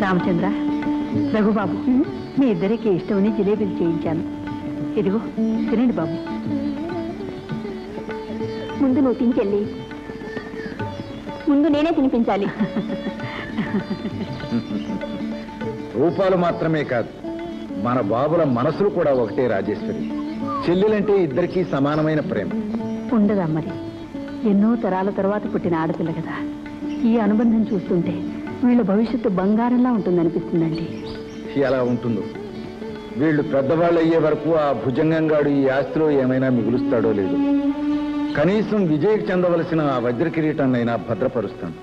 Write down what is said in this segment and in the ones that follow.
రామచంద్ర రఘుబాబు మీ ఇద్దరికి ఇష్టమని జిలేబీలు చేయించాను ఇదిగో తినండి బాబు ముందు నువ్వు తించెల్లి ముందు నేనే తినిపించాలి రూపాలు మాత్రమే కాదు మన బాబుల మనసులు కూడా ఒకటే రాజేశ్వరి చెల్లెలంటే ఇద్దరికీ సమానమైన ప్రేమ ఉండదా మరి ఎన్నో తరాల తర్వాత పుట్టిన ఆడపిల్ల కదా ఈ అనుబంధం చూస్తుంటే వీళ్ళ భవిష్యత్తు బంగారంలా ఉంటుందనిపిస్తుందండి ఎలా ఉంటుందో వీళ్ళు పెద్దవాళ్ళు అయ్యే వరకు ఆ భుజంగంగాడు ఈ ఆస్తిలో ఏమైనా మిగులుస్తాడో లేదో కనీసం విజయ్కి చెందవలసిన ఆ వజ్ర కిరీటాన్నైనా భద్రపరుస్తాను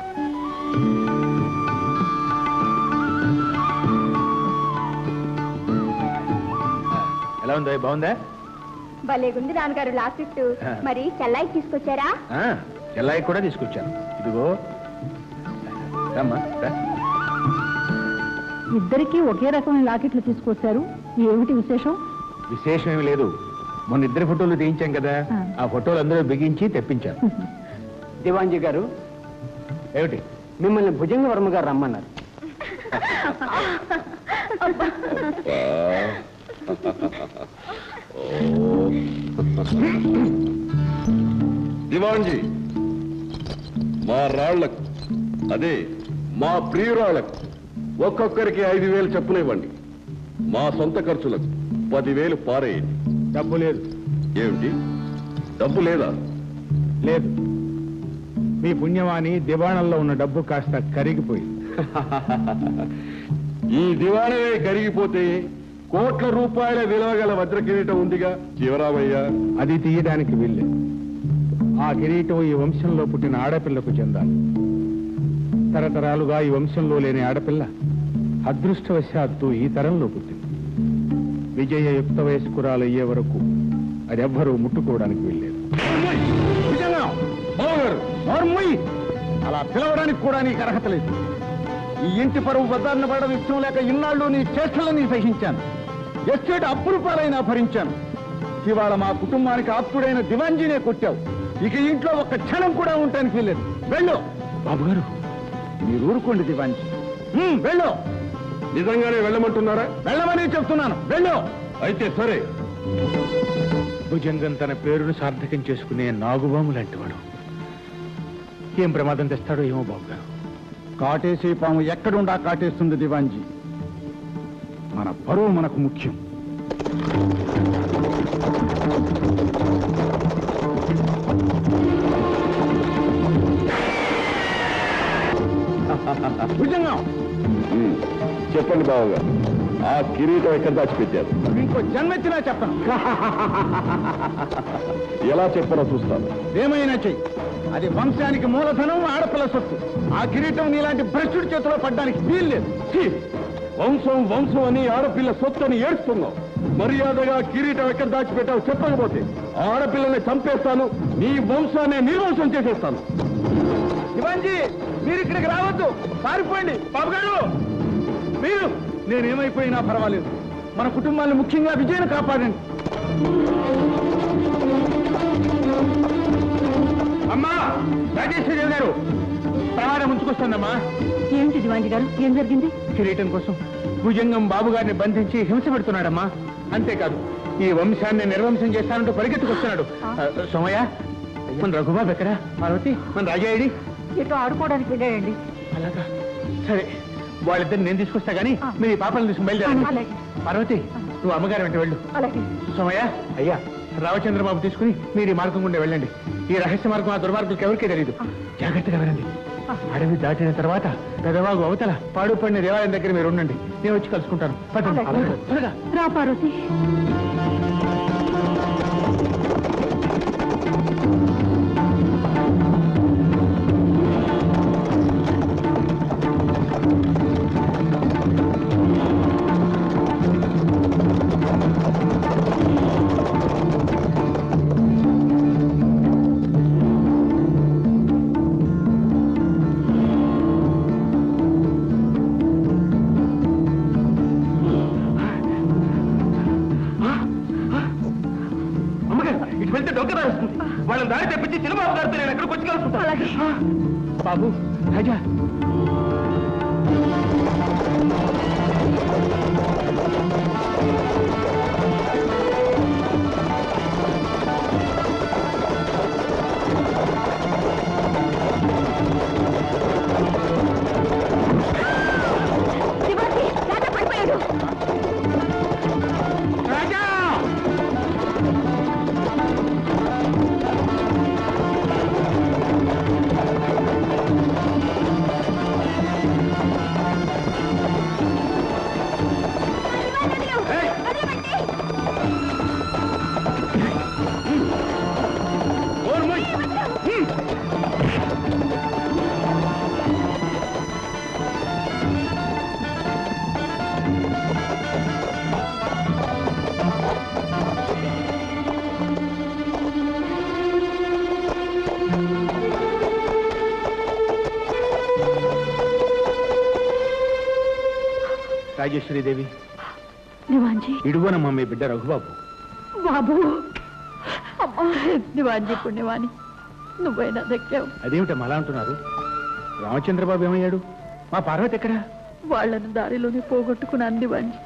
ఎలా ఉందో బాగుందా భలేగుంది నాన్నగారు లాకెట్ మరి చెల్లాయి తీసుకొచ్చారా ఆ, చెల్లాయి కూడా తీసుకొచ్చాను ఇదిగో రమ్మా రా. ఇద్దరికీ ఒకే రకమైన లాకెట్లు తీసుకొచ్చారు ఏమిటి విశేషం విశేషం ఏమి లేదు మొన్న ఇద్దరు ఫోటోలు తీయించాం కదా ఆ. ఆ ఫోటోలు అందరూ బిగించి తెప్పించాను దివాంజీ గారు ఏమిటి మిమ్మల్ని భుజంగ వర్మ గారు రమ్మన్నారు దివాంజీ మా రాళ్లకు అదే మా ప్రియురాళ్లకు ఒక్కొక్కరికి ఐదు వేలు చెప్పునివ్వండి మా సొంత ఖర్చులకు పదివేలు పారేయండి డబ్బు లేదు ఏమిటి డబ్బు లేదా లేదు మీ పుణ్యవాణి దివాణంలో ఉన్న డబ్బు కాస్త కరిగిపోయింది ఈ దివాణమే కరిగిపోతే కోట్ల రూపాయల విలువ గల వజ్ర కిరీటం ఉందిగా శివరామయ్య అది తీయడానికి వీల్లేదు ఆ కిరీటం ఈ వంశంలో పుట్టిన ఆడపిల్లకు చెందాలి తరతరాలుగా ఈ వంశంలో లేని ఆడపిల్ల అదృష్టవశాత్తు ఈ తరంలో పుట్టింది విజయ యుక్త వయస్కురాలయ్యే వరకు అది ఎవ్వరూ ముట్టుకోవడానికి వీల్లేదు అలా పిలవడానికి కూడా నీకు అర్హత లేదు ఈ ఇంటి పరువు బద్దాన్న పడడం ఇష్టం లేక ఇన్నాళ్ళు నీ చేష్టలని సహించాను ఎస్టేట్ అప్పులు పాలైనా భరించాను ఇవాళ మా కుటుంబానికి ఆప్తుడైన దివాంజీనే కొట్టావు ఇక ఇంట్లో ఒక్క క్షణం కూడా ఉండటానికి వీల్లేదు వెళ్ళు బాబు గారు మీరు ఊరుకోండి దివాంజీ హ్మ్, వెళ్ళు నిజంగానే వెళ్ళమంటున్నారా వెళ్ళమని చెప్తున్నాను వెళ్ళు అయితే సరే భుజంగం తన పేరును సార్థకం చేసుకునే నాగుబాము లాంటి వాడు ఏం ప్రమాదం తెస్తాడో ఏమో బాబు గారు కాటేసే పాము ఎక్కడుండా కాటేస్తుంది దివాంజీ మన పరువు మనకు ముఖ్యం భుజంగం ఉమ్, చెప్పండి బావగారు ఆ కిరీటం ఎక్కడ దాచిపెట్టారు ఇంకో జన్మెత్తినా చెప్పను ఎలా చెప్పారో చూస్తాను ఏమైనా చెయ్యి అది వంశానికి మూలధనం ఆడపిల్ల సొత్తు ఆ కిరీటం నీలాంటి భ్రష్టుడి చేతిలో పడ్డానికి వీల్లేదు ఛీ! వంశం వంశం అని ఆడపిల్ల సొత్తు అని ఏడుస్తున్నావు మర్యాదగా కిరీటం ఎక్కడ దాచిపెట్టావు చెప్పకపోతే ఆడపిల్లని చంపేస్తాను నీ వంశాన్ని నిర్వంశం చేసేస్తాను శివాంజీ మీరు ఇక్కడికి రావద్దు పారిపోండి బాబు గారు మీరు నేనేమైపోయినా పర్వాలేదు మన కుటుంబాన్ని ముఖ్యంగా విజయను కాపాడండి అమ్మా రాజేశ్వరి గారు ప్రమాదం ఉంచుకొస్తుందమ్మా ఏమిటి దివాంజీ గారు ఏం జరిగింది కిరీటం కోసం భుజంగం బాబు గారిని బంధించి హింస పెడుతున్నాడమ్మా అంతేకాదు ఈ వంశాన్ని నిర్వంశం చేస్తానంటూ పరిగెత్తుకొస్తున్నాడు ఆ, సోమయ్య మన రఘుబాబు ఎక్కడా పార్వతి మన రాజాయుడి ఎటో ఆడుకోవడానికి వెళ్ళాడండి అలాగా సరే వాళ్ళిద్దరిని నేను తీసుకొస్తా గానీ ఆ. మీరు ఈ పాపలను తీసుకుని బయలుదేరండి అలాగే. పార్వతి నువ్వు అమ్మగారు వెంట వెళ్ళు అలాగే సోమయ్య అయ్యా రామచంద్రబాబు తీసుకుని మీరు ఈ మార్గం గుండా వెళ్ళండి ఈ రహస్య మార్గం ఆ దుర్మార్గులకు ఎవరికీ తెలియదు జాగ్రత్తగా వెళ్ళండి అడవి దాటిన తర్వాత పెదవాగు అవతల పాడుపడిన దేవాలయం దగ్గర మీరు ఉండండి నేను వచ్చి కలుసుకుంటాను పదండి. అలాగే. త్వరగా. రా పార్వతి అమ్మగారు ఇటు వెళ్తే డొక్కదా వస్తుంది వాళ్ళని దారి తెప్పించి చిన్నబాబు గారితో నేను ఎక్కడికి వచ్చి కలుసుకుంటాను బాబు రాజా శివాజీ రాజా పడిపోయాడు రాజా రాజేశ్వరీదేవి దివాంజీ ఇడుగోనమ్మా మీ బిడ్డ రఘుబాబు బాబు అమ్మా దివాంజీ పుణ్యవాణి నువ్వైనా దక్కావు అదేమిటమ్మా అలా అంటున్నారు రామచంద్రబాబు ఏమయ్యాడు మా పార్వతి ఎక్కడా వాళ్ళని దారిలోనే పోగొట్టుకున్నాను దివాంజీ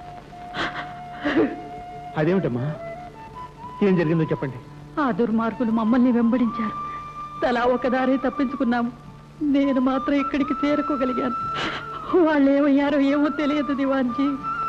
అదేమిటమ్మా ఏం జరిగిందో చెప్పండి ఆ దుర్మార్గులు మమ్మల్ని వెంబడించారు తలా ఒక దారి తప్పించుకున్నాము నేను మాత్రం ఇక్కడికి చేరుకోగలిగాను వాళ్ళు ఏమయ్యారో ఏమో తెలియదు దివాన్జీ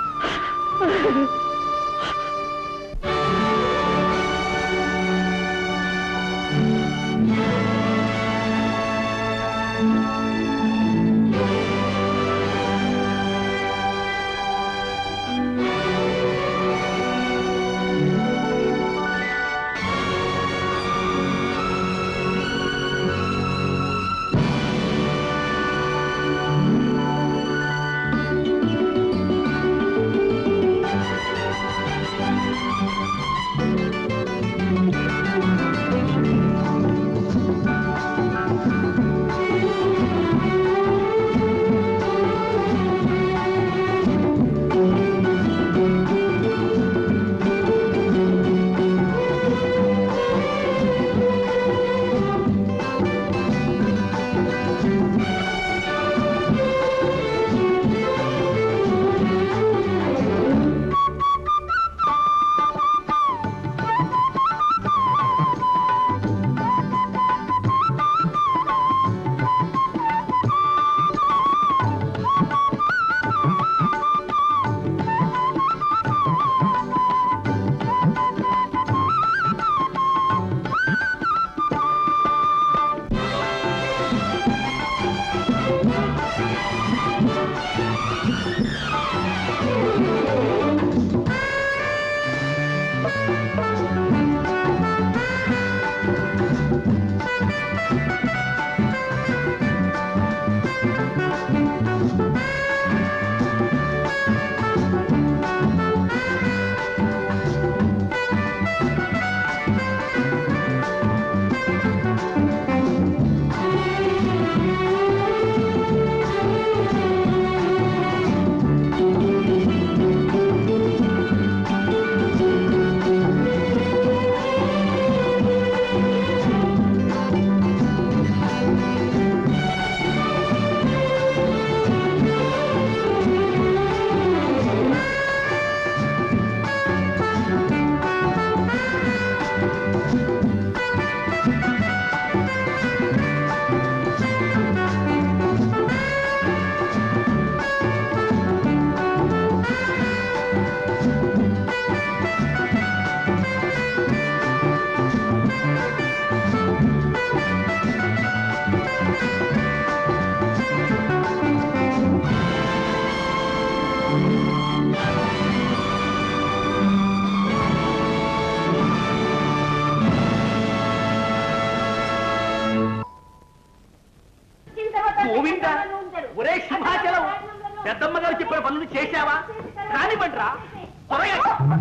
గోవింద ఒరే సింహాచలం పెద్దమ్మ గారు చెప్పిన పనులు చేశావా కానివ్వండిరా త్వరగా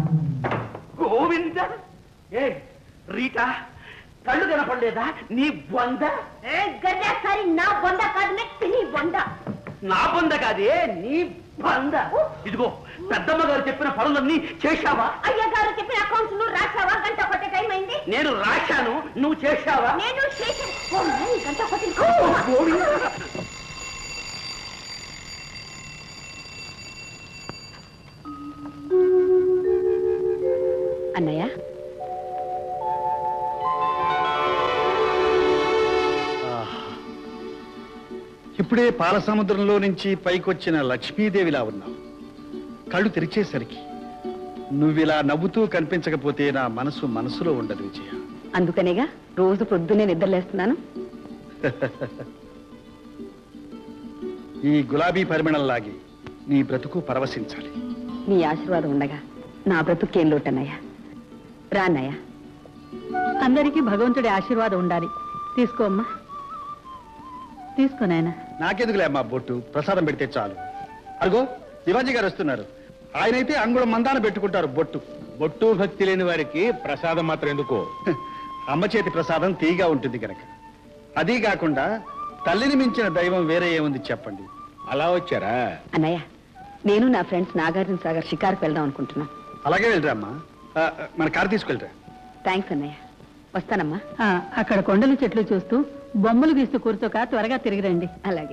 గోవింద ఏ రీటా కళ్ళు కనపడలేదా నీ బొంద గడ్డసారి నా బొంద కాదు నెక్స్ట్ నీ బొంద నా బొంద కాదే నీ బొంద ఇదిగో పెద్దమ్మ గారు చెప్పిన పనులన్నీ చేశావా అయ్య గారు చెప్పిన అకౌంట్స్ నువ్వు రాసావా గంట కొట్టే టైం అయింది నేను రాశాను నువ్వు చేశావా నేను చేశాను ఓ, నాయ్, గంట కొట్టింది గోవింద ఇప్పుడిప్పుడే పాల సముద్రంలో నుంచి పైకొచ్చిన లక్ష్మీదేవిలా ఉన్నావు కళ్ళు తెరిచేసరికి నువ్విలా నవ్వుతూ కనిపించకపోతే నా మనసు మనసులో ఉండదు విజయ అందుకనేగా రోజు పొద్దున్నే నిద్రలేస్తున్నాను ఈ గులాబీ పరిమళంలాగి నీ బ్రతుకు పరవశించాలి నీ ఆశీర్వాదం ఉండగా నా బ్రతుకేం లోటన్నయ్యా రాన్నయ్యా అందరికీ భగవంతుడి ఆశీర్వాదం ఉండాలి తీసుకో అమ్మా తీసుకో నాయనా నాకెందుకులే అమ్మా బొట్టు ప్రసాదం పెడితే చాలు అరుగో శివాజీ గారు వస్తున్నారు ఆయనైతే అంగుళం మందాన పెట్టుకుంటారు బొట్టు బొట్టు భక్తి లేని వారికి ప్రసాదం మాత్రం ఎందుకో అమ్మ చేతి ప్రసాదం తీగా ఉంటుంది గనక అదీ కాకుండా తల్లిని మించిన దైవం వేరే ఏముంది చెప్పండి అలా వచ్చారా అన్నయ్య నేను నా ఫ్రెండ్స్ నాగార్జున సాగర్ షికార్కి వెళ్దాం అనుకుంటున్నాం అలాగే వెళ్ళరా అమ్మా ఆ, ఆ, మన కారు తీసుకెళ్ళరా థ్యాంక్స్ అన్నయ్య వస్తానమ్మా అక్కడ కొండలు చెట్లు చూస్తూ బొమ్మలు గీస్తూ కూర్చోక త్వరగా తిరిగి రండి అలాగే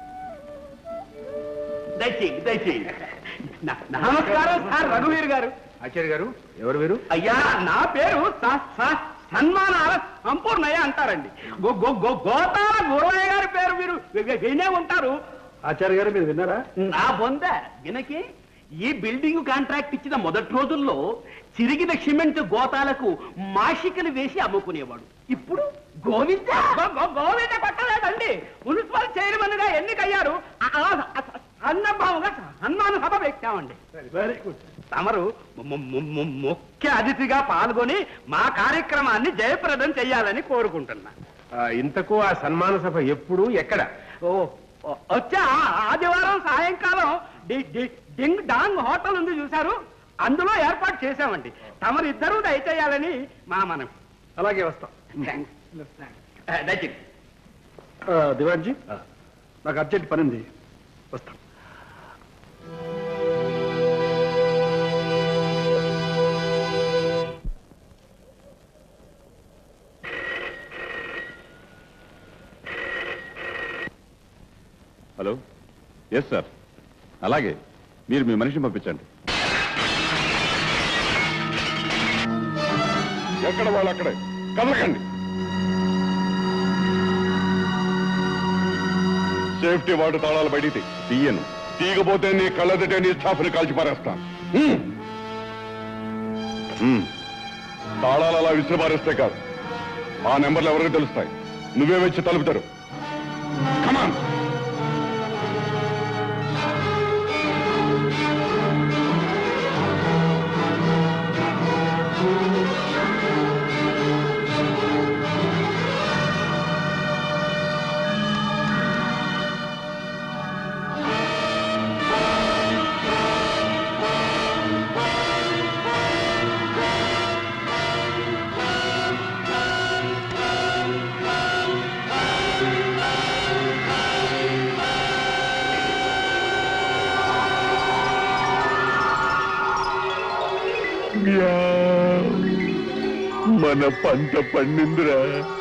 దయచేయండి దయచేయండి న- నమస్కారం సార్ రఘువీర్ గారు ఆచార్య గారు ఎవరు వీరు అయ్యా నా పేరు స- స- సన్మానాల సంపూర్ణయ్య అంటారండి గో గో గో గోతాల గురవయ్య గారి పేరు మీరు వి- వి- వినే ఉంటారు ఆచార్య గారు మీరు విన్నారా నా బొంద వినకి ఈ బిల్డింగ్ కాంట్రాక్ట్ ఇచ్చిన మొదటి రోజుల్లో చిరిగిన సిమెంట్ గోతాలకు మాషికలు వేసి అమ్ముకునేవాడు ఇప్పుడు గోవింద గో- గో- గోవింద కొట్టలేదండి మున్సిపల్ చైర్మన్ గా ఎన్నికయ్యారు ఆ- ఆ- అన్నభావంగా సన్మాన సభ పెట్టామండి వెరీ గుడ్ తమరు ము- ము- ము- ముఖ్య అతిథిగా పాల్గొని మా కార్యక్రమాన్ని జయప్రదం చేయాలని కోరుకుంటున్నా ఆ, ఇంతకు ఆ సన్మాన సభ ఎప్పుడు ఎక్కడ ఓ ఓ, వచ్చే ఆ- ఆదివారం సాయంకాలం డి- డి- డింగ్ డాంగ్ హోటల్ ఉంది చూశారు అందులో ఏర్పాటు చేశామండి తమరిద్దరూ దయచేయాలని మా మనం అలాగే వస్తాం దయచేయండి దివాన్జీ నాకు అర్జెంట్ పని ఉంది వస్తాం హలో ఎస్ సార్ అలాగే మీరు మీ మనిషిని పంపించండి ఎక్కడ వాళ్ళు అక్కడే కదలకండి సేఫ్టీ వాటర్ తాళాలు బయటికి తీ. తీయను తీయకపోతే నీ కళ్ళదటే నీ స్టాఫ్ని కాల్చి పారేస్తాను హ్మ్. హ్మ్. తాళాలు అలా విసిరి పారేస్తే కాదు ఆ నెంబర్లు ఎవరికి తెలుస్తాయి నువ్వే వచ్చి తలుపుతారు కమాన్ మన పంట పండిందిరా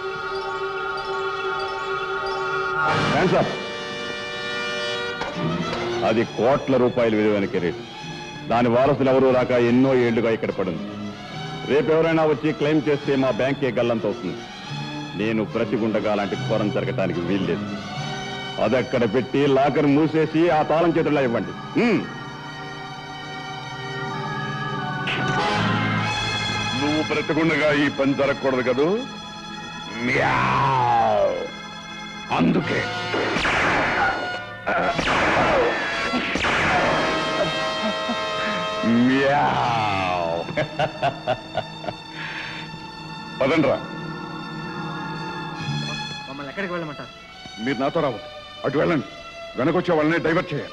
అది కోట్ల రూపాయలు విలువైన కెరీట్ దాని వారసులు ఎవరూ రాక ఎన్నో ఏళ్లుగా ఇక్కడ పడింది రేపు ఎవరైనా వచ్చి క్లెయిమ్ చేస్తే మా బ్యాంకే గల్లంత అవుతుంది నేను ప్రతిగుండగా అలాంటి ఘోరం జరగటానికి వీల్లేదు అదక్కడ పెట్టి లాకర్ మూసేసి ఆ తాళం చేతుల్లో ఇవ్వండి హ్మ్. నువ్వు బ్రతకుండగా ఈ పని జరగకూడదు కదూ మ్యావ్. అందుకే మ్యావ్. పదండ్రా మమ్మల్ని ఎక్కడికి వెళ్ళమంటారు మీరు నాతో రావద్దు అటు వెళ్ళండి వెనకొచ్చే వాళ్ళని డైవర్ట్ చేయాలి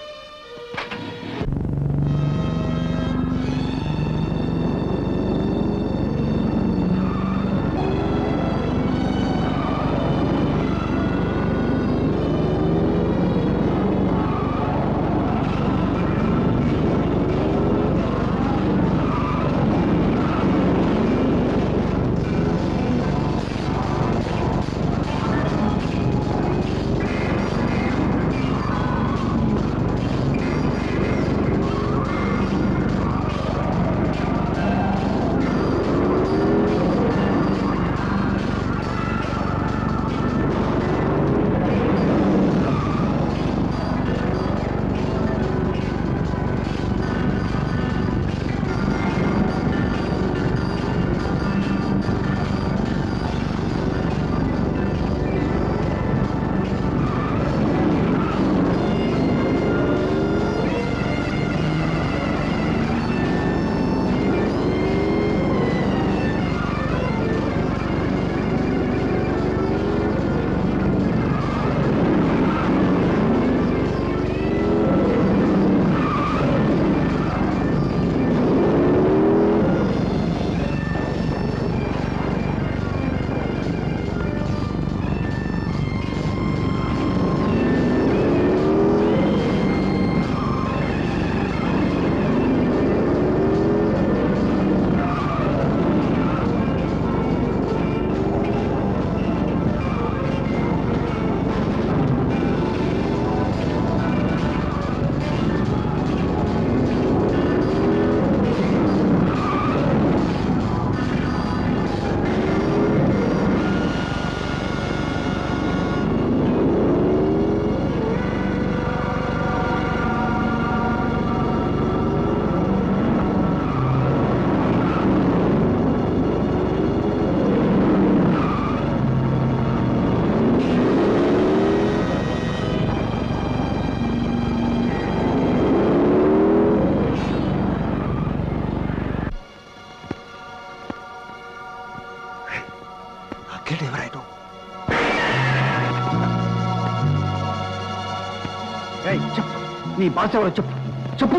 ఏయ్, చెప్పు నీ భాష ఎవరో చెప్పు చెప్పు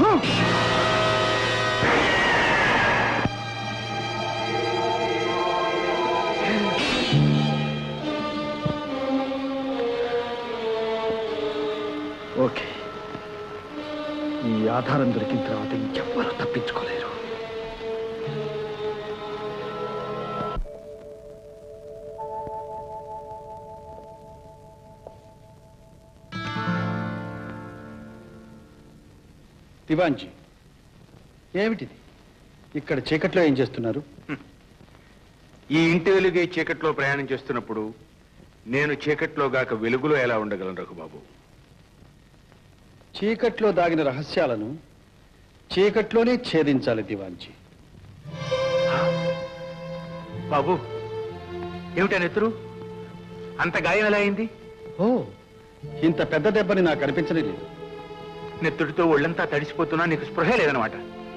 ఓకే ఈ ఆధారం దొరికిన తర్వాత ఇంకెవ్వరూ తప్పించుకోలేరు దివాంజీ ఏమిటిది ఇక్కడ చీకట్లో ఏం చేస్తున్నారు ఈ ఇంటి వెలుగే చీకట్లో ప్రయాణం చేస్తున్నప్పుడు నేను చీకట్లో గాక వెలుగులో ఎలా ఉండగలను రఘుబాబు చీకట్లో దాగిన రహస్యాలను చీకట్లోనే ఛేదించాలి దివాంజీ బాబు ఏమిటా నెత్తురు అంత గాయం ఎలా అయింది ఓ ఇంత పెద్ద దెబ్బని నాకు అనిపించనే లేదు నెత్తుడితో ఒళ్ళంతా తడిసిపోతున్నా నీకు స్పృహ లేదనమాట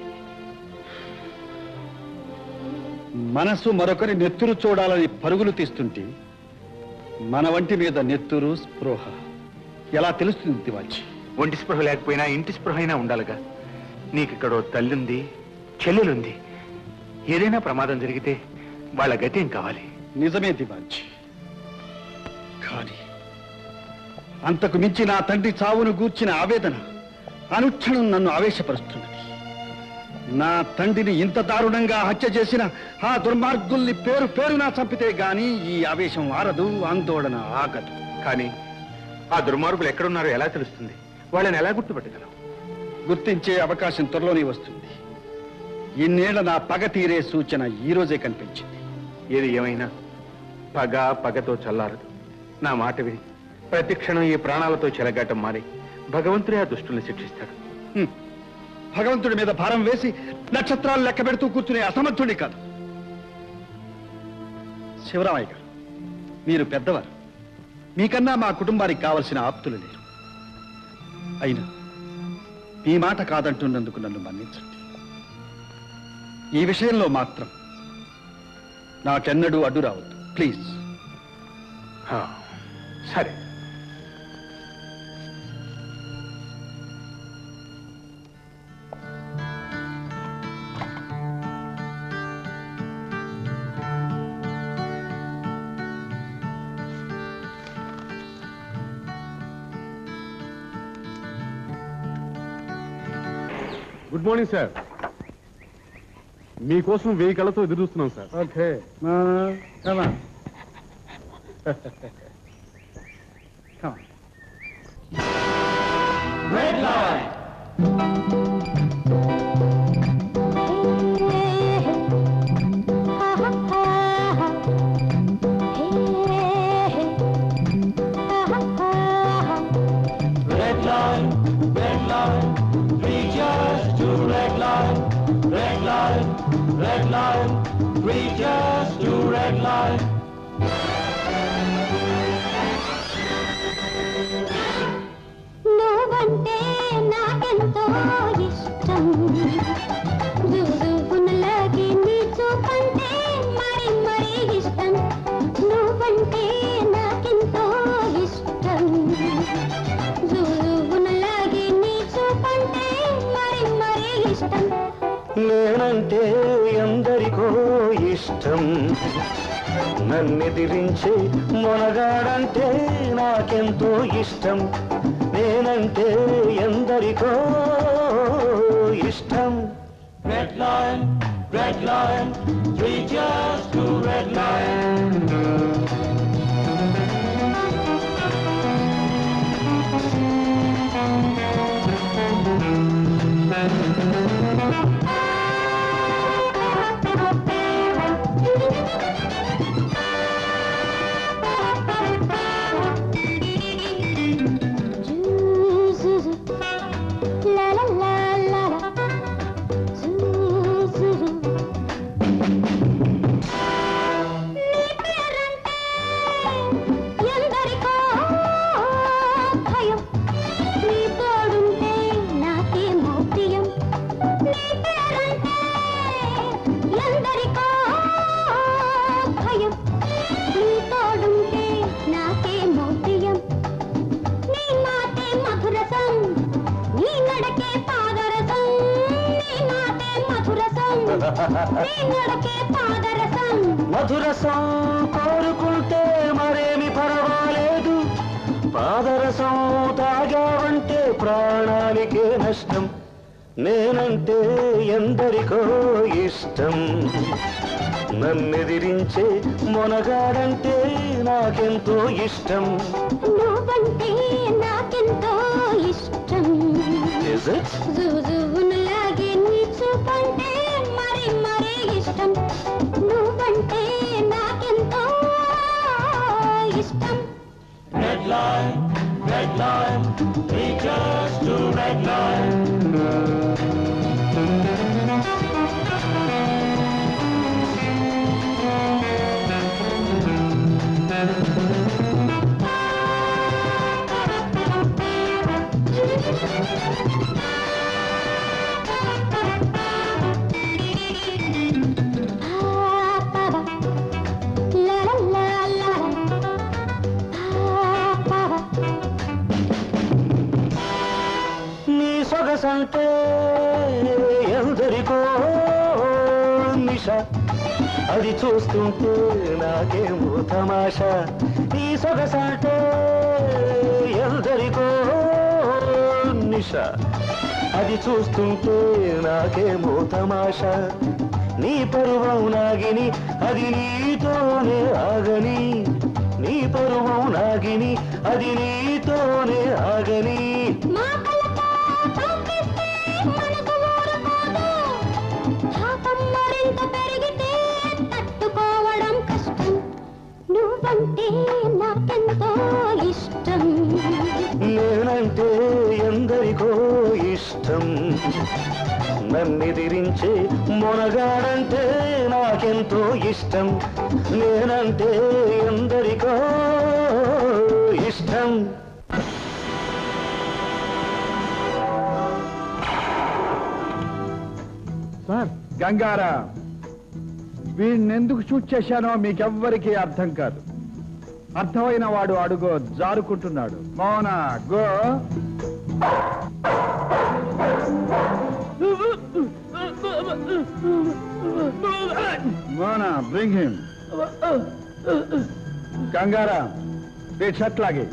మనసు మరొకరి నెత్తురు చూడాలని పరుగులు తీస్తుంటే మన వంటి మీద నెత్తురు స్పృహ ఎలా తెలుస్తుంది దివాంజీ ఒంటి స్పృహ లేకపోయినా ఇంటి స్పృహ అయినా ఉండాలిగా నీకు ఇక్కడ తల్లుంది చెల్లెలుంది ఏదైనా ప్రమాదం జరిగితే వాళ్ళ గతి ఏం కావాలి నిజమే దివాంజీ కానీ అంతకు మించి నా తండ్రి చావును గూర్చిన ఆవేదన అనుక్షణం నన్ను ఆవేశపరుస్తున్నది నా తండ్రిని ఇంత దారుణంగా హత్య చేసిన ఆ దుర్మార్గుల్ని పేరు పేరునా చంపితే గాని ఈ ఆవేశం ఆరదు ఆందోళన ఆగదు కానీ ఆ దుర్మార్గులు ఎక్కడున్నారో ఎలా తెలుస్తుంది వాళ్ళని ఎలా గుర్తుపట్టగలం గుర్తించే అవకాశం త్వరలోనే వస్తుంది ఇన్నేళ్ల నా పగ తీరే సూచన ఈ రోజే కనిపించింది ఏది ఏమైనా పగ పగతో చల్లారదు నా మాట విని ప్రతి క్షణం ఈ ప్రాణాలతో చెలగాటం మారి భగవంతుడే ఆ దుష్టుల్ని శిక్షిస్తాడు హ్మ్. భగవంతుడి మీద భారం వేసి నక్షత్రాలు లెక్క పెడుతూ కూర్చునే అసమర్థుడి కాదు శివరామయ్య గారు మీరు పెద్దవారు మీకన్నా మా కుటుంబానికి కావలసిన ఆప్తులు లేరు అయినా మీ మాట కాదంటున్నందుకు నన్ను మన్నించండి ఈ విషయంలో మాత్రం నాకెన్నడూ అడ్డు రావద్దు ప్లీజ్ హా, సరే గుడ్ మార్నింగ్ సార్ మీకోసం వెయ్యి కళ్ళతో ఎదురు చూస్తున్నాం సార్ ఓకే నువ్వంటే నాకెంతో ఇష్టం జుజుబునలాగే నీ చూపంటే మరి మరి ఇష్టం నువ్వంటే నాకెంతో ఇష్టం జుజుబునలాగే నీ చూపంటే మరి మరి ఇష్టం నేనంటే ఎందరికో ఇష్టం నన్నెదిరించే మొనగాడంటే నాకెంతో ఇష్టం నేనంటే ఎందరికో ఇష్టం red line red line three just to red line జుజుజు లా లా లా లా లా జుజుజు నీ పేరంటే నడకే పాదరసం మధురసం కోరుకుంటే మరేమి పర్వాలేదు పాదరసం తాగావంటే ప్రాణానికే నష్టం నేనంటే ఎందరికో ఇష్టం నన్నెదిరించే మొనగాడంటే నాకెంతో ఇష్టం నువ్వంటే నాకెంతో ఇష్టం Is it? జుజువునులాగే నీ చూపంటే మరి మరీ ఇష్టం నువ్వంటే నాకెంతో ఇష్టం Red line, red line, take us to red line. లా లా లా లా లా నీ సొగసంటే ఎందరికో నిష అది చూస్తుంటే నాకేమో తమాషా నీ సొగసంటే ఎందరికో నిష అది చూస్తుంటే నాకేమో తమాషా నీ పరువం నాగిని అది నీతోనే ఆగని నీ పరువం నాగిని అది నీతోనే ఆగని మా కలతో పంపిస్తే మనసు ఊరుకోదు పాపం మరింత పెరిగితే తట్టుకోవడం కష్టం నువ్వంటే నాకెంతో ఇష్టం నేనంటే ఎందరికో ఇష్టం నన్నెదిరించే మొనగాడంటే నాకెంతో ఇష్టం నేనంటే ఎందరికో ఇష్టం సార్ గంగారా వీడినెందుకు షూట్ చేశానో మీకెవ్వరికీ అర్థం కాదు అర్థమైన వాడు అడుగో జారుకుంటున్నాడు మౌనా గో మోనా బ్రింగ్ హిమ్ గంగారా వీడి షర్ట్ లాగే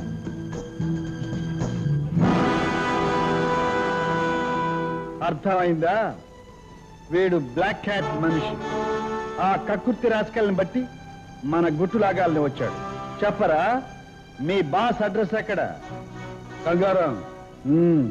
అర్థమైందా వీడు బ్లాక్ క్యాట్ మనిషి ఆ కక్కుర్తి రాజకీయాలను బట్టి మన గుట్టులాగాలని వచ్చాడు చెప్పరా మీ బాస్ అడ్రస్ ఎక్కడ కంగారం మ్మ్.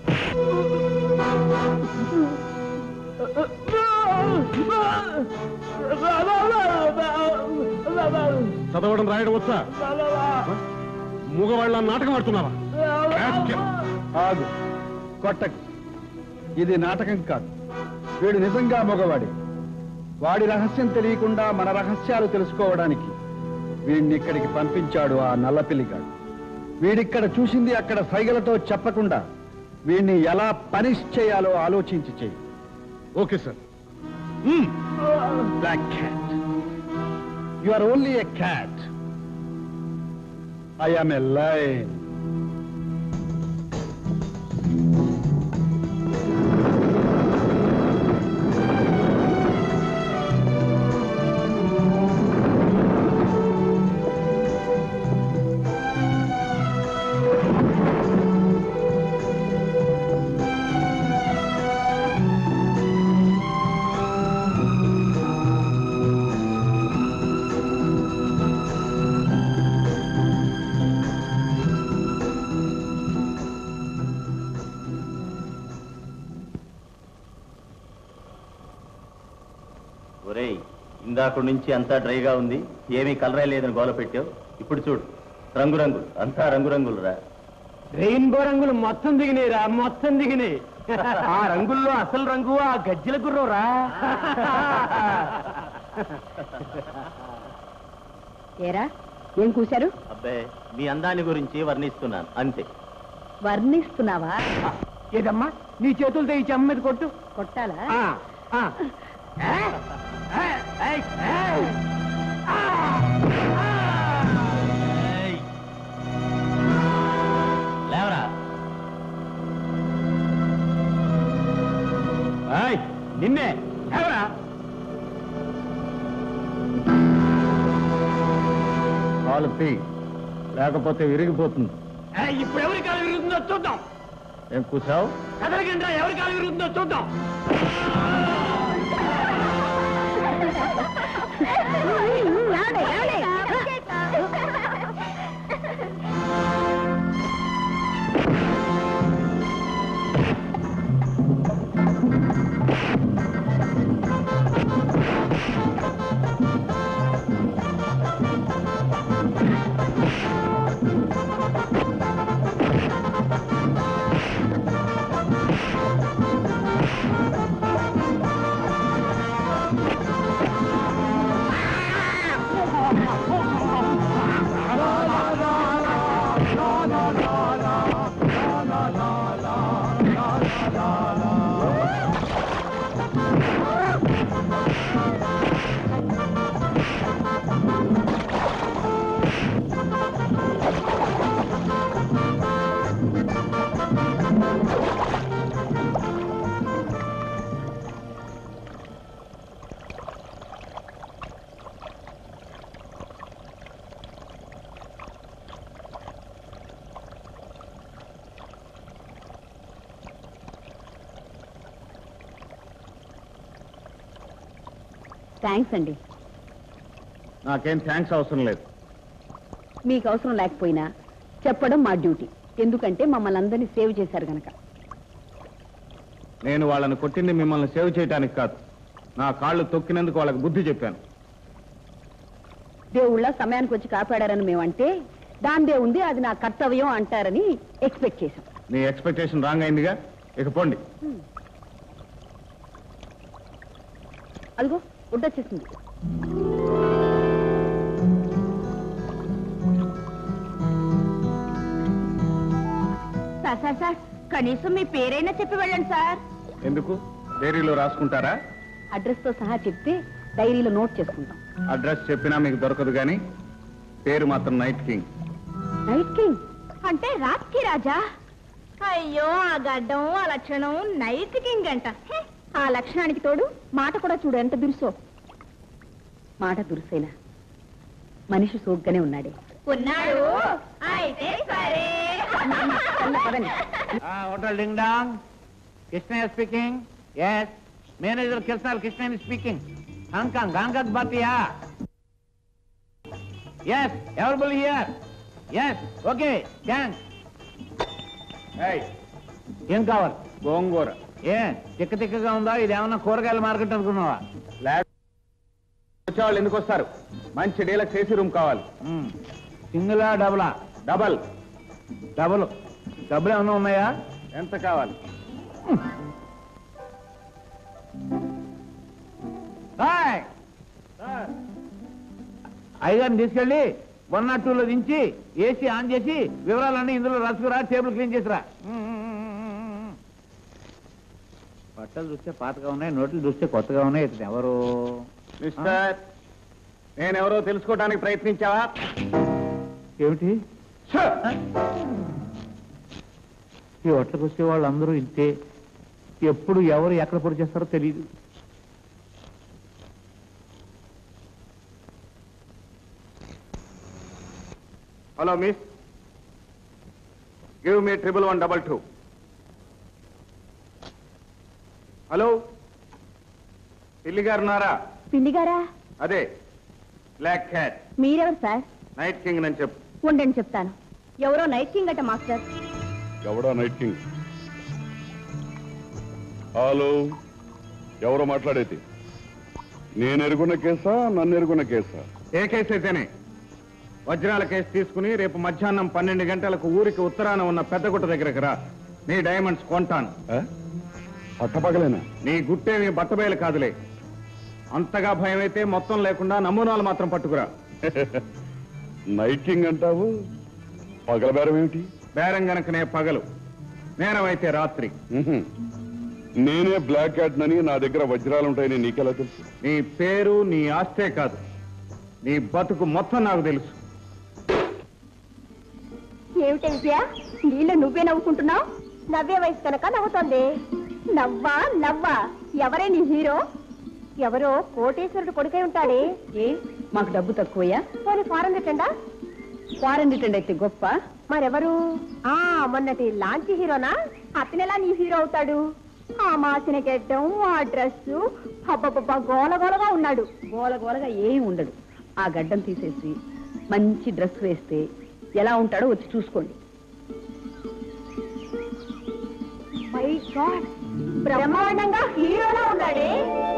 చదవడం రాయడం వచ్చా మూగవాళ్ళ నాటకం ఆడుతున్నావా Rascal. ఆగు కొట్టకు ఇది నాటకం కాదు వీడు నిజంగా మగవాడి వాడి రహస్యం తెలియకుండా మన రహస్యాలు తెలుసుకోవడానికి వీడిని ఇక్కడికి పంపించాడు ఆ నల్లపిల్లిగాడు వీడిక్కడ చూసింది అక్కడ సైగలతో చెప్పకుండా వీడిని ఎలా పనిష్ చేయాలో ఆలోచించి చెయ్యి okay sir black cat you are only a cat I am a lion ఒరేయ్ ఇందాక నుంచి అంతా డ్రైగా ఉంది ఏమీ కలరా లేదని గోల పెట్టావు ఇప్పుడు చూడు రంగురంగులు అంతా రంగురంగులు రా రెయిన్బో రంగులు మొత్తం దిగినాయిరా మొత్తం దిగినాయి ఆ రంగుల్లో అసలు రంగు ఆ గజ్జల గుర్రం రా ఏరా ఏం కూశారు అబ్బే మీ అందాన్ని గురించి వర్ణిస్తున్నాను అంతే వర్ణిస్తున్నావా ఏదమ్మా నీ చేతులతో ఈ చెమ్మ మీద కొట్టు కొట్టాలా ఆ, ఆ. లేవరా ఏయ్, నిన్నే ఎవరా కాలు తీ లేకపోతే విరిగిపోతుంది ఇప్పుడు ఎవరి కాలు విరుగుతుందో చూద్దాం ఏం కూసావు కదలకండి ఎవరి కాలు విరుగుతుందో చూద్దాం థ్యాంక్స్ అండి నాకేం థ్యాంక్స్ అవసరం లేదు మీకు అవసరం లేకపోయినా చెప్పడం మా డ్యూటీ ఎందుకంటే మమ్మల్ని అందరినీ సేవ్ చేశారు గనక నేను వాళ్ళని కొట్టింది మిమ్మల్ని సేవ్ చేయడానికి కాదు నా కాళ్ళు తొక్కినందుకు వాళ్ళకి బుద్ధి చెప్పాను దేవుళ్ళ సమయానికి వచ్చి కాపాడారని మేమంటే దాందే ఉంది అది నా కర్తవ్యం అంటారని ఎక్స్పెక్ట్ చేశాం నీ ఎక్స్పెక్టేషన్ రాంగ్ అయిందిగా ఇక పోండి అదిగో ఉడ్డొచ్చేసింది సార్ సార్ సార్ కనీసం మీ పేరైనా చెప్పి వెళ్ళండి సార్ ఎందుకు డైరీలో రాసుకుంటారా అడ్రస్ తో సహా చెప్తే డైరీలో నోట్ చేసుకుంటాం అడ్రస్ చెప్పినా మీకు దొరకదు కానీ పేరు మాత్రం నైట్ కింగ్ నైట్ కింగ్ అంటే రాత్కి రాజా అయ్యో ఆ గడ్డం ఆ లక్షణం నైట్ కింగ్ అంట హే, ఆ లక్షణానికి తోడు మాట కూడా చూడు ఎంత బిరుసో మాట దురుసైనా మనిషి సోగ్గానే ఉన్నాడే ఉన్నాడు అయితే సరే పదండి hotel Ding dong Krishna speaking yes manager కిర్సాల్ Krishna speaking Hong Kong Hong Kong బాతియా yes available here yes okay thanks ఏం కావాలి గోంగూర ఏ తిక్క తిక్కగా ఉందా ఇది ఏమన్నా కూరగాయల మార్కెట్ అనుకున్నావా వచ్చేవాళ్ళు ఎందుకు వస్తారు మంచి డీలక్స్ ఏసీ రూమ్ కావాలి సింగిలా డబులా డబల్ డబుల్ డబ్బులు ఏమన్నా ఉన్నాయా ఎంత కావాలి హాయ్ అయ్యగారిని తీసుకెళ్ళి వన్ నాట్ టూలో దించి ఏసీ ఆన్ చేసి వివరాలన్నీ ఇందులో రాసుకురా టేబుల్ క్లీన్ చేసిరా బట్టలు చూస్తే పాతగా ఉన్నాయి నోట్లు చూస్తే కొత్తగా ఉన్నాయి ఇతను ఎవరు మిస్టర్ నేనెవరో తెలుసుకోవడానికి ప్రయత్నించావా ఏమిటి ఈ హోటల్కి వచ్చే వాళ్ళందరూ ఇంతే ఎప్పుడు ఎవరు ఎక్కడ పొడి చేస్తారో తెలియదు hello miss give me triple one double two hello పిల్లి గారు ఉన్నారా పిండి గారా అదే బ్లాక్ క్యాట్ మీరెవరు సార్ నైట్ కింగ్ అని చెప్పు ఉండండి చెప్తాను ఎవరో నైట్ కింగ్ అట మాస్టర్ ఎవడా నైట్ కింగ్ హలో ఎవరో మాట్లాడేది నేను ఎరుగున్న కేసా నన్ను ఎరుగున్న కేసా ఏ కేసు అయితేనే వజ్రాల కేసు తీసుకుని రేపు మధ్యాహ్నం పన్నెండు గంటలకు ఊరికి ఉత్తరాన ఉన్న పెద్దగుట్ట దగ్గరకు రా నీ డైమండ్స్ కొంటాను పట్టపగలేనా నీ గుట్టేమి బట్టబయలు కాదులే అంతగా భయం అయితే మొత్తం లేకుండా నమూనాలు మాత్రం పట్టుకురా నైట్ కింగ్ అంటావు పగల బేరం ఏమిటి బేరం గనకనే పగలు నేరం అయితే రాత్రి ఉహుం. నేనే బ్లాక్ క్యాట్ నని నా దగ్గర వజ్రాలు ఉంటాయని నీకెలా తెలుసు నీ పేరు నీ ఆస్తే కాదు నీ బతుకు మొత్తం నాకు తెలుసు ఏమిటి విజయ నీళ్ళు నువ్వే నవ్వుకుంటున్నావు నవ్వే వయసు కనుక నవ్వుతోంది నవ్వా నవ్వా ఎవరే నీ హీరో ఎవరో కోటేశ్వరుడు కొడుకై ఉంటాడే ఏ మాకు డబ్బు తక్కువయ్యా పోనీ ఫారెన్ రిటండా ఫారెన్ రిటర్న్ అయితే గొప్ప మరెవరు ఆ మొన్నటి లాంచ్ హీరోనా అతనెలా నీ హీరో అవుతాడు ఆ మాసిన గెడ్డం ఆ డ్రెస్ హబ్బబ్బబ్బా గోల గోలగా ఉన్నాడు గోల గోలగా ఏం ఉండడు ఆ గడ్డం తీసేసి మంచి డ్రెస్ వేస్తే ఎలా ఉంటాడో వచ్చి చూసుకోండి మై గాడ్ బ్రహ్మాండంగా హీరోలా ఉన్నాడే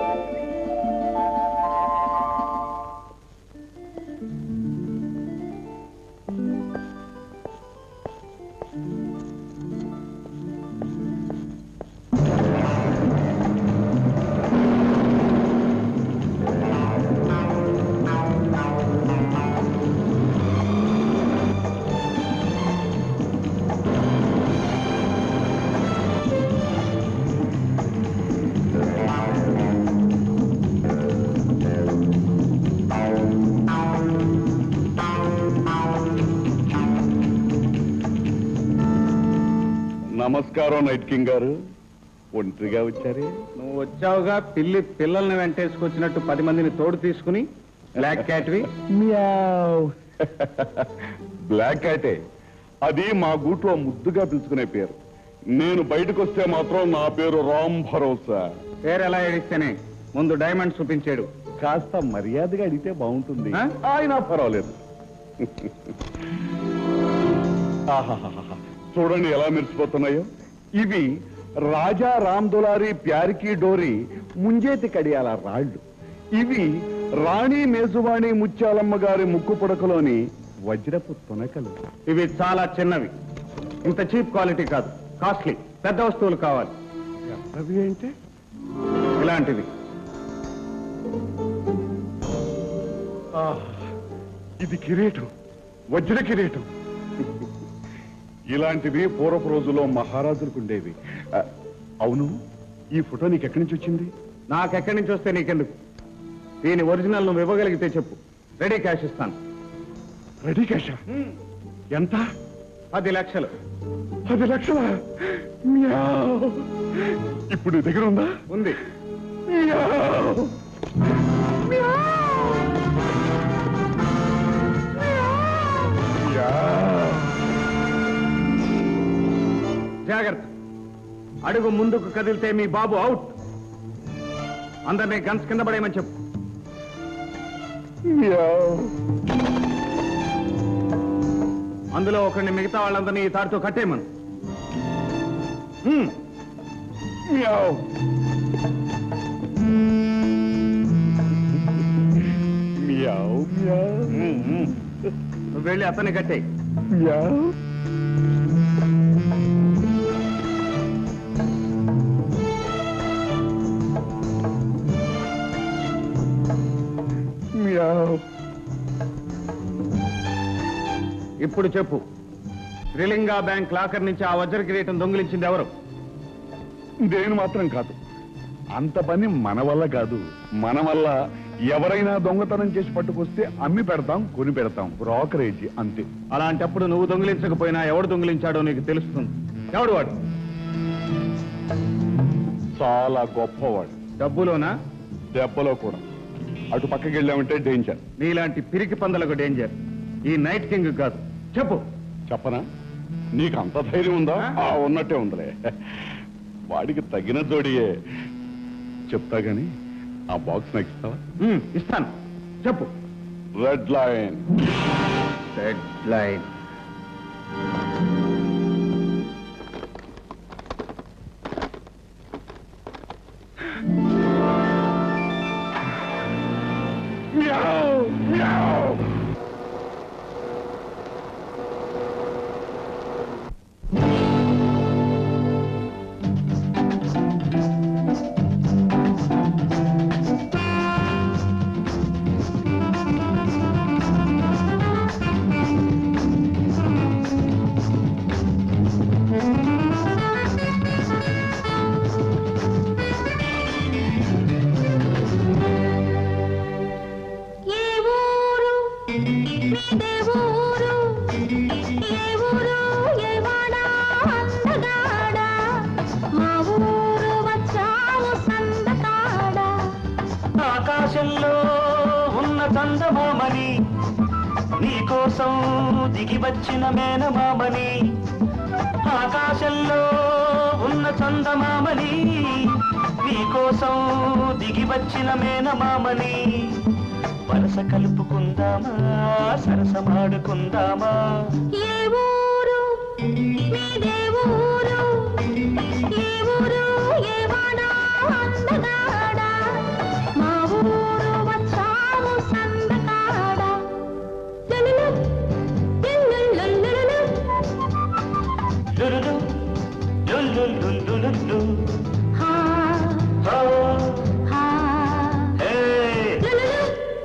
నమస్కారం నైట్ కింగ్ గారు ఒంటరిగా వచ్చారే నువ్వు వచ్చావుగా పిల్లి పిల్లల్ని వెంటేసుకొచ్చినట్టు పది మందిని తోడు తీసుకుని బ్లాక్ క్యాట్వి బ్లాక్ క్యాటే అది మా గూట్లో ముద్దుగా పిలుచుకునే పేరు నేను బయటకు వస్తే మాత్రం నా పేరు రామ్ భరోసా పేరు ఎలా ఏడిస్తేనే ముందు డైమండ్ చూపించాడు కాస్త మర్యాదగా అడిగితే బాగుంటుంది ఆ? ఆయన పర్వాలేదు ఆహాహాహా. చూడండి ఎలా మెరిసిపోతున్నాయో ఇవి రాజా రామ్ దులారి ప్యారికి డోరి ముంజేతి కడియాల రాళ్ళు ఇవి రాణి మేజువాణి ముత్యాలమ్మ గారి ముక్కు పుడకలోని వజ్రపు తునకలు ఇవి చాలా చిన్నవి ఇంత చీప్ క్వాలిటీ కాదు కాస్ట్లీ పెద్ద వస్తువులు కావాలి అవి ఏంటి ఇలాంటివి ఆహ్, ఇది కిరీటం వజ్ర కిరీటం ఇలాంటివి పూర్వపు రోజుల్లో మహారాజులకు ఉండేవి ఆ, అవును ఈ ఫోటో నీకు ఎక్కడి నుంచి వచ్చింది నాకెక్కడి నుంచి వస్తే నీకెందుకు దీని ఒరిజినల్ నువ్వు ఇవ్వగలిగితే చెప్పు రెడీ క్యాష్ ఇస్తాను రెడీ క్యాష్ ఎంత పది లక్షలు పది లక్షల ఇప్పుడు నీ దగ్గర ఉందా ఉంది మ్యావ్. మ్యావ్. జాగ్రత్త అడుగు ముందుకు కదిలితే మీ బాబు అవుట్ అందరినీ గన్స్ కింద పడేయమని చెప్పు మ్యావ్. అందులో ఒకరిని మిగతా వాళ్ళందరినీ ఈ తాడుతో కట్టేయమను హ్మ్. మ్యావ్. మ్యావ్ మ్యావ్ హ్మ్, హ్మ్. నువ్వు వెళ్ళి అతన్ని కట్టేయి మ్యావ్ మ్యావ్ ఇప్పుడు చెప్పు త్రిలింగా బ్యాంక్ లాకర్ నుంచి ఆ వజ్ర కిరీటం దొంగిలించింది ఎవరు నేను మాత్రం కాదు అంత పని మన వల్ల కాదు మన వల్ల ఎవరైనా దొంగతనం చేసి పట్టుకొస్తే అమ్మి పెడతాం కొని పెడతాం బ్రోకరేజీ అంతే అలాంటప్పుడు నువ్వు దొంగిలించకపోయినా ఎవడు దొంగిలించాడో నీకు తెలుస్తుంది ఎవడు వాడు చాలా గొప్పవాడు డబ్బులోనా దెబ్బలో కూడా అటు పక్కకి వెళ్ళామంటే డేంజర్ నీలాంటి పిరికి పందలకు డేంజర్ ఈ నైట్ కింగ్ కాదు చెప్పు చెప్పనా నీకు అంత ధైర్యం ఉందా ఆ ఉన్నట్టే ఉందిలే వాడికి తగిన జోడియే చెప్తా గాని ఆ బాక్స్ నాకు ఇస్తావా హ్మ్, ఇస్తాను చెప్పు రెడ్ లైన్ రెడ్ లైన్ దిగి వచ్చిన మేనమామని ఆకాశంలో ఉన్న చందమామని నీకోసం దిగి వచ్చిన మేనమామని వరస కలుపుకుందామా సరసమాడుకుందామా ఏ ఊరు మీదే ఊరు ఏ ఊరు ఏ వాడా అందగాడా మా ఊరు వచ్చాము సందకాడా లులులు, లుల్లులుల్లులులు. లులులు, లుల్లులుల్లులులు. హా, హో, హా. హే. లులులు.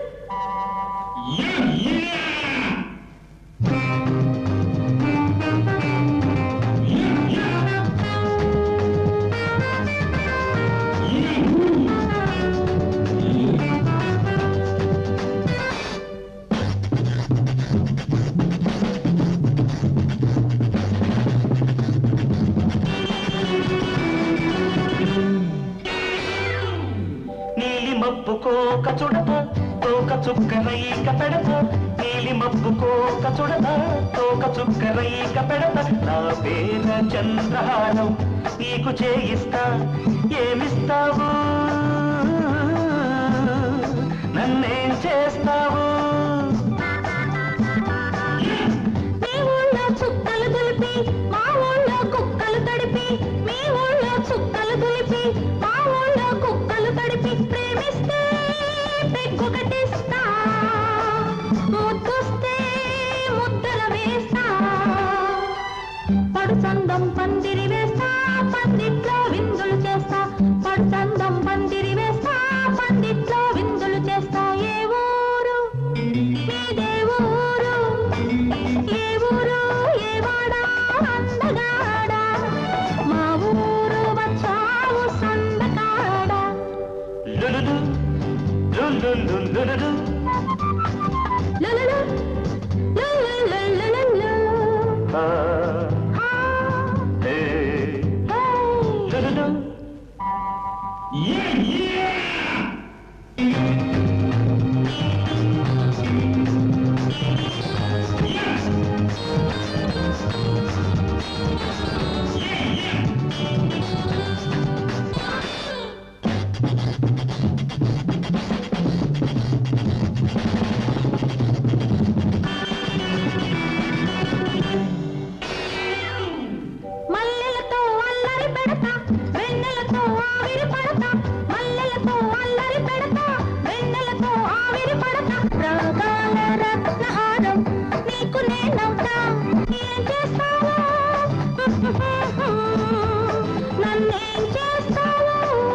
నీలి మబ్బు కోక చుడత తోక చుక్క రైక పెడత నీలి మబ్బు కోక చుడత తోక చుక్క రైక పెడత నా పేర చంద్రహారం నీకు చేయిస్తా ఏమిస్తావు నన్నేం చేస్తావు మీ ఊళ్ళో చుక్కలు దులిపి మా ఊళ్ళో కుక్కలు తడిపి మీ ఊళ్ళో చుక్కలు దులిపి మా ఊళ్ళో కుక్కలు తడిపి ప్రేమిస్తే పెగ్గు కట్టిస్తా ముద్దొస్తే ముద్దల వేస్తా పడుచందం పందిరి వేస్తా పందిట్లో విందులు చేస్తా పడుచందం పందిరి వేస్తా పందిట్లో విందులు చేస్తా ఏ ఊరు మీదే ఊరు ఏ ఊరు ఏ వాడా అందగాడా మా ఊరు వచ్చావు సందకాడా లులులు లులులులులులు. లులులు, లులులులులులు. ఆ, హా, హే. హే. లులులు. మల్లెలతో అల్లరి పెడతా వెన్నెలతో ఆవిరి పడతా మల్లెలతో అల్లరి పెడతా వెన్నెలతో ఆవిరి పడతా రాగాల రత్నహారం నీకు నేనవుతా ఏం చేస్తావు నన్నేం చేస్తావు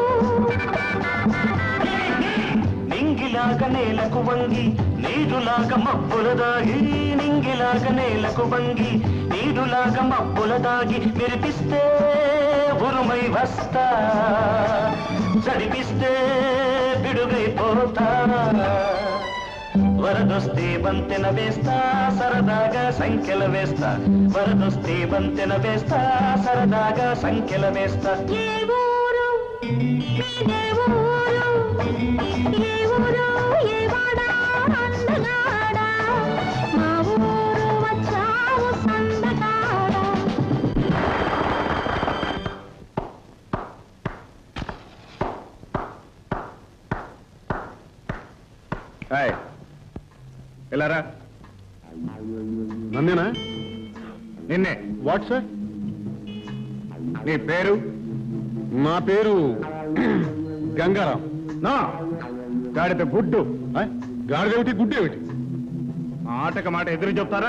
నింగిలాగా నేలకు వంగి నీరులాగా మబ్బుల దాగి నింగిలాగా నేలకు వంగి నీరులాగా మబ్బుల దాగి మెరిపిస్తే ఉరుమై వస్తా చడిపిస్తే పిడుగైపోతా వరదొస్తే బంతెన వేస్తా సరదాగా సంఖ్యల వేస్తా వరదొస్తే బంతెన వేస్తా సరదాగా సంఖ్యల వేస్తా ఏ ఊరు మీదే ఊరు ఏ ఊరు ఏ వాడా అందగాడా మా ఊరు వచ్చావు సందగాడా హాయ్ వెళ్ళారా నన్నేనా నిన్నే వాట్ సార్ నీ పేరు నా పేరు గంగారాం నా గాడిత గుడ్డు ఆ? గాడిదేమిటి గుడ్డేమిటి ఆటక మాట ఎదురు చెప్తారా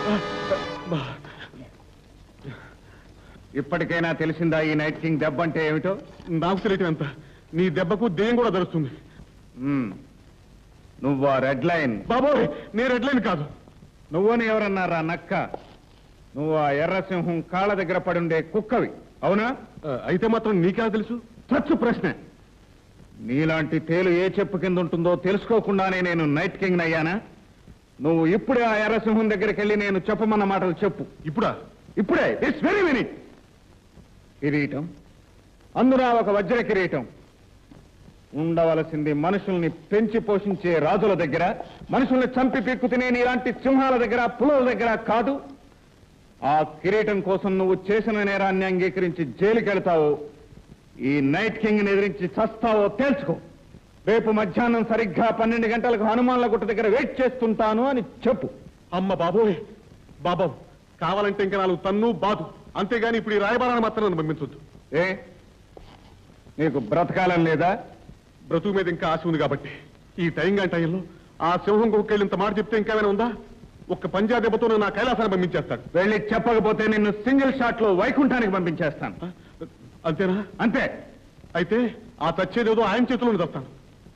ఇప్పటికైనా తెలిసిందా ఈ నైట్ కింగ్ దెబ్బ అంటే ఏమిటో నాకు తెలియటం ఎంత నీ దెబ్బకు దెయ్యం కూడా ధరుస్తుంది మ్మ్. నువ్వు ఆ రెడ్ లైన్ బాబోయ్ నేను రెడ్ లైన్ కాదు నువ్వని ఎవరన్నారా నక్క నువ్వు ఆ ఎర్రసింహం కాళ్ళ దగ్గర పడుండే కుక్కవి అవునా ఆ, అయితే మాత్రం నీకెలా తెలుసు చచ్చు ప్రశ్న నీలాంటి తేలు ఏ చెప్పు కింద ఉంటుందో తెలుసుకోకుండానే నేను నైట్ కింగ్ అయ్యానా నువ్వు ఇప్పుడే ఆ ఎర్రసింహం దగ్గరికి వెళ్ళి నేను చెప్పమన్న మాటలు చెప్పు ఇప్పుడా ఇప్పుడే దిస్ వెరీ మినిట్ కిరీటం అందున ఒక వజ్ర కిరీటం ఉండవలసింది మనుషుల్ని పెంచి పోషించే రాజుల దగ్గర మనుషుల్ని చంపి పీక్కు తినే నీలాంటి సింహాల దగ్గర పులుల దగ్గర కాదు ఆ కిరీటం కోసం నువ్వు చేసిన నేరాన్ని అంగీకరించి జైలుకెళ్తావో ఈ నైట్ కింగ్ ఎదిరించి చస్తావో తేల్చుకో రేపు మధ్యాహ్నం సరిగ్గా పన్నెండు గంటలకు హనుమాన్ల గుట్ట దగ్గర వెయిట్ చేస్తుంటాను అని చెప్పు అమ్మ బాబోయ్ బాబా కావాలంటే ఇంకా నాలుగు తన్ను బాదు అంతేగాని ఇప్పుడు ఈ రాయబారాన్ని మాత్రం నన్ను పంపించొద్దు ఏ నీకు బ్రతకాలని లేదా బ్రతుకు మీద ఇంకా ఆశ ఉంది కాబట్టి ఈ టైం గంట టైంలో ఆ సింహం కుక్కెళ్ళి ఇంత మాట చెప్తే ఇంకా ఏమైనా ఉందా ఒక్క పంజా దెబ్బతో నా కైలాసాన్ని పంపించేస్తాడు వెళ్ళి చెప్పకపోతే నిన్ను సింగిల్ షాట్ లో వైకుంఠానికి పంపించేస్తాను అంతేనా అంతే అయితే ఆ చచ్చేదేదో ఆయన చేతిలో తెస్తాను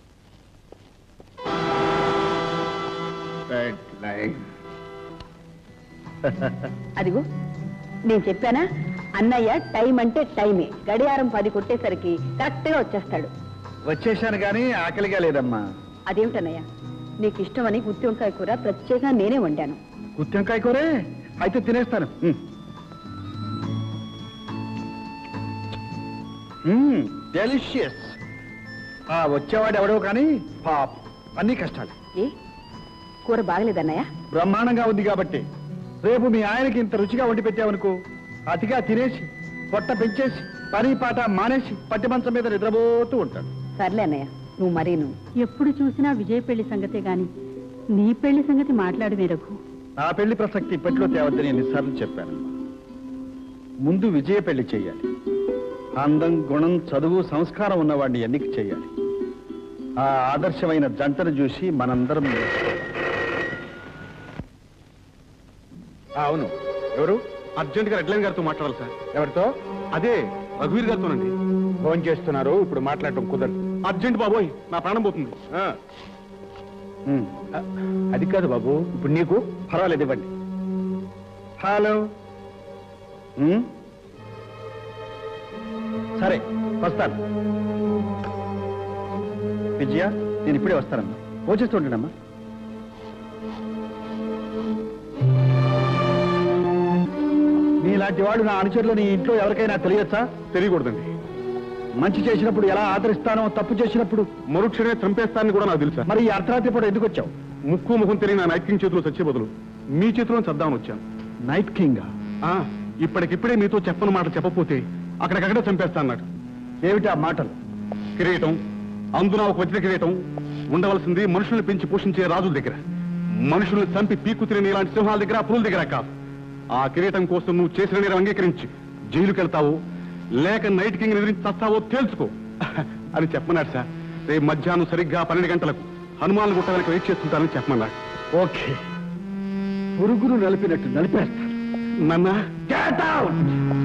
రెడ్ లైన్ అదిగో నేను చెప్పానా అన్నయ్య టైం అంటే టైమే గడియారం పది కొట్టేసరికి కరెక్ట్ గా వచ్చేస్తాడు వచ్చేశాను కానీ ఆకలిగా లేదమ్మా అదేమిటన్నయ్య నీకు ఇష్టమని గుత్తి వంకాయ కూర ప్రత్యేకంగా నేనే వండాను గుత్తెంకాయ కూరే అయితే తినేస్తాను డెలిషియస్ ఆ వచ్చేవాడు ఎవడో కానీ పాప్ అన్ని కష్టాలు ఏ కూర బాగలేదన్నయ్య బ్రహ్మాండంగా ఉంది కాబట్టి రేపు మీ ఆయనకి ఇంత రుచిగా వండి పెట్టావనుకో అతిగా తినేసి పొట్ట పెంచేసి పని పాట మానేసి పట్టి మంచం మీద నిద్రపోతూ ఉంటాడు సర్లే అన్నయ్య నువ్వు మరీను ఎప్పుడు చూసినా విజయ్ పెళ్లి సంగతే గాని నీ పెళ్లి సంగతి మాట్లాడు రఘు నా పెళ్లి ప్రసక్తి ఇప్పట్లో తేవద్దని ఎన్నిసార్లు చెప్పానమ్మా ముందు విజయ పెళ్లి చెయ్యాలి అందం గుణం చదువు సంస్కారం ఉన్నవాడిని ఎన్నిక చేయాలి ఆ ఆదర్శమైన జంటను చూసి మనందరం నేర్చుకోవాలి. ఆ, అవును ఎవరు అర్జెంట్ గా రెడ్ లైన్ గారితో మాట్లాడాలి సార్ ఎవరితో అదే రఘువీర్ గారితోనండి ఫోన్ చేస్తున్నారు ఇప్పుడు మాట్లాడటం కుదరదు అర్జెంట్ బాబోయ్ నా ప్రాణం పోతుంది ఆ. ఉమ్. ఆ, అది కాదు బాబు ఇప్పుడు నీకు పర్వాలేదు ఇవ్వండి హలో ఉమ్. సరే వస్తాను విజయ నేను ఇప్పుడే వస్తానమ్మా వచ్చేస్తుంటానమ్మా నీలాంటి వాడు నా అనుచరులు నీ ఇంట్లో ఎవరికైనా తెలియచ్చా తెలియకూడదండి మంచి చేసినప్పుడు ఎలా ఆదరిస్తానో తప్పు చేసినప్పుడు మరుక్షణమే చంపేస్తానని కూడా నాకు తెలుసా మరి ఈ అర్ధరాత్రి పూట ఎందుకు వచ్చావు ముక్కు ముఖం తెలియని నా నైట్ కింగ్ చేతిలో చచ్చే బదులు మీ చేతిలో చద్దామని వచ్చాను నైట్ కింగ్ ఆ, ఇప్పటికిప్పుడే మీతో చెప్పని మాట చెప్పపోతే అక్కడికక్కడే చంపేస్తా అన్నాడు ఏమిటి ఆ మాటలు కిరీటం అందున ఒక వజ్ర కిరీటం ఉండవలసింది మనుషుల్ని పెంచి పోషించే రాజుల దగ్గర మనుషుల్ని చంపి పీక్కు తినే ఇలాంటి సింహాల దగ్గర పులుల దగ్గర కాదు ఆ కిరీటం కోసం నువ్వు చేసిన నేరం అంగీకరించి జైలుకి వెళ్తావో లేక నైట్ కింగ్ ఎదిరించి చస్తావో తేల్చుకో అని చెప్పమన్నాడు సార్ రేపు మధ్యాహ్నం సరిగ్గా పన్నెండు గంటలకు హనుమాన్ గుట్ట వెనక వెయిట్ చేస్తుంటానని చెప్పమన్నాడు ఓకే పురుగును నలిపినట్టు నలిపేస్తాను నన్నా Get out!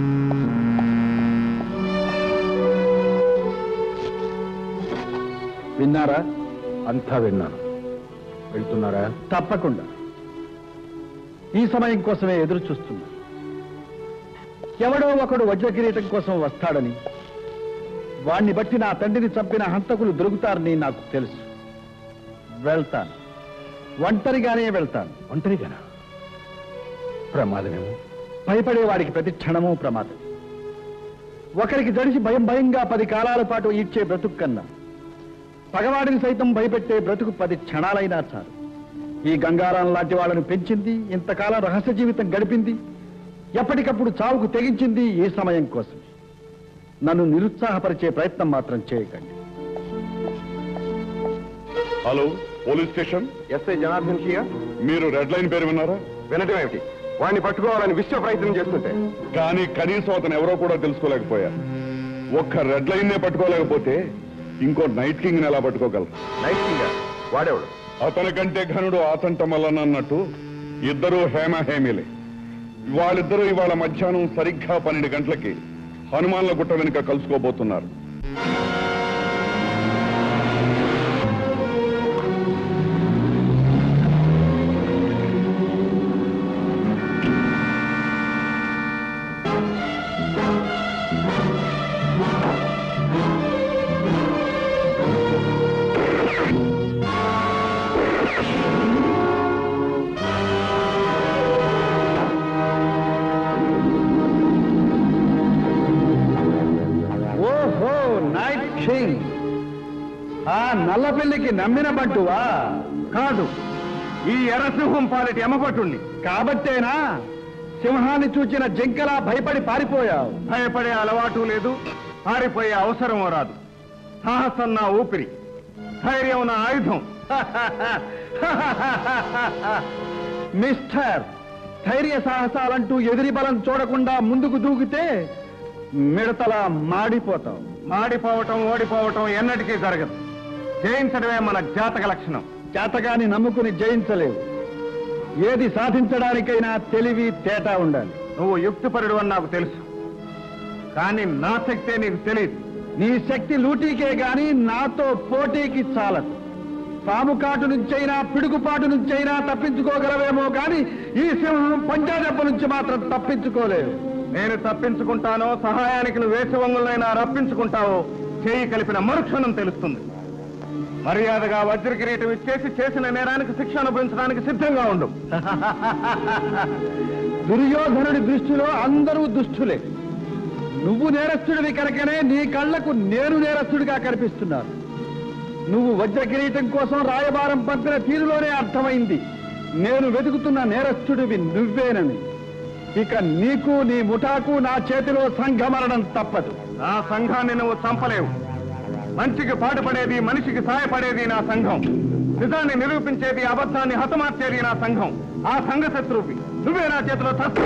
విన్నారా అంతా విన్నాను వెళ్తున్నారా తప్పకుండా ఈ సమయం కోసమే ఎదురు చూస్తున్నా ఎవడో ఒకడు వజ్ర కిరీటం కోసం వస్తాడని వాణ్ణి బట్టి నా తండ్రిని చంపిన హంతకులు దొరుకుతారని నాకు తెలుసు వెళ్తాను ఒంటరిగానే వెళ్తాను ఒంటరిగానా ప్రమాదమేమో భయపడే వాడికి ప్రతి క్షణము ప్రమాదం ఒకరికి జడిసి భయం భయంగా పది కాలాల పాటు ఈడ్చే బ్రతుకు కన్నా పగవాడిని సైతం భయపెట్టే బ్రతుకు పది క్షణాలైనా చాలు ఈ గంగారాం లాంటి వాళ్ళను పెంచింది ఇంతకాలం రహస్య జీవితం గడిపింది ఎప్పటికప్పుడు చావుకు తెగించింది ఈ సమయం కోసం నన్ను నిరుత్సాహపరిచే ప్రయత్నం మాత్రం చేయకండి hello police station SI Janardhan సియా మీరు రెడ్ లైన్ పేరు విన్నారా వినటం ఏమిటి వాడిని పట్టుకోవాలని విశ్వ ప్రయత్నం చేస్తుంటే కానీ కనీసం అతను ఎవరో కూడా తెలుసుకోలేకపోయారు ఒక్క రెడ్ లైన్ నే పట్టుకోలేకపోతే ఇంకో నైట్ కింగ్ ఎలా పట్టుకోగలరు నైట్ కింగ్ వాడేవాడు అతని కంటే ఘనుడు ఆతంట మల్లన్న అన్నట్టు ఇద్దరూ హేమ హేమిలే వాళ్ళిద్దరూ ఇవాళ మధ్యాహ్నం సరిగ్గా పన్నెండు గంటలకి హనుమాన్ల గుట్ట వెనుక కలుసుకోబోతున్నారు ఓహో నైట్ కింగ్ ఆ నల్లపిల్లికి నమ్మిన బంటువా కాదు ఈ ఎర్రసింహం పాలిటి ఎమ్మపట్టుణ్ణి కాబట్టేనా సింహాన్ని చూచిన జింకలా భయపడి పారిపోయావు భయపడే అలవాటు లేదు పారిపోయే అవసరం రాదు సాహసం నా ఊపిరి ధైర్యం నా ఆయుధం మిస్టర్ ధైర్య సాహసాలంటూ ఎదిరి బలం చూడకుండా ముందుకు దూకితే మిడతలా మాడిపోతాం మాడిపోవటం ఓడిపోవటం ఎన్నటికీ జరగదు జయించడమే మన జాతక లక్షణం జాతకాన్ని నమ్ముకుని జయించలేవు ఏది సాధించడానికైనా తెలివి తేటా ఉండాలి నువ్వు యుక్తిపరుడు అని నాకు తెలుసు కానీ నా శక్తే నీకు తెలియదు నీ శక్తి లూటీకే గాని నాతో పోటీకి చాలదు పాము కాటు నుంచైనా పిడుగుపాటు నుంచైనా తప్పించుకోగలవేమో కానీ ఈ సింహం పంజాదెబ్బ నుంచి మాత్రం తప్పించుకోలేవు నేను తప్పించుకుంటానో సహాయానికి నువ్వు వేసవంగులైనా రప్పించుకుంటావో చేయి కలిపిన మరుక్షణం తెలుస్తుంది మర్యాదగా వజ్ర కిరీటం ఇచ్చేసి చేసిన నేరానికి శిక్ష అనుభవించడానికి సిద్ధంగా ఉండు దుర్యోధనుడి దృష్టిలో అందరూ దుష్టులే నువ్వు నేరస్తుడివి కనుకనే నీ కళ్ళకు నేను నేరస్తుడిగా కనిపిస్తున్నాను నువ్వు వజ్ర కిరీటం కోసం రాయబారం పంపిన తీరులోనే అర్థమైంది నేను వెతుకుతున్న నేరస్తుడివి నువ్వేనని ఇక నీకు నీ ముఠాకు నా చేతిలో సంఘమరణం తప్పదు నా సంఘాన్ని నువ్వు చంపలేవు మంచికి పాటుపడేది మనిషికి సహాయపడేది నా సంఘం నిజాన్ని నిరూపించేది అబద్ధాన్ని హతమార్చేది నా సంఘం ఆ సంఘ శత్రువి నువ్వే నా చేతిలో చస్తు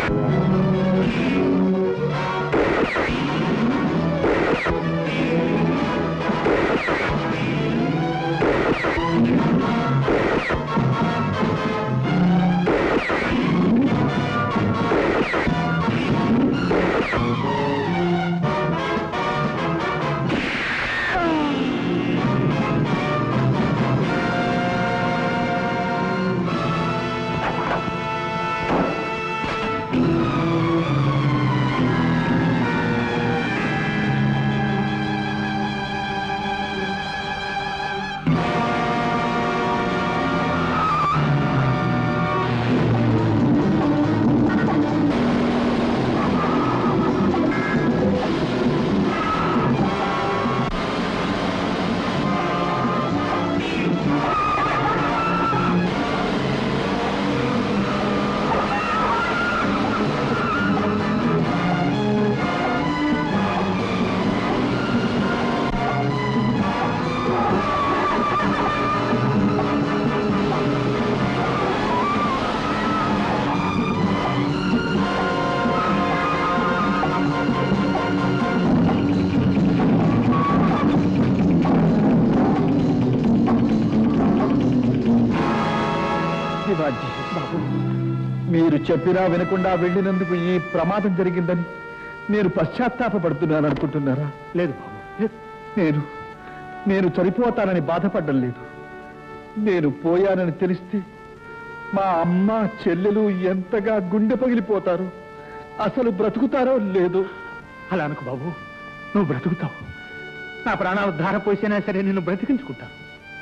శివాజీ బాబు మీరు చెప్పినా వినకుండా వెళ్ళినందుకు ఈ ప్రమాదం జరిగిందని నేను పశ్చాత్తాపడుతున్నాను అనుకుంటున్నారా లేదు బాబు లేదు. నేను నేను చనిపోతానని బాధపడడం లేదు నేను పోయానని తెలిస్తే మా అమ్మ చెల్లెలు ఎంతగా గుండె పగిలిపోతారు అసలు బ్రతుకుతారో లేదో అలా అనుకు బాబు నువ్వు బ్రతుకుతావు నా ప్రాణాలు ధార పోసినా సరే నిన్ను బ్రతికించుకుంటాను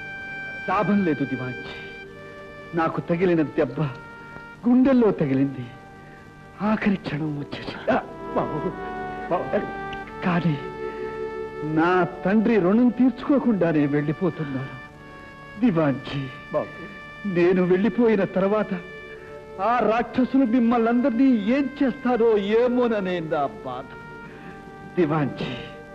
లాభం లేదు దివాంచి నాకు తగిలిన దెబ్బ గుండెల్లో తగిలింది ఆఖరి క్షణం వచ్చేసి బాబు బాబు కానీ నా తండ్రి రుణం తీర్చుకోకుండానే వెళ్ళిపోతున్నాను దివాంజీ నేను వెళ్ళిపోయిన తర్వాత ఆ రాక్షసులు మిమ్మల్ని అందరినీ ఏం చేస్తారో ఏమోననే నా బాధ దివాంజీ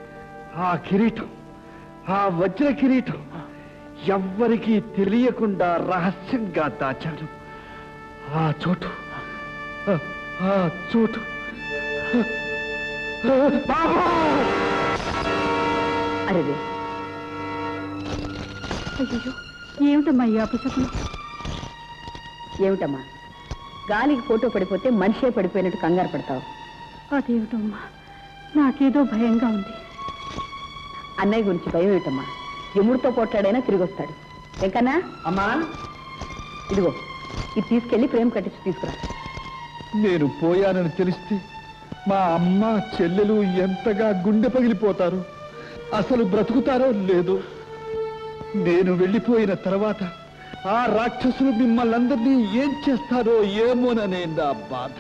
ఆ కిరీటం ఆ వజ్ర కిరీటం ఎవ్వరికీ తెలియకుండా రహస్యంగా దాచాను ఆ చోటు ఆ- ఆ చోటు బాబు అరే అయ్యో ఏమిటమ్మా ఈ అపశకునం ఏమిటమ్మా గాలికి ఫోటో పడిపోతే మనిషే పడిపోయినట్టు కంగారు పడతావు అదేమిటమ్మా నాకేదో భయంగా ఉంది అన్నయ్య గురించి భయం ఏమిటమ్మా ఎముడితో పోట్లాడైనా తిరిగి వస్తాడు వెంకన్నా అమ్మా ఇదిగో ఇది తీసుకెళ్లి ప్రేమ కట్టించి తీసుకురా నేను పోయానని తెలిస్తే మా అమ్మ చెల్లెలు ఎంతగా గుండె పగిలిపోతారు అసలు బ్రతుకుతారో లేదో నేను వెళ్ళిపోయిన తర్వాత ఆ రాక్షసులు మిమ్మల్ని అందరినీ ఏం చేస్తారో ఏమోననే నా బాధ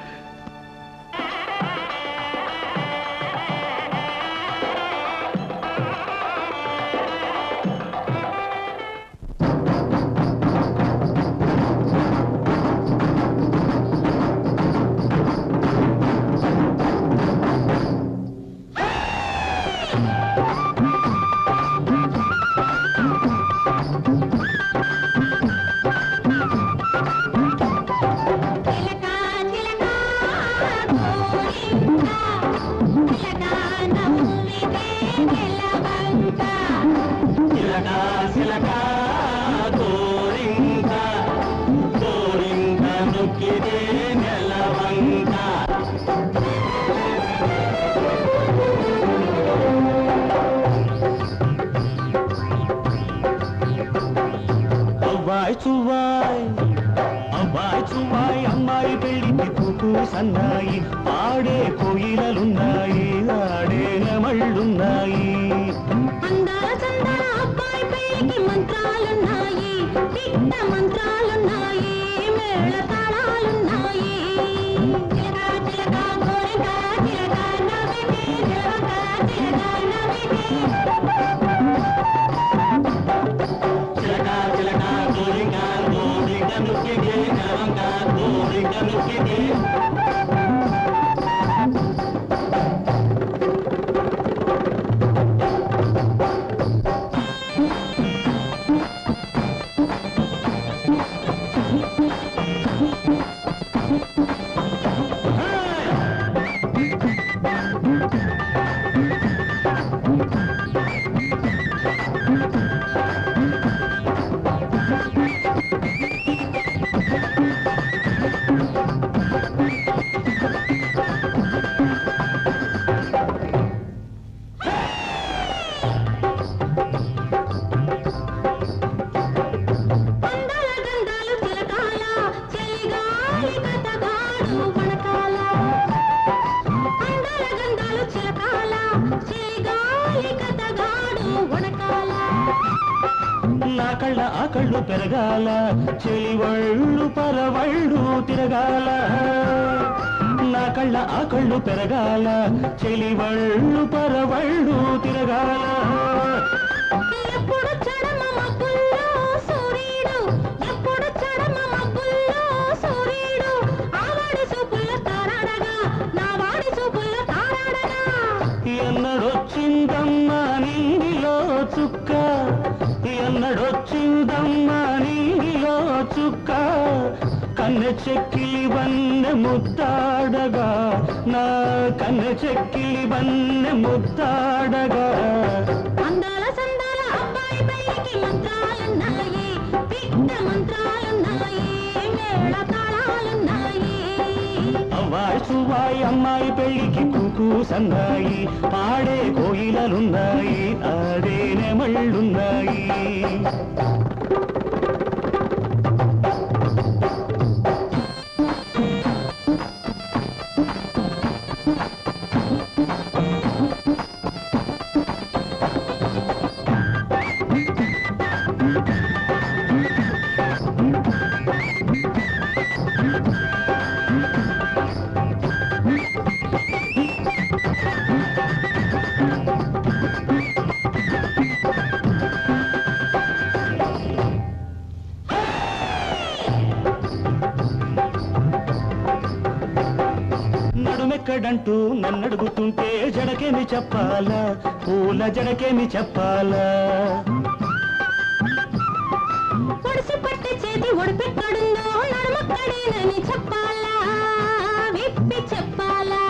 చిలక చిలక గోరింక చిలక నవ్వితే నెలవంక చిలక చిలక గోరింక గోరింక నొక్కితే నెలవంక అవ్వాయ్ చువ్వాయ్ అబ్బాయి చువ్వాయ్ అమ్మాయి పెళ్లికి కూకు సన్నాయి ఆడే కోయిలలున్నాయి ఆడే నెమళ్ళున్నాయి అందాల చందాల అబ్బాయి పెళ్లికి మంత్రాలున్నాయి పిట్ట మంత్రాలున్నాయి మేళ తాళాలున్నాయి చిలక చిలక గోరింక చిలక నవ్వితే నెలవంక చిలక నవ్వితే చిలక చిలక గోరింక గోరింక నొక్కితే నెలవంక గోరింక నొక్కితే అందాల గంధాలు చిలకాల చెలిగాలి కథగాడు వణకాల అందాల గంధాలు చిలకాల చెలిగాలి కథగాడు వణకాల నా కళ్ళ ఆ కళ్ళు పెరగాల చెలివళ్ళు పరవళ్ళు తిరగాల నా కళ్ళ ఆ కళ్ళు పెరగాల చెలివళ్ళు పరవళ్ళు తిరగాల ఎప్పుడు చడమ మబ్బుల్లో సూర్యుడు ఎప్పుడు చడమ మబ్బుల్లో సూర్యుడు ఆ వాడి చూపుల్లో తారాడగా నా వాడి చూపుల్లో తారాడగా ఎన్నడొచ్చిందమ్మా నింగిలో చుక్క ఎన్నడొచ్చిందమ్మా నింగిలో చుక్క కన్నె చెక్కిలి వన్నె ముద్దాడగా నా కన్నె చెక్కిలి వన్నె ముద్దాడగా అందాల సందాల అబ్బాయి పెళ్లికి మంత్రాలున్నాయి పిట్ట మంత్రాలున్నాయి మేళ తాళాలున్నాయి అవ్వాయి సువాయి అమ్మాయి పెళ్లికి కూకు సన్నాయి పాడే కోయిలలున్నాయి ఆడే నెమళ్ళున్నాయి నడుమెక్కడంటూ నన్నడుగుతుంటే జడకేమి చెప్పాలా పూల జడకేమి చెప్పాలా పొడిసి పట్టే చేతి ఒడిపెక్కడుందో నడుమక్కడేనని చెప్పాలా విప్పి చెప్పాలా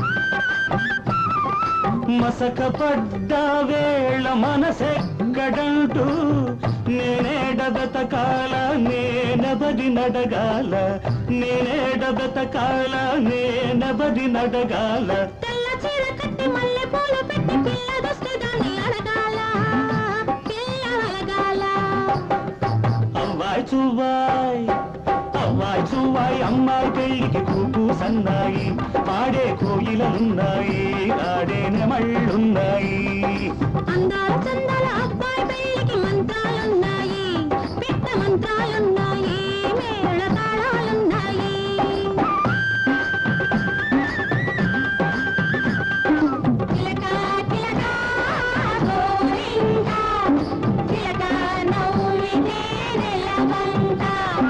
మసక పడ్డ వేళ మనసెక్కడంటూ నేనే డగత కాల నేన నేనబది నడగాల నేనేడ బ్రతకాల నేనబది నడగాల తెల్ల చీర కట్టి మల్లె పూలు పెట్టి పిల్లదొస్తే దాన్ని అడగాల పిల్ల అడగాల అవ్వాయ్ చువ్వాయ్ అవ్వాయ్ చువ్వాయ్ అమ్మాయి పెళ్లికి కూపు సన్నాయి పాడే కోయిలలున్నాయి ఆడే నెమళ్ళున్నాయి అందాల చందాల అబ్బాయి పెళ్లికి మంత్రాలున్నాయి పిట్ట మంత్రాలున్నాయి మేళ తాళాలున్నాయి చిలక చిలక గోరింక చిలక నవ్వితే నెలవంక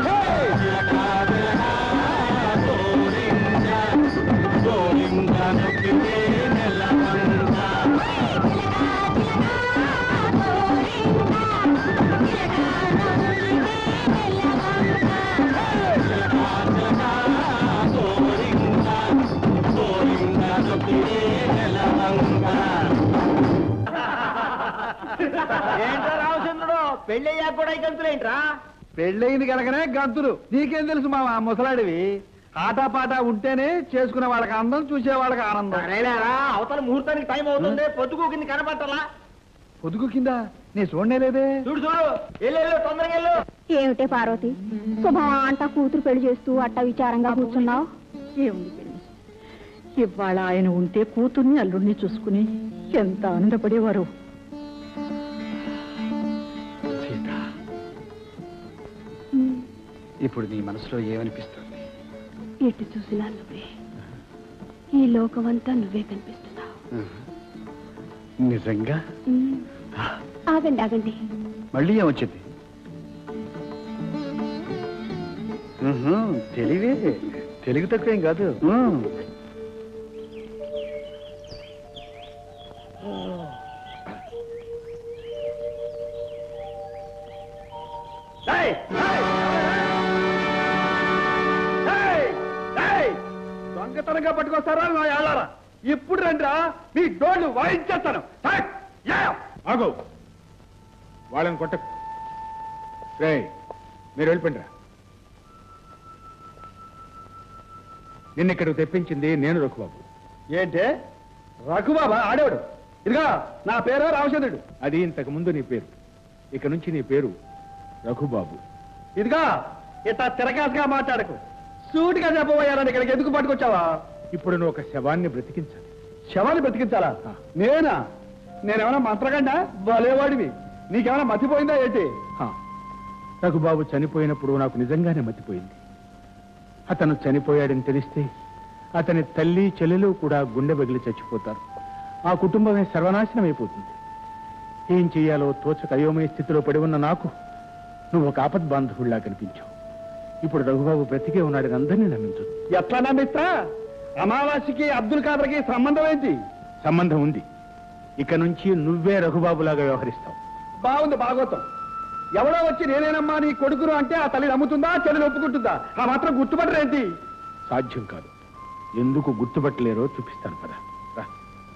ఏంట్రా రామచంద్రుడు పెళ్ళయ్యాక కూడా ఈ గంతులేంట్రా పెళ్ళయింది కనుకనే గంతులు నీకేం తెలుసు మామ ముసలాడివి ఆటపాట ఉంటేనే చేసుకునే వాళ్ళకి అందం చూసే వాళ్ళకి ఆనందం సరేలేరా అవతల ముహూర్తానికి టైం అవుతుంది పొద్దుకోకింది కనబట్టలా పొదుగు కింద నీ చూడనే లేదే చూడు చూడు వెళ్ళు వెళ్ళు తొందరగా వెళ్ళు ఏమిటే పార్వతి శుభం అంట కూతురు పెళ్లి చేస్తూ అట్ట విచారంగా కూర్చున్నావు ఏముంది పెళ్లి ఇవాళ ఆయన ఉంటే కూతుర్ని అల్లుడిని చూసుకుని ఎంత ఆనందపడేవారు సీత ఇప్పుడు నీ మనసులో ఏమనిపిస్తుంది ఎటు చూసినా నువ్వే ఈ లోకమంతా నువ్వే కనిపిస్తున్నావు నిజంగా ఉమ్. ఆగండి ఆగండి మళ్ళీ ఏమొచ్చింది ఉహు, తెలివే తెలుగు తక్కువేం కాదు ఉమ్. ఏయ్! ఏయ్! ఏయ్! ఏయ్! దొంగతనంగా పట్టుకొస్తారా నా ఏళ్ళారా ఇప్పుడు రండిరా మీ డోళ్ళు వాయించేస్తాను థాక్! యా! ఆగో వాళ్ళని కొట్ట రే మీరు వెళ్ళిపోండిరా నిన్న ఇక్కడికి తెప్పించింది నేను రఘుబాబు ఏంటే రఘుబాబా ఆడేవాడు ఇదిగా నా పేరు రామచంద్రుడు అది ఇంతకు ముందు నీ పేరు ఇక నుంచి నీ పేరు రఘుబాబు ఇదిగా ఇట్లా తిరగాసుగా మాట్లాడకు సూటిగా చెప్పబోయారని ఇక్కడికి ఎందుకు పట్టుకొచ్చావా ఇప్పుడు నువ్వు ఒక శవాన్ని బ్రతికించాలి శవాన్ని బ్రతికించాలా ఆ. నేనా నేనేమైనా మంత్రగండా భలేవాడివి నీకేమైనా మతిపోయిందా ఏంటి హా. రఘుబాబు చనిపోయినప్పుడు నాకు నిజంగానే మతిపోయింది అతను చనిపోయాడని తెలిస్తే అతని తల్లి చెల్లెలు కూడా గుండె బగిలి చచ్చిపోతారు ఆ కుటుంబమే సర్వనాశనం అయిపోతుంది ఏం చెయ్యాలో తోచక అయోమయ స్థితిలో పడి ఉన్న నాకు నువ్వు ఒక ఆపద్ బాంధవుడిలా కనిపించావు ఇప్పుడు రఘుబాబు బ్రతికే ఉన్నాడని అందరినీ నమ్మించు ఎట్లా నమ్మిస్తా అమావాస్యకి అబ్దుల్ ఖాదర్కి సంబంధం ఏంటి సంబంధం ఉంది ఇక నుంచి నువ్వే రఘుబాబులాగా వ్యవహరిస్తావు బాగుంది భాగవతం ఎవడో వచ్చి నేనేనమ్మా నీ కొడుకును అంటే ఆ తల్లి నమ్ముతుందా చెల్లెలు ఒప్పుకుంటుందా ఆ మాత్రం గుర్తుపట్టరేంటి సాధ్యం కాదు ఎందుకు గుర్తుపట్టలేరో చూపిస్తాను కదా రా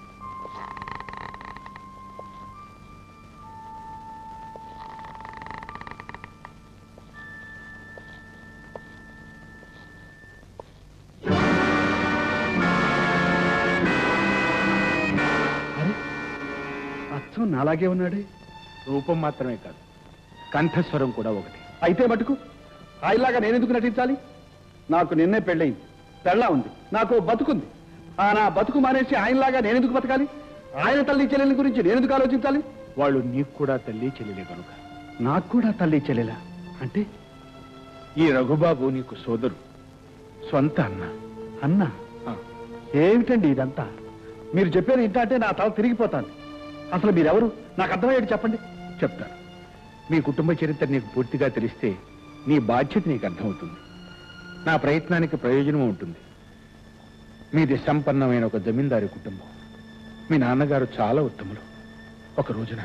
అచ్చం నాలాగే ఉన్నాడే రూపం మాత్రమే కాదు కంఠస్వరం కూడా ఒకటి అయితే మటుకు ఆయనలాగా నేనెందుకు నటించాలి నాకు నిన్నే పెళ్ళయింది పెళ్ళ ఉంది నాకు ఓ బతుకుంది ఆ నా బతుకు మానేసి ఆయనలాగా నేనెందుకు బతకాలి ఆయన తల్లి చెల్లెల గురించి నేనెందుకు ఆలోచించాలి వాళ్ళు నీకు కూడా తల్లి చెల్లెలే కనుక నాకు కూడా తల్లి చెల్లెలా అంటే ఈ రఘుబాబు నీకు సోదరు సొంత అన్న అన్న ఆ, ఏమిటండి ఇదంతా మీరు చెప్పేది ఇంత అంటే నా తల తిరిగిపోతాను అసలు మీరెవరు నాకు అర్థమయ్యేది చెప్పండి చెప్తాను మీ కుటుంబ చరిత్ర నీకు పూర్తిగా తెలిస్తే నీ బాధ్యత నీకు అర్థమవుతుంది నా ప్రయత్నానికి ప్రయోజనం ఉంటుంది మీది సంపన్నమైన ఒక జమీందారి కుటుంబం మీ నాన్నగారు చాలా ఉత్తములు ఒక రోజున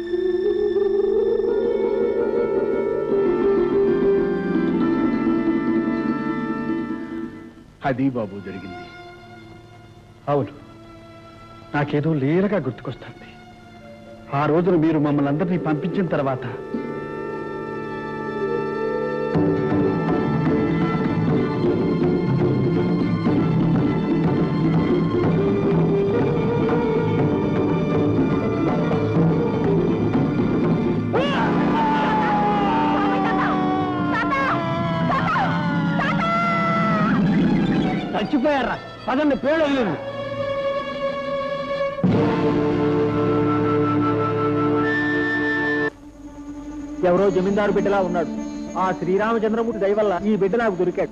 అది బాబు జరిగింది అవును నాకేదో లీలగా గుర్తుకొస్తుంది ఆ రోజున మీరు మమ్మల్ని అందరినీ పంపించిన తర్వాత చచ్చిపోయారా పదండి పేరు వదిలింది ఎవరో జమీందారు బిడ్డలా ఉన్నాడు ఆ శ్రీరామచంద్రమూర్తి దయ వల్ల ఈ బిడ్డ నాకు దొరికాడు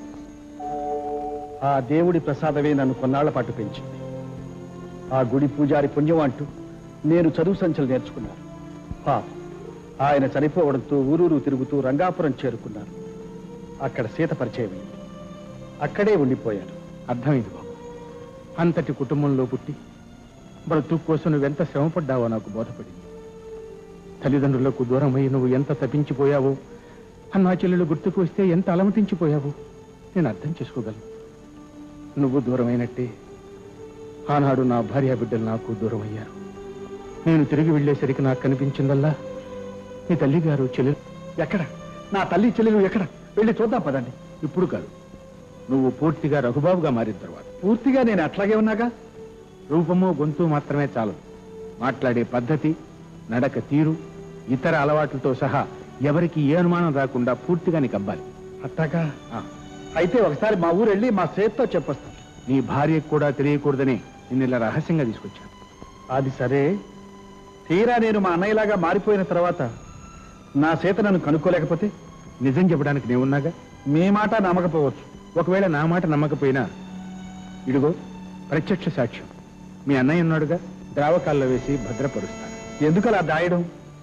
ఆ దేవుడి ప్రసాదమే నన్ను కొన్నాళ్ల పాటు పెంచింది ఆ గుడి పూజారి పుణ్యం అంటూ నేను చదువు సంచలు నేర్చుకున్నాను పాప ఆయన చనిపోవడంతో ఊరూరు తిరుగుతూ రంగాపురం చేరుకున్నాను అక్కడ సీత పరిచయం అయింది అక్కడే ఉండిపోయాను అర్థమైంది బాబు అంతటి కుటుంబంలో పుట్టి బ్రతుకు కోసం నువ్వెంత శ్రమపడ్డావో నాకు బోధపడింది తల్లిదండ్రులకు దూరమై నువ్వు ఎంత తప్పించిపోయావో అన్నా చెల్లెలు గుర్తుకు వస్తే ఎంత అలమటించిపోయావో నేను అర్థం చేసుకోగలను నువ్వు దూరమైనట్టే ఆనాడు నా భార్య బిడ్డలు నాకు దూరమయ్యారు నేను తిరిగి వెళ్ళేసరికి నాకు కనిపించిందల్లా నీ తల్లి గారు చెల్లెలు ఎక్కడ నా తల్లి చెల్లెలు ఎక్కడ వెళ్ళి చూద్దాం పదండి ఇప్పుడు కాదు నువ్వు పూర్తిగా రఘుబాబుగా మారిన తర్వాత పూర్తిగా నేను అట్లాగే ఉన్నాగా రూపము గొంతు మాత్రమే చాలు మాట్లాడే పద్ధతి నడక తీరు ఇతర అలవాట్లతో సహా ఎవరికి ఏ అనుమానం రాకుండా పూర్తిగా నీకు అబ్బాలి అట్టాగా అయితే ఒకసారి మా ఊరు వెళ్ళి మా సేత్తో చెప్పొస్తాను నీ భార్యకు కూడా తెలియకూడదని నిన్ను ఇలా రహస్యంగా తీసుకొచ్చాను అది సరే తీరా నేను మా అన్నయ్యలాగా మారిపోయిన తర్వాత నా సీత నన్ను కనుక్కోలేకపోతే నిజం చెప్పడానికి నేనున్నాగా మీ మాట నమ్మకపోవచ్చు ఒకవేళ నా మాట నమ్మకపోయినా ఇడుగో ప్రత్యక్ష సాక్ష్యం మీ అన్నయ్య ఉన్నాడుగా ద్రావకాల్లో వేసి భద్రపరుస్తాను ఎందుకు అలా దాయడం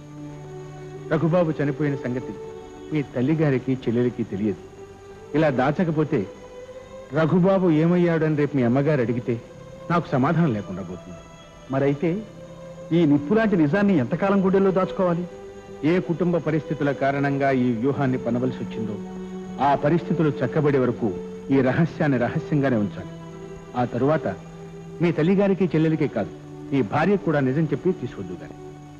రఘుబాబు చనిపోయిన సంగతి మీ తల్లిగారికి చెల్లెలికి తెలియదు ఇలా దాచకపోతే రఘుబాబు ఏమయ్యాడని రేపు మీ అమ్మగారు అడిగితే నాకు సమాధానం లేకుండా పోతుంది మరైతే ఈ నిప్పులాంటి నిజాన్ని ఎంతకాలం గుండెల్లో దాచుకోవాలి ఏ కుటుంబ పరిస్థితుల కారణంగా ఈ వ్యూహాన్ని పనవలసి వచ్చిందో ఆ పరిస్థితులు చక్కబడే వరకు ఈ రహస్యాన్ని రహస్యంగానే ఉంచాలి ఆ తరువాత మీ తల్లిగారికి చెల్లెలికే కాదు ఈ భార్యకు కూడా నిజం చెప్పి తీసుకొద్దు గాని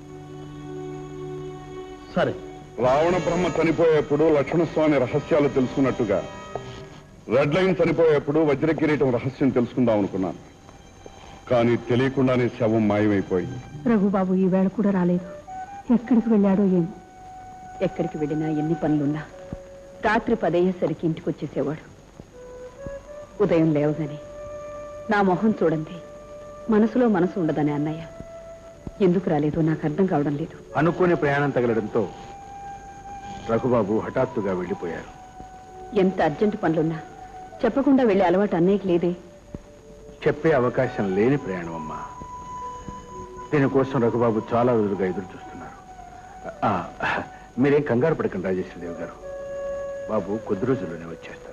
సరే రావణ బ్రహ్మ చనిపోయేప్పుడు లక్ష్మణస్వామి రహస్యాలు తెలుసుకున్నట్టుగా రెడ్ లైన్ చనిపోయేప్పుడు వజ్ర కిరీటం రహస్యం తెలుసుకుందాం అనుకున్నాను కానీ తెలియకుండానే శవం మాయమైపోయింది రఘుబాబు ఈ వేళ కూడా రాలేదు ఎక్కడికి వెళ్ళాడో ఏమో ఎక్కడికి వెళ్ళినా ఎన్ని పనులున్నా రాత్రి పదయ్యేసరికి ఇంటికి వచ్చేసేవాడు ఉదయం లేవగానే నా మొహం చూడండి మనసులో మనసు ఉండదని అన్నయ్య ఎందుకు రాలేదో నాకు అర్థం కావడం లేదు అనుకోని ప్రయాణం తగలడంతో రఘుబాబు హఠాత్తుగా వెళ్ళిపోయారు ఎంత అర్జెంటు పనులున్నా చెప్పకుండా వెళ్ళే అలవాటు అన్నయ్యకి లేదే చెప్పే అవకాశం లేని ప్రయాణం అమ్మా దీనికోసం రఘుబాబు చాలా రోజులుగా ఎదురు చూస్తున్నారు ఆ, మీరేం కంగారు పడకండి రాజేశ్వరదేవి గారు బాబు కొద్ది రోజుల్లోనే వచ్చేస్తారు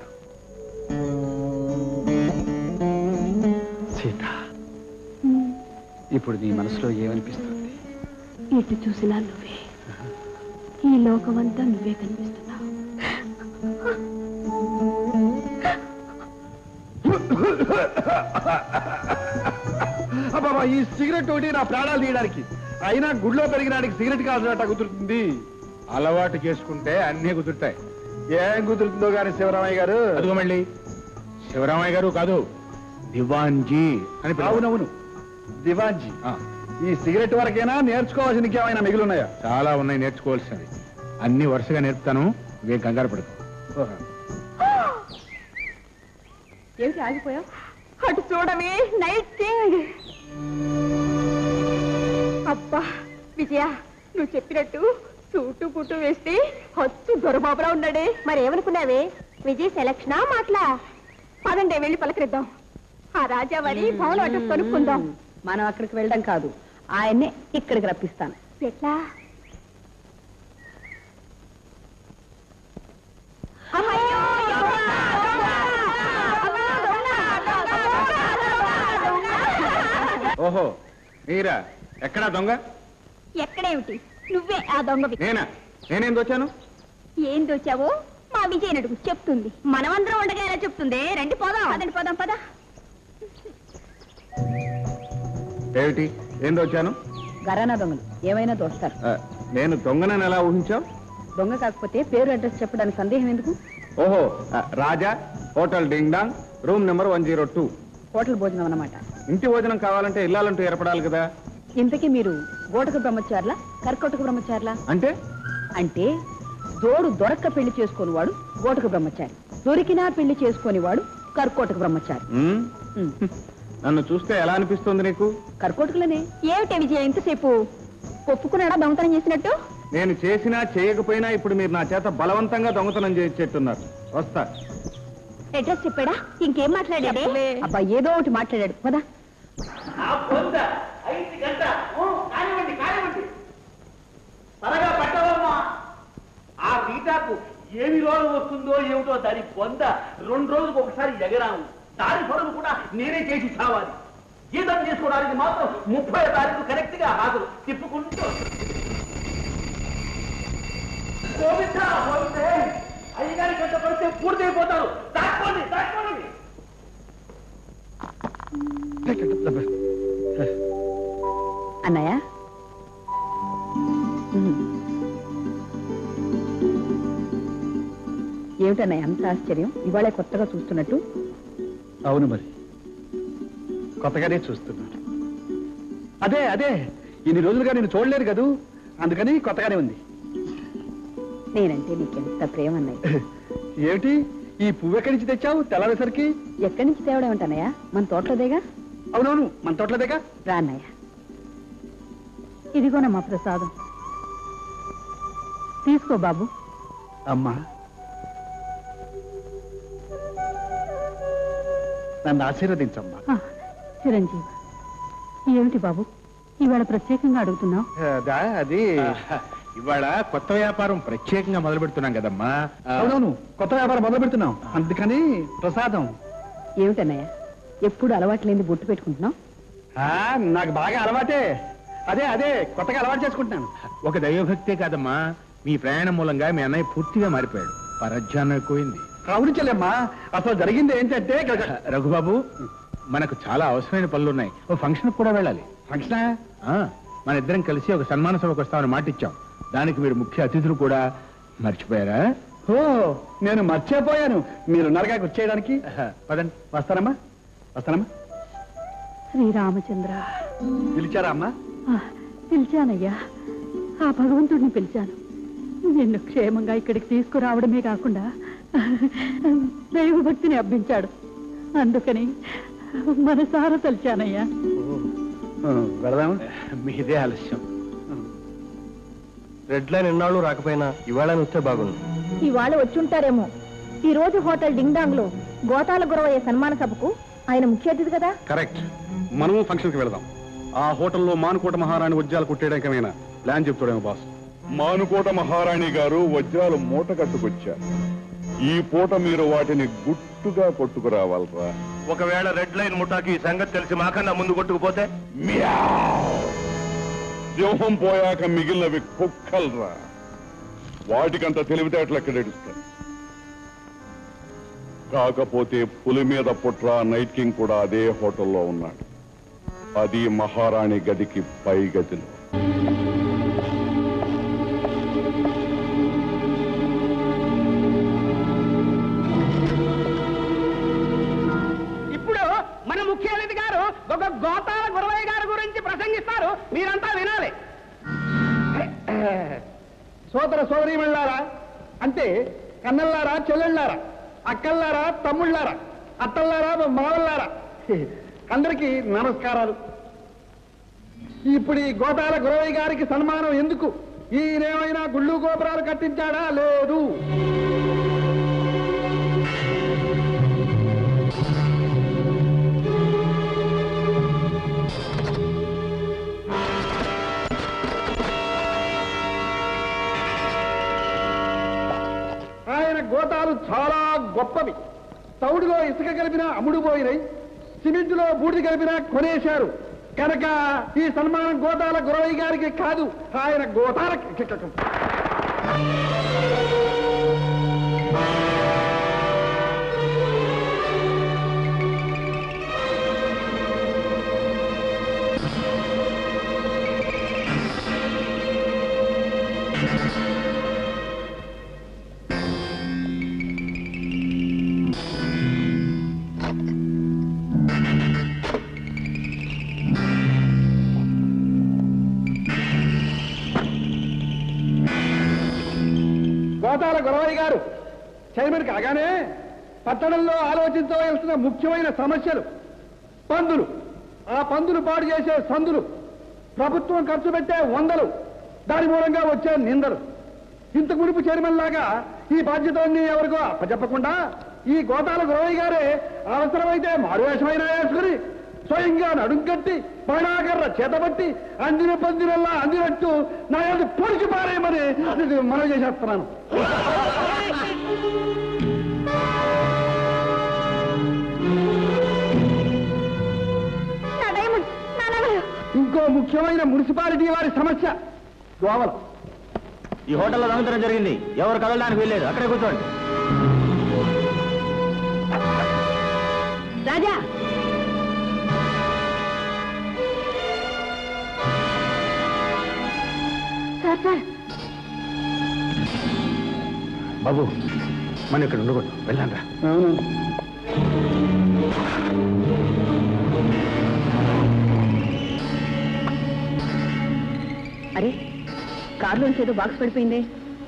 సీత ఇప్పుడు నీ మనసులో ఏమనిపిస్తుంది ఎటు చూసినా నువ్వే ఈ లోకమంతా నువ్వే కనిపిస్తున్నావు అబ్బాబా ఈ సిగరెట్ ఒకటి నా ప్రాణాలు తీయడానికి అయినా గుడిలో పెరిగినాడికి సిగరెట్ కాల్సినట్ట కుదురుతుంది అలవాటు చేసుకుంటే అన్నీ కుదురుతాయి ఏం కుదురుతుందో గాని శివరామయ్య గారు అదిగో మళ్ళీ శివరామయ్య గారు కాదు దివాన్జీ అని పిలవాలి. అవునవును దివాన్జీ ఆ, ఈ సిగరెట్ వరకైనా నేర్చుకోవాల్సిన ఇంకేమైనా మిగిలి ఉన్నాయా చాలా ఉన్నాయి నేర్చుకోవాల్సినవి అన్ని వరుసగా నేర్పుతాను ఇవేం కంగారు పడదు ఏమిటి ఆగిపోయావు అటు చూడమే నైట్ థింగ్ అబ్బా విజయ నువ్వు చెప్పినట్టు సూటు పుట్టు వేస్తే హత్తు దొరబాబులా ఉన్నాడే మరి ఏమనుకున్నావే విజయ్ సెలక్షనా మాట్లా పదండి వెళ్ళి పలకరిద్దాం ఆ రాజావారి భవనం అటు కొనుక్కుందాం మనం అక్కడికి వెళ్ళడం కాదు ఆయన్నే ఇక్కడికి రప్పిస్తాను ఎట్లా ఓహో మీరా ఎక్కడా దొంగ ఎక్కడేమిటి నువ్వే ఆ దొంగవి నేనా నేనేం దోచాను ఏం దోచావో మా విజయ్ నడుగు చెప్తుంది మనమందరం ఉండగా ఎలా చెప్తుంది రండి పోదాం అదండి పోదాం పదా ఏమిటి ఏం దోచాను గరానా దొంగలు ఏమైనా దోస్తారు ఆ, నేను దొంగనని ఎలా ఊహించావు దొంగ కాకపోతే పేరు అడ్రస్ చెప్పడానికి సందేహం ఎందుకు ఓహో ఆ, Raja hotel Ding Dong room number one zero two hotel భోజనం అన్నమాట ఇంటి భోజనం కావాలంటే ఇల్లాలంటూ ఏర్పడాలి కదా ఇంతకీ మీరు గోటకు బ్రహ్మచారులా కర్కోటకు బ్రహ్మచారులా అంటే అంటే దోడు దొరక్క పెళ్లి చేసుకోని వాడు గోటకు బ్రహ్మచారి దొరికినా పెళ్లి చేసుకోని వాడు కర్కోటక బ్రహ్మచారి ఉమ్, ఉమ్. నన్ను చూస్తే ఎలా అనిపిస్తుంది నీకు కర్కోటకులనే ఏమిటే విజయ ఇంతసేపు ఒప్పుకున్నాడా దొంగతనం చేసినట్టు నేను చేసినా చేయకపోయినా ఇప్పుడు మీరు నా చేత బలవంతంగా దొంగతనం చేసేట్టున్నారు వస్తా అడ్రస్ చెప్పాడా ఇంకేం మాట్లాడాడే అబ్బా ఏదో ఒకటి మాట్లాడాడు పదా ఆ పొంద ఐదు గంట ఓ, కానివ్వండి కానివ్వండి త్వరగా పట్టవమ్మా ఆ రీటాకు ఏమి రోగం వస్తుందో ఏమిటో దాని పొంద రెండు రోజులకు ఒకసారి ఎగరాము దాని పొడవు కూడా నేనే చేసి చావాలి జీతం చేసుకోవడానికి మాత్రం ముప్పై తారీఖు కరెక్ట్ గా హాజరు తిప్పుకుంటూ గోవిందా, గోవిందే. అయ్యగారి గంట పడితే పూర్తయిపోతారు దాక్కోండి దాక్కోండి అన్నయ్య ఉమ్. ఏమిటన్నయ్య అంత ఆశ్చర్యం ఇవాళే కొత్తగా చూస్తున్నట్టు అవును మరి కొత్తగానే చూస్తున్నాను అదే అదే ఇన్ని రోజులుగా నేను చూడలేదు కదూ అందుకని కొత్తగానే ఉంది నేనంటే నీకెంత ప్రేమ అన్నయ్య ఏమిటి ఈ పువ్వు ఎక్కడి నుంచి తెచ్చావు తెల్లవేసరికి ఎక్కడి నుంచి తేవడం ఏమిటన్నయ్య మన తోటలోదేగా అవునవును మన తోటలోదేగా రా అన్నయ్య ఇదిగోనమ్మా ప్రసాదం తీసుకో బాబు అమ్మా నన్ను ఆశీర్వదించమ్మా ఆ, చిరంజీవి ఏమిటి బాబు ఇవాళ ప్రత్యేకంగా అడుగుతున్నావు అదా, అది ఇవాళ కొత్త వ్యాపారం ప్రత్యేకంగా మొదలు పెడుతున్నాం కదమ్మా ఆ, అవునవును కొత్త వ్యాపారం మొదలు పెడుతున్నాం అందుకని ప్రసాదం ఏమిటన్నయ్య ఎప్పుడు అలవాటు లేని బొట్టు పెట్టుకుంటున్నావు ఆ, నాకు బాగా అలవాటే అదే అదే కొత్తగా అలవాటు చేసుకుంటున్నాను ఒక దైవభక్తే కాదమ్మా మీ ప్రయాణం మూలంగా మీ అన్నయ్య పూర్తిగా మారిపోయాడు పరధ్యానం ఎక్కువైంది అవును చెల్లెమ్మా అసలు జరిగింది ఏంటంటే రఘుబాబు మనకు చాలా అవసరమైన పనులు ఉన్నాయి ఓ ఫంక్షన్ కూడా వెళ్ళాలి ఫంక్షనా ఆ, మన ఇద్దరం కలిసి ఒక సన్మాన సభకు వస్తామని మాట ఇచ్చాం దానికి మీరు ముఖ్య అతిథులు కూడా మర్చిపోయారా ఓ నేను మర్చిపోయాను మీరు నరగా వచ్చేయడానికి పదండి వస్తానమ్మా వస్తానమ్మా శ్రీరామచంద్ర పిలిచారా అమ్మా ఆ, పిలిచానయ్యా ఆ భగవంతుడిని పిలిచాను నిన్ను క్షేమంగా ఇక్కడికి తీసుకురావడమే కాకుండా దైవభక్తిని అబ్బించాడు అందుకని మనసారా తలిచానయ్యా ఆ, వెళదామా మీదే ఆలస్యం రెడ్ లైన్ ఎన్నాళ్ళు రాకపోయినా ఇవాళ వస్తే బాగుంది ఇవాళ వచ్చుంటారేమో ఈ రోజు హోటల్ డింగ్డాంగ్ లో గోతాల గురవయ్యే సన్మాన సభకు ఆయన ముఖ్య అతిథి కదా కరెక్ట్ మనము ఫంక్షన్కి వెళదాం ఆ హోటల్లో మానుకోట మహారాణి వజ్రాలు కుట్టేయడానికైనా ప్లాన్ చెప్తాడేమో బాస్ మానుకోట మహారాణి గారు వజ్రాలు మూట కట్టుకొచ్చారు ఈ పూట మీరు వాటిని గుట్టుగా కొట్టుకురావాలరా ఒకవేళ రెడ్ లైన్ ముఠాకి ఈ సంగతి తెలిసి మాకన్నా ముందు కొట్టుకుపోతే సింహం పోయాక మిగిలినవి కుక్కల్రా వాటికంత తెలివితేటలు ఎక్కడ ఎడుస్తారు కాకపోతే పులి మీద పుట్ర నైట్ కింగ్ కూడా అదే హోటల్లో ఉన్నాడు అది మహారాణి గదికి పై గదిలో ఇప్పుడు మన ముఖ్య అతిథి గారు ఒక గోతాల గురవయ్య గారి గురించి ప్రసంగిస్తారు మీరంతా వినాలి సోదర సోదరీమణులారా అంటే కన్నల్లారా చెల్లెళ్ళారా అక్కల్లారా తమ్ముళ్ళారా అత్తల్లారా మావల్లారా అందరికీ నమస్కారాలు ఇప్పుడు ఈ గోతాల గురవయ్య గారికి సన్మానం ఎందుకు ఈయనేమైనా గుళ్ళు గోపురాలు కట్టించాడా లేదు ఆయన గోతాలు చాలా గొప్పవి తౌడులో ఇసుక కలిపిన అమ్ముడు పోయినాయి సిమెంటులో బూడిద కలిపిన కొనేశారు కనుక ఈ సన్మానం గోతాల గురవయ్య గారికి కాదు ఆయన గోతాల గోతాల గురవయ్య గారు చైర్మన్ కాగానే పట్టణంలో ఆలోచించవలసిన ముఖ్యమైన సమస్యలు పందులు ఆ పందులు పాడు చేసే సందులు ప్రభుత్వం ఖర్చు పెట్టే వందలు దాని మూలంగా వచ్చే నిందలు ఇంత మునుపు చైర్మన్ లాగా ఈ బాధ్యతలన్నీ ఎవరికో అప్పచెప్పకుండా ఈ గోతాల గురవయ్య గారే అవసరమైతే మారువేషమైన వేసుకుని స్వయంగా నడుంకట్టి బాణాకర్ర చేతబట్టి అందిన పందిరల్లా అందినట్టు నా యొక్క పొడిచి పారేయమని మనం చేసేస్తున్నాను నా డైమండ్ నా నగలు ఇంకో ముఖ్యమైన మున్సిపాలిటీ వారి సమస్య దోవలు ఈ హోటల్లో దొంగతనం జరిగింది ఎవరు కదలడానికి వెళ్ళలేదు అక్కడే కూర్చోండి రాజా సార్ సార్ బాబు మనం ఇక్కడ ఉండకూడదు వెళ్ళాను రా అరే కారులోంచి ఏదో బాక్స్ పడిపోయిందే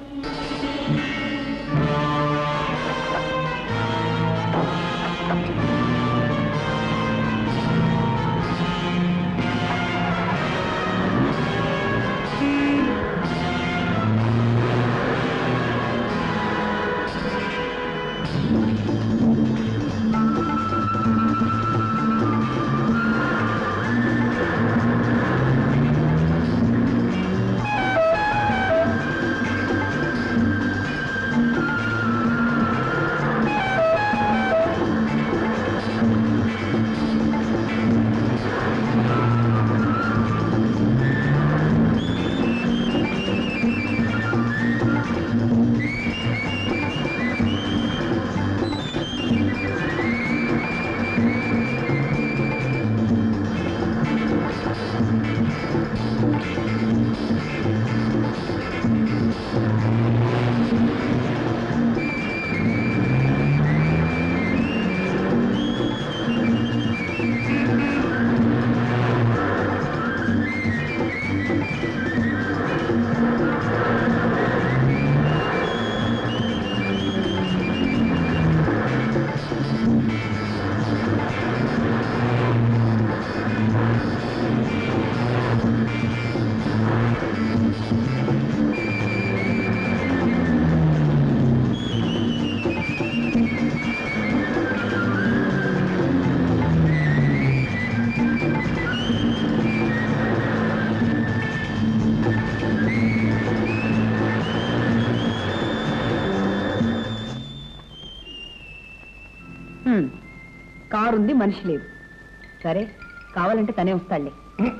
హ్మ్. కారు ఉంది మనిషి లేదు సరే కావాలంటే తనే వస్తాడులే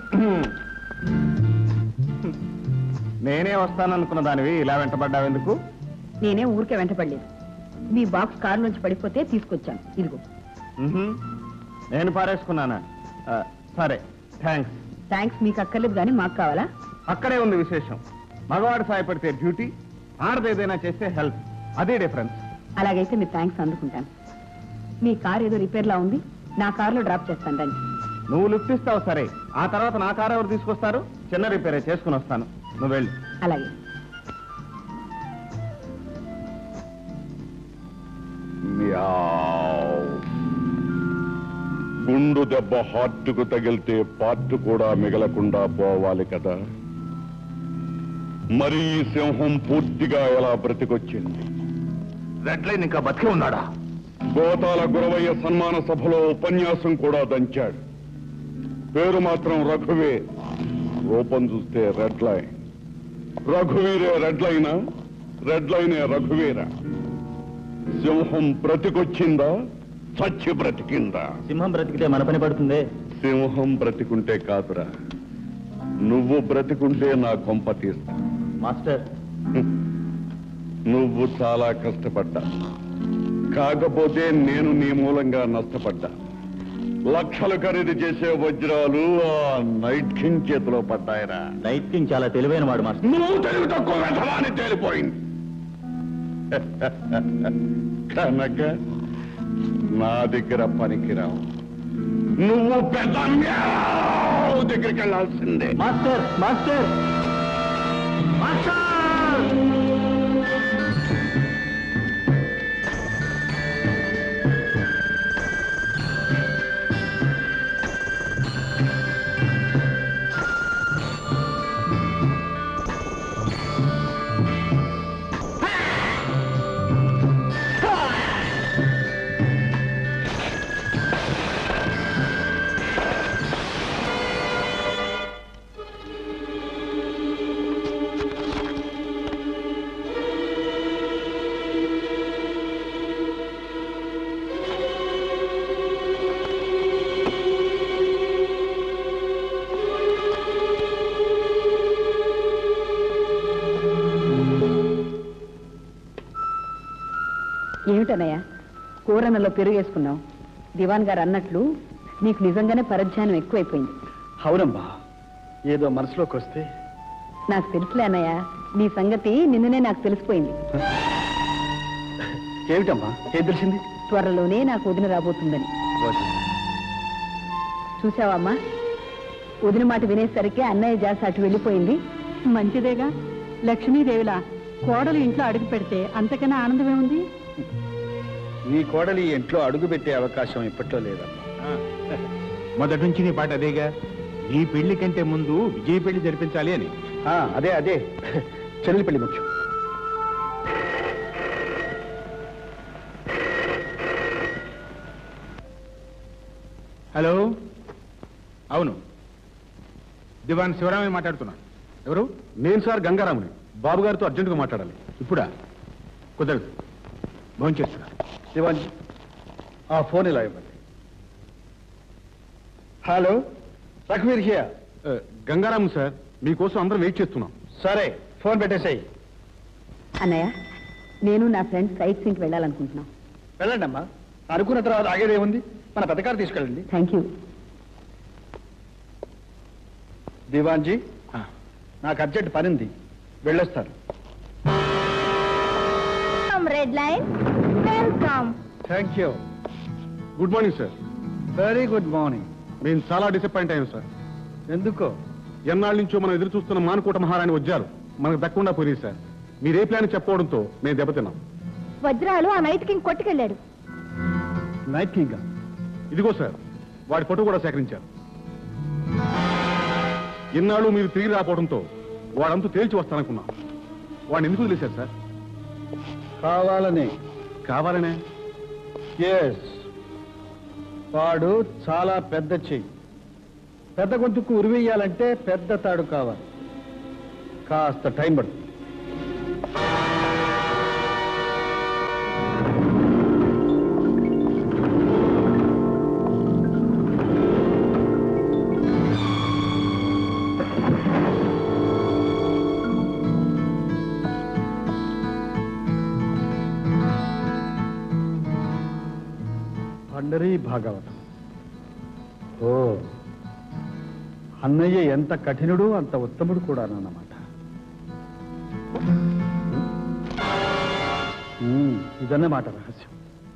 నేనే వస్తాననుకున్న దానివి ఇలా వెంటబడ్డావెందుకు నేనే ఊరికే వెంటపడలేదు మీ బాక్స్ కారు నుంచి పడిపోతే తీసుకొచ్చాను ఇదిగో మ్మ్హ్మ్. నేను పారేసుకున్నానా ఆ, సరే థ్యాంక్స్ థ్యాంక్స్ మీకు అక్కర్లేదు కానీ మాకు కావాలా అక్కడే ఉంది విశేషం మగవాడు సాయపడితే డ్యూటీ ఆడదేదైనా చేస్తే హెల్ప్ అదే డిఫరెన్స్ అలాగైతే మీరు థ్యాంక్స్ అందుకుంటాను మీ కార్ ఏదో రిపేర్లా ఉంది నా కారులో డ్రాప్ చేస్తాను రండి నువ్వు లిఫ్ట్ ఇస్తావు సరే ఆ తర్వాత నా కారు ఎవరు తీసుకొస్తారు చిన్న రిపేరే చేసుకుని వస్తాను నువ్వు వెళ్ళు అలాగే మ్యావ్. గుండు దెబ్బ హార్ట్కు తగిలితే పార్ట్ కూడా మిగలకుండా పోవాలి కదా మరి ఈ సింహం పూర్తిగా ఎలా బ్రతికొచ్చింది రెడ్ లైన్ ఇంకా బతికే ఉన్నాడా గోతాల గురవయ్య సన్మాన సభలో ఉపన్యాసం కూడా దంచాడు పేరు మాత్రం రఘువే రూపం చూస్తే రెడ్ లైన్ రఘువీరే రెడ్ లైనా రెడ్ లైనే రఘువీరా సింహం బ్రతికొచ్చిందా చచ్చి బ్రతికిందా సింహం బ్రతికితే మన పని పడుతుంది సింహం బ్రతికుంటే కాదురా నువ్వు బ్రతికుంటే నా కొంప తీస్తా మాస్టర్ నువ్వు చాలా కష్టపడ్డా కాకపోతే నేను నీ మూలంగా నష్టపడ్డా లక్షలు ఖరీదు చేసే వజ్రాలు ఆ నైట్ కింగ్ చేతిలో పడ్డాయిరా నైట్ కింగ్ చాలా తెలివైన వాడు మాస్టర్ నువ్వు తెలివి తక్కువ వెధవాని తేలిపోయింది కనుక నా దగ్గర పనికిరావు నువ్వు పెద్ద మ్యావ్ దగ్గరికి వెళ్ళాల్సిందే మాస్టర్ మాస్టర్ మాస్టర్ ఏమిటనయ్యా కూరనలో పెరుగు వేసుకున్నావు దివాన్ గారు అన్నట్లు నీకు నిజంగానే పరధ్యానం ఎక్కువైపోయింది అవునమ్మా ఏదో మనసులోకి వస్తే నాకు తెలుసులే అన్నయ్య నీ సంగతి నిన్ననే నాకు తెలిసిపోయింది ఏమిటమ్మా ఏం తెలిసింది త్వరలోనే నాకు వదిన రాబోతుందని చూసావమ్మా వదిన మాట వినేసరికి అన్నయ్య జాస్ అటు వెళ్ళిపోయింది మంచిదేగా లక్ష్మీదేవిలా కోడలు ఇంట్లో అడుగు పెడితే అంతకన్నా ఆనందమే ఉంది నీ కోడలి ఈ ఇంట్లో అడుగు పెట్టే అవకాశం ఇప్పట్లో లేదమ్మా మొదటి నుంచి నీ పాట అదేగా నీ పెళ్లి కంటే ముందు విజయ్ పెళ్లి జరిపించాలి అని ఆ, అదే అదే చెల్లి పెళ్లి ముఖ్యం హలో అవును దివాన్ శివరామయ్య మాట్లాడుతున్నాను ఎవరు నేను సార్ గంగారాముని బాబు గారితో అర్జెంటుగా మాట్లాడాలి ఇప్పుడా కుదరదు భోజనం చేస్తున్నా శివాజీ ఆ ఫోన్ ఇలా ఇవ్వండి హలో రఘువీర్ హియా ఆ, గంగారాము సార్ మీకోసం అందరం వెయిట్ చేస్తున్నాం సరే ఫోన్ పెట్టేసేయి అన్నయ్య నేను నా ఫ్రెండ్స్ సైట్ సీన్కి వెళ్ళాలనుకుంటున్నాం వెళ్ళండి అమ్మా అనుకున్న తర్వాత ఆగేదేముంది మన పెద్ద కారు తీసుకెళ్ళండి థ్యాంక్ యూ దివాన్జీ ఆ. నాకు అర్జెంట్ పనింది వెళ్ళొస్తాను red line welcome thank you good morning sir very good morning మేము చాలా డిసప్పాయింట్ అయ్యాం సార్ ఎందుకో ఎన్నాళ్ళ నుంచో మనం ఎదురు చూస్తున్న మానుకోట మహారాణి వచ్చారు మనకు దక్కకుండా పోయింది సార్ మీరు ఏ ప్లాన్ చెప్పవడంతో మేము దెబ్బతిన్నాం వజ్రాలు ఆ నైట్ కింగ్ కొట్టుకెళ్ళాడు నైట్ కింగ్ ఇదిగో సార్ వాడి ఫోటో కూడా సేకరించారు ఇన్నాళ్ళు మీరు తిరిగి రాకపోవడంతో వాడంతా తేల్చి వస్తాననుకున్నాం వాడిని ఎందుకు వదిలేశారు సార్ కావాలని కావాలనే ఎస్ వాడు చాలా పెద్ద చెయ్యి పెద్ద గొంతుకు ఉరివేయాలంటే పెద్ద తాడు కావాలి కాస్త టైం పడుతుంది పండరీ భాగవతం ఓ అన్నయ్య ఎంత కఠినుడు అంత ఉత్తముడు కూడా అన్నమాట ఇదన్నమాట రహస్యం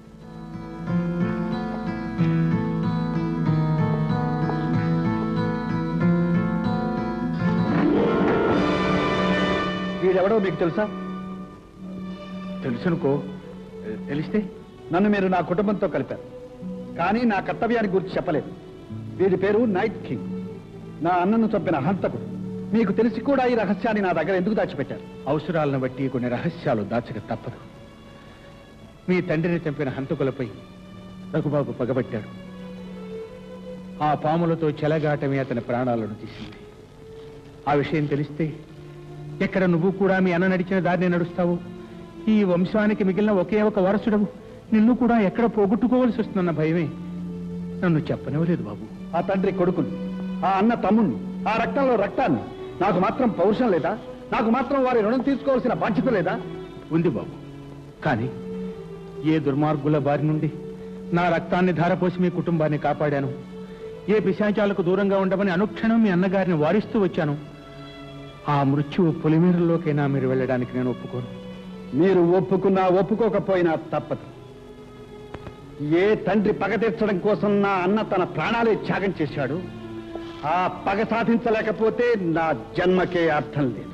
వీడెవడో మీకు తెలుసా తెలుసనుకో తెలిస్తే నన్ను మీరు నా కుటుంబంతో కలిపారు కానీ నా కర్తవ్యాన్ని గురించి చెప్పలేదు వీడి పేరు నైట్ కింగ్ నా అన్నను చంపిన హంతకుడు మీకు తెలిసి కూడా ఈ రహస్యాన్ని నా దగ్గర ఎందుకు దాచిపెట్టారు అవసరాలను బట్టి కొన్ని రహస్యాలు దాచక తప్పదు మీ తండ్రిని చంపిన హంతకులపై రఘుబాబు పగబట్టాడు ఆ పాములతో చెలగాటమే అతని ప్రాణాలను తీసింది ఆ విషయం తెలిస్తే ఎక్కడ నువ్వు కూడా మీ అన్న నడిచిన దారిని నడుస్తావు ఈ వంశానికి మిగిలిన ఒకే ఒక వారసుడవు నిన్ను కూడా ఎక్కడ పోగొట్టుకోవలసి వస్తుందన్న భయమే నన్ను చెప్పనివ్వలేదు బాబు ఆ తండ్రి కొడుకును ఆ అన్న తమ్ముణ్ణి ఆ రక్తంలో రక్తాన్ని నాకు మాత్రం పౌరుషం లేదా నాకు మాత్రం వారి రుణం తీసుకోవాల్సిన బాధ్యత లేదా ఉంది బాబు కానీ ఏ దుర్మార్గుల బారి నుండి నా రక్తాన్ని ధారపోసి మీ కుటుంబాన్ని కాపాడాను ఏ పిశాచాలకు దూరంగా ఉండమని అనుక్షణం మీ అన్నగారిని వారిస్తూ వచ్చాను ఆ మృత్యువు పొలిమేరల్లోకైనా మీరు వెళ్ళడానికి నేను ఒప్పుకోను మీరు ఒప్పుకున్నా ఒప్పుకోకపోయినా తప్పదు ఏ తండ్రి పగ తీర్చడం కోసం నా అన్న తన ప్రాణాలే త్యాగం చేశాడు ఆ పగ సాధించలేకపోతే నా జన్మకే అర్థం లేదు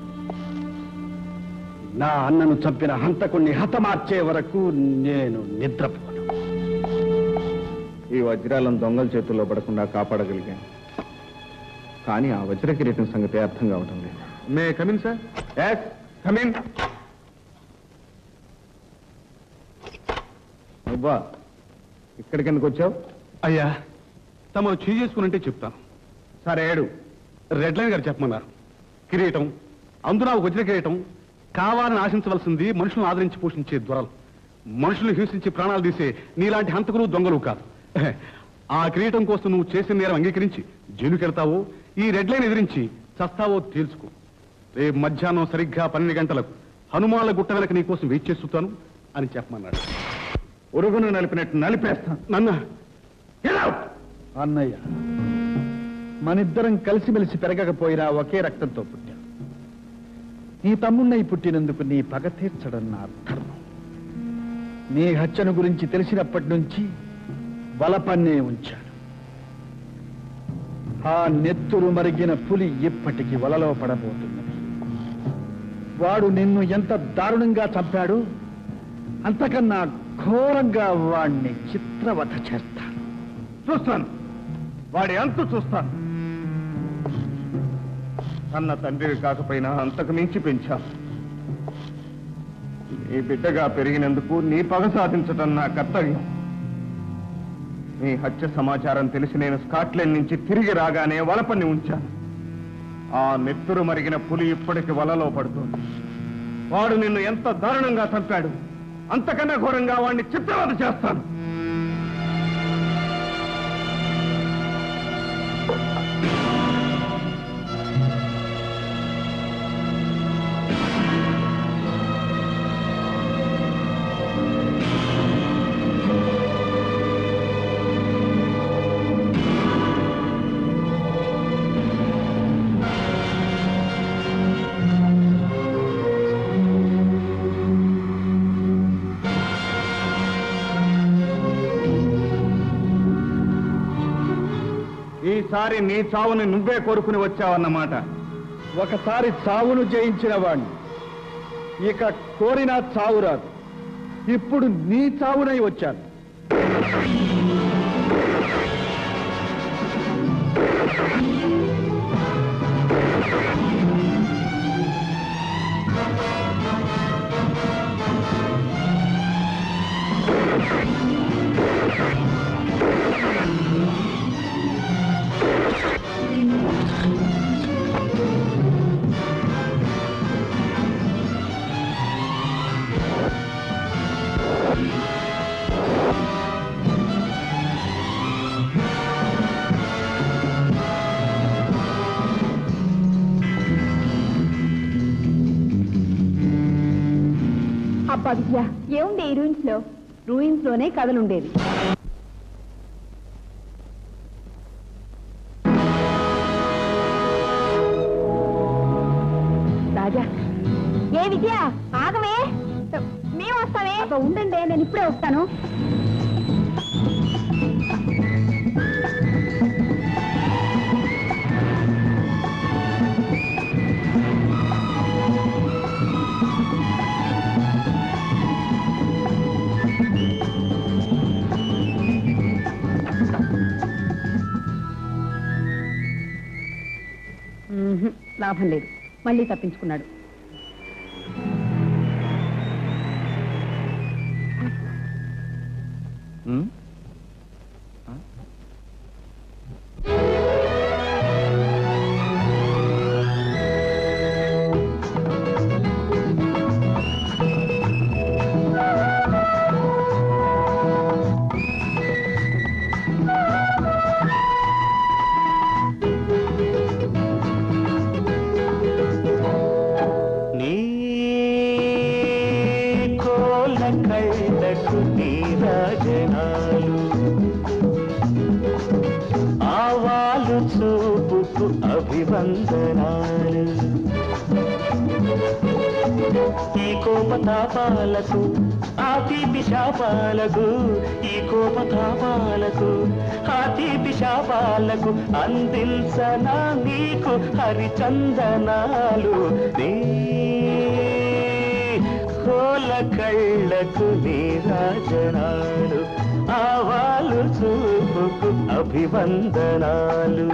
నా అన్నను చంపిన హంతకుణ్ణి హతమార్చే వరకు నేను నిద్రపోను ఈ వజ్రాలను దొంగల చేతుల్లో పడకుండా కాపాడగలిగాను కానీ ఆ వజ్ర కిరీటం సంగతి అర్థం కావటం లేదు may come in sir yes come in అబ్బా ఇక్కడికి ఎందుకు వచ్చావు అయ్యా తమను చేసుకునంటే చెప్తాను సరే ఏడు రెడ్ లైన్ గారు చెప్పమన్నారు కిరీటం అందున ఒక వజ్ర కిరీటం కావాలని ఆశించవలసింది మనుషులను ఆదరించి పోషించే దొరలు మనుషుల్ని హింసించి ప్రాణాలు తీసే నీలాంటి హంతకులు దొంగలు కాదు ఆ కిరీటం కోసం నువ్వు చేసిన నేరం అంగీకరించి జైలుకెళ్తావో ఈ రెడ్ లైన్ ఎదిరించి చస్తావో తేల్చుకో రేపు మధ్యాహ్నం సరిగ్గా పన్నెండు గంటలకు హనుమాన్ల గుట్ట వెనక నీ కోసం వెయిట్ చేస్తుంటాను అని చెప్పమన్నాడు ఉరుగును నలిపినట్టు నలిపేస్తాను నన్న అన్నయ్య మనిద్దరం కలిసిమెలిసి పెరగకపోయినా ఒకే రక్తంతో పుట్టాం నీ తమ్మున్నై పుట్టినందుకు నీ పగ తీర్చడం నా ధర్మం నీ హత్యను గురించి తెలిసినప్పటి నుంచి బలపన్నే ఉంచాను ఆ నెత్తురు మరిగిన పులి ఇప్పటికి వలలో పడబోతున్నది వాడు నిన్ను ఎంత దారుణంగా చంపాడు అంతకన్నా ఘోరంగా వాణ్ణి చిత్రవధ చేస్తాను చూస్తాను వాడి అంతు చూస్తాను అన్న తండ్రివి కాకపోయినా అంతకు మించి పెంచాను నీ బిడ్డగా పెరిగినందుకు నీ పగ సాధించటం నా కర్తవ్యం నీ హత్య సమాచారం తెలిసి నేను స్కాట్లాండ్ నుంచి తిరిగి రాగానే వలపన్ని ఉంచాను ఆ నెత్తురు మరిగిన పులి ఇప్పటికి వలలో పడుతోంది వాడు నిన్ను ఎంత దారుణంగా చంపాడు అంతకన్నా ఘోరంగా వాడిని చిత్రవద చేస్తాను ఈసారి నీ చావుని నువ్వే కోరుకుని వచ్చావన్నమాట ఒకసారి చావును జయించిన వాణ్ణి ఇక కోరిన చావు రాదు ఇప్పుడు నీ చావునై వచ్చాను అబ్బా విద్య ఏముంది ఈ రూయిన్స్ లో రూయిన్స్ లోనే కథలుండేది రాజా ఏ విద్య ఆగమే మేము వస్తామే ఉండండి నేను ఇప్పుడే వస్తాను మ్మ్హ్. లాభం లేదు మళ్ళీ తప్పించుకున్నాడు నీ కోల కళ్ళకు నీరాజనాలు ఆవాలు చూపుకు అభివందనాలు ఈ కోపతాపాలకు ఆ తీపి శాపాలకు ఈ కోపతాపాలకు ఆ తీపి శాపాలకు అందించనా నీకు హరిచందనాలు నీ కోల కళ్ళకు నీరాజనాలు ఆవాలు చూపుకు అభివందనాలు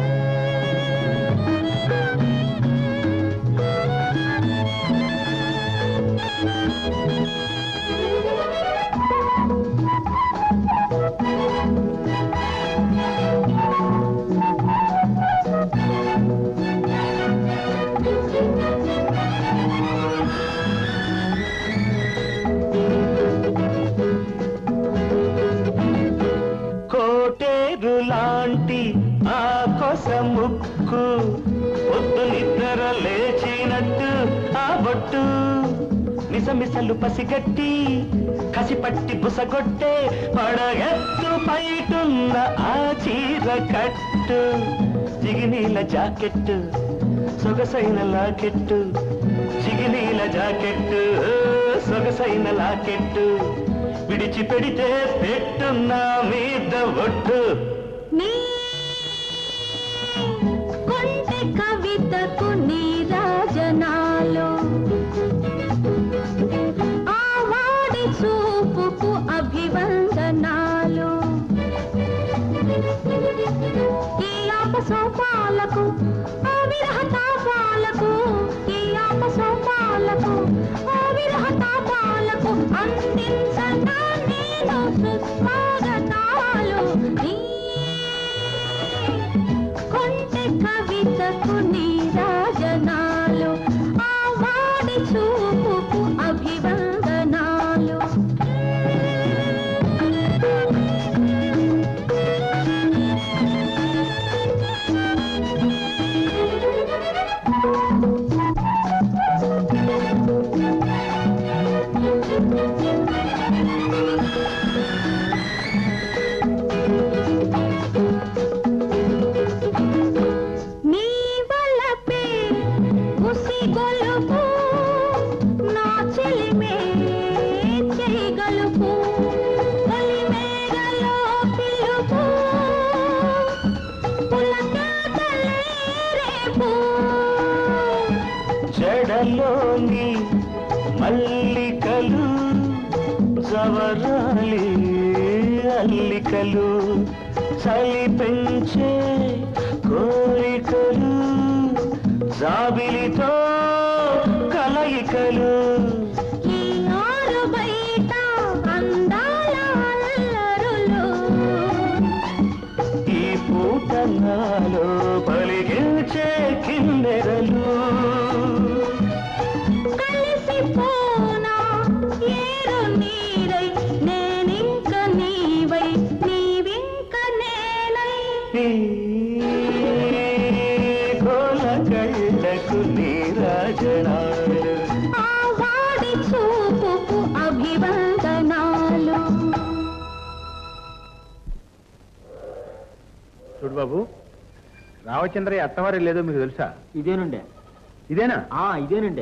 కోటేరు లాంటి ఆ కొస ముక్కు పొద్దు నిద్ర లేచినట్టు ఆ బొట్టు మిసమిసలు పసిగట్టి కసిపట్టి బుసగొట్టే పడగెత్తు పైటున్న ఆ చీర కట్టు జిగినీల జాకెట్టు సొగసైన లాకెట్టు జిగినీల జాకెట్టు సొగసైన లాకెట్టు విడిచి పెడితే పెట్టున్న మీద ఒట్టు నీ కొంటె కవితకు నీరాజనాలు ఆ వాడి చూపుకు అభివందనాలు ఈ ఆపసోపాలకు ఆ విరహ తాపాలకు ఈ ఆపసోపాలకు ఆ విరహ తాపాలకు అందించగా నేను సుస్వాగతాలు నీ కొంటె కవితకు నీరాజనాలు ఆ వాడి చూపుకు అభివందనాలు నీ వలపే ఉసిగొలుపు నా చెలిమే చేయగలుపు కలిమేగలో పిలుపు పులకేతలే రేపు జడలోని మల్లికలు జవరాలి అల్లికలు చలి పెంచే కోరికలు జాబిలితో కలయికలు ఈ ఆరు బయట అందాల అల్లరులు ఈ పూట నాలో పలిగించే కిన్నెరలు కలిసిపోనా ఏరు నీరై నేనింక నీవై నీవింక నేనై కోల కళ్ళకు నీరాజనాలు ఆ వాడి చూపుకు అభివందనాలు చూడు బాబు రామచంద్రయ్య అత్తవారి లేదో మీకు తెలుసా ఇదేనుండే ఇదేనా ఆ ఇదేనండి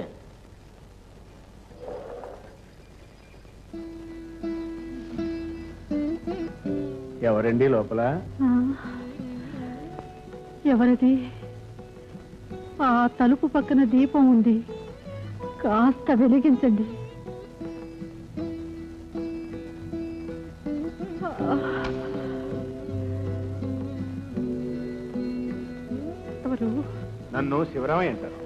ఎవరండి లోపల ఆ, ఎవరది ఆ తలుపు పక్కన దీపం ఉంది కాస్త వెలిగించండి ఆ. ఎవరు నన్ను శివరామయ్య అంటారు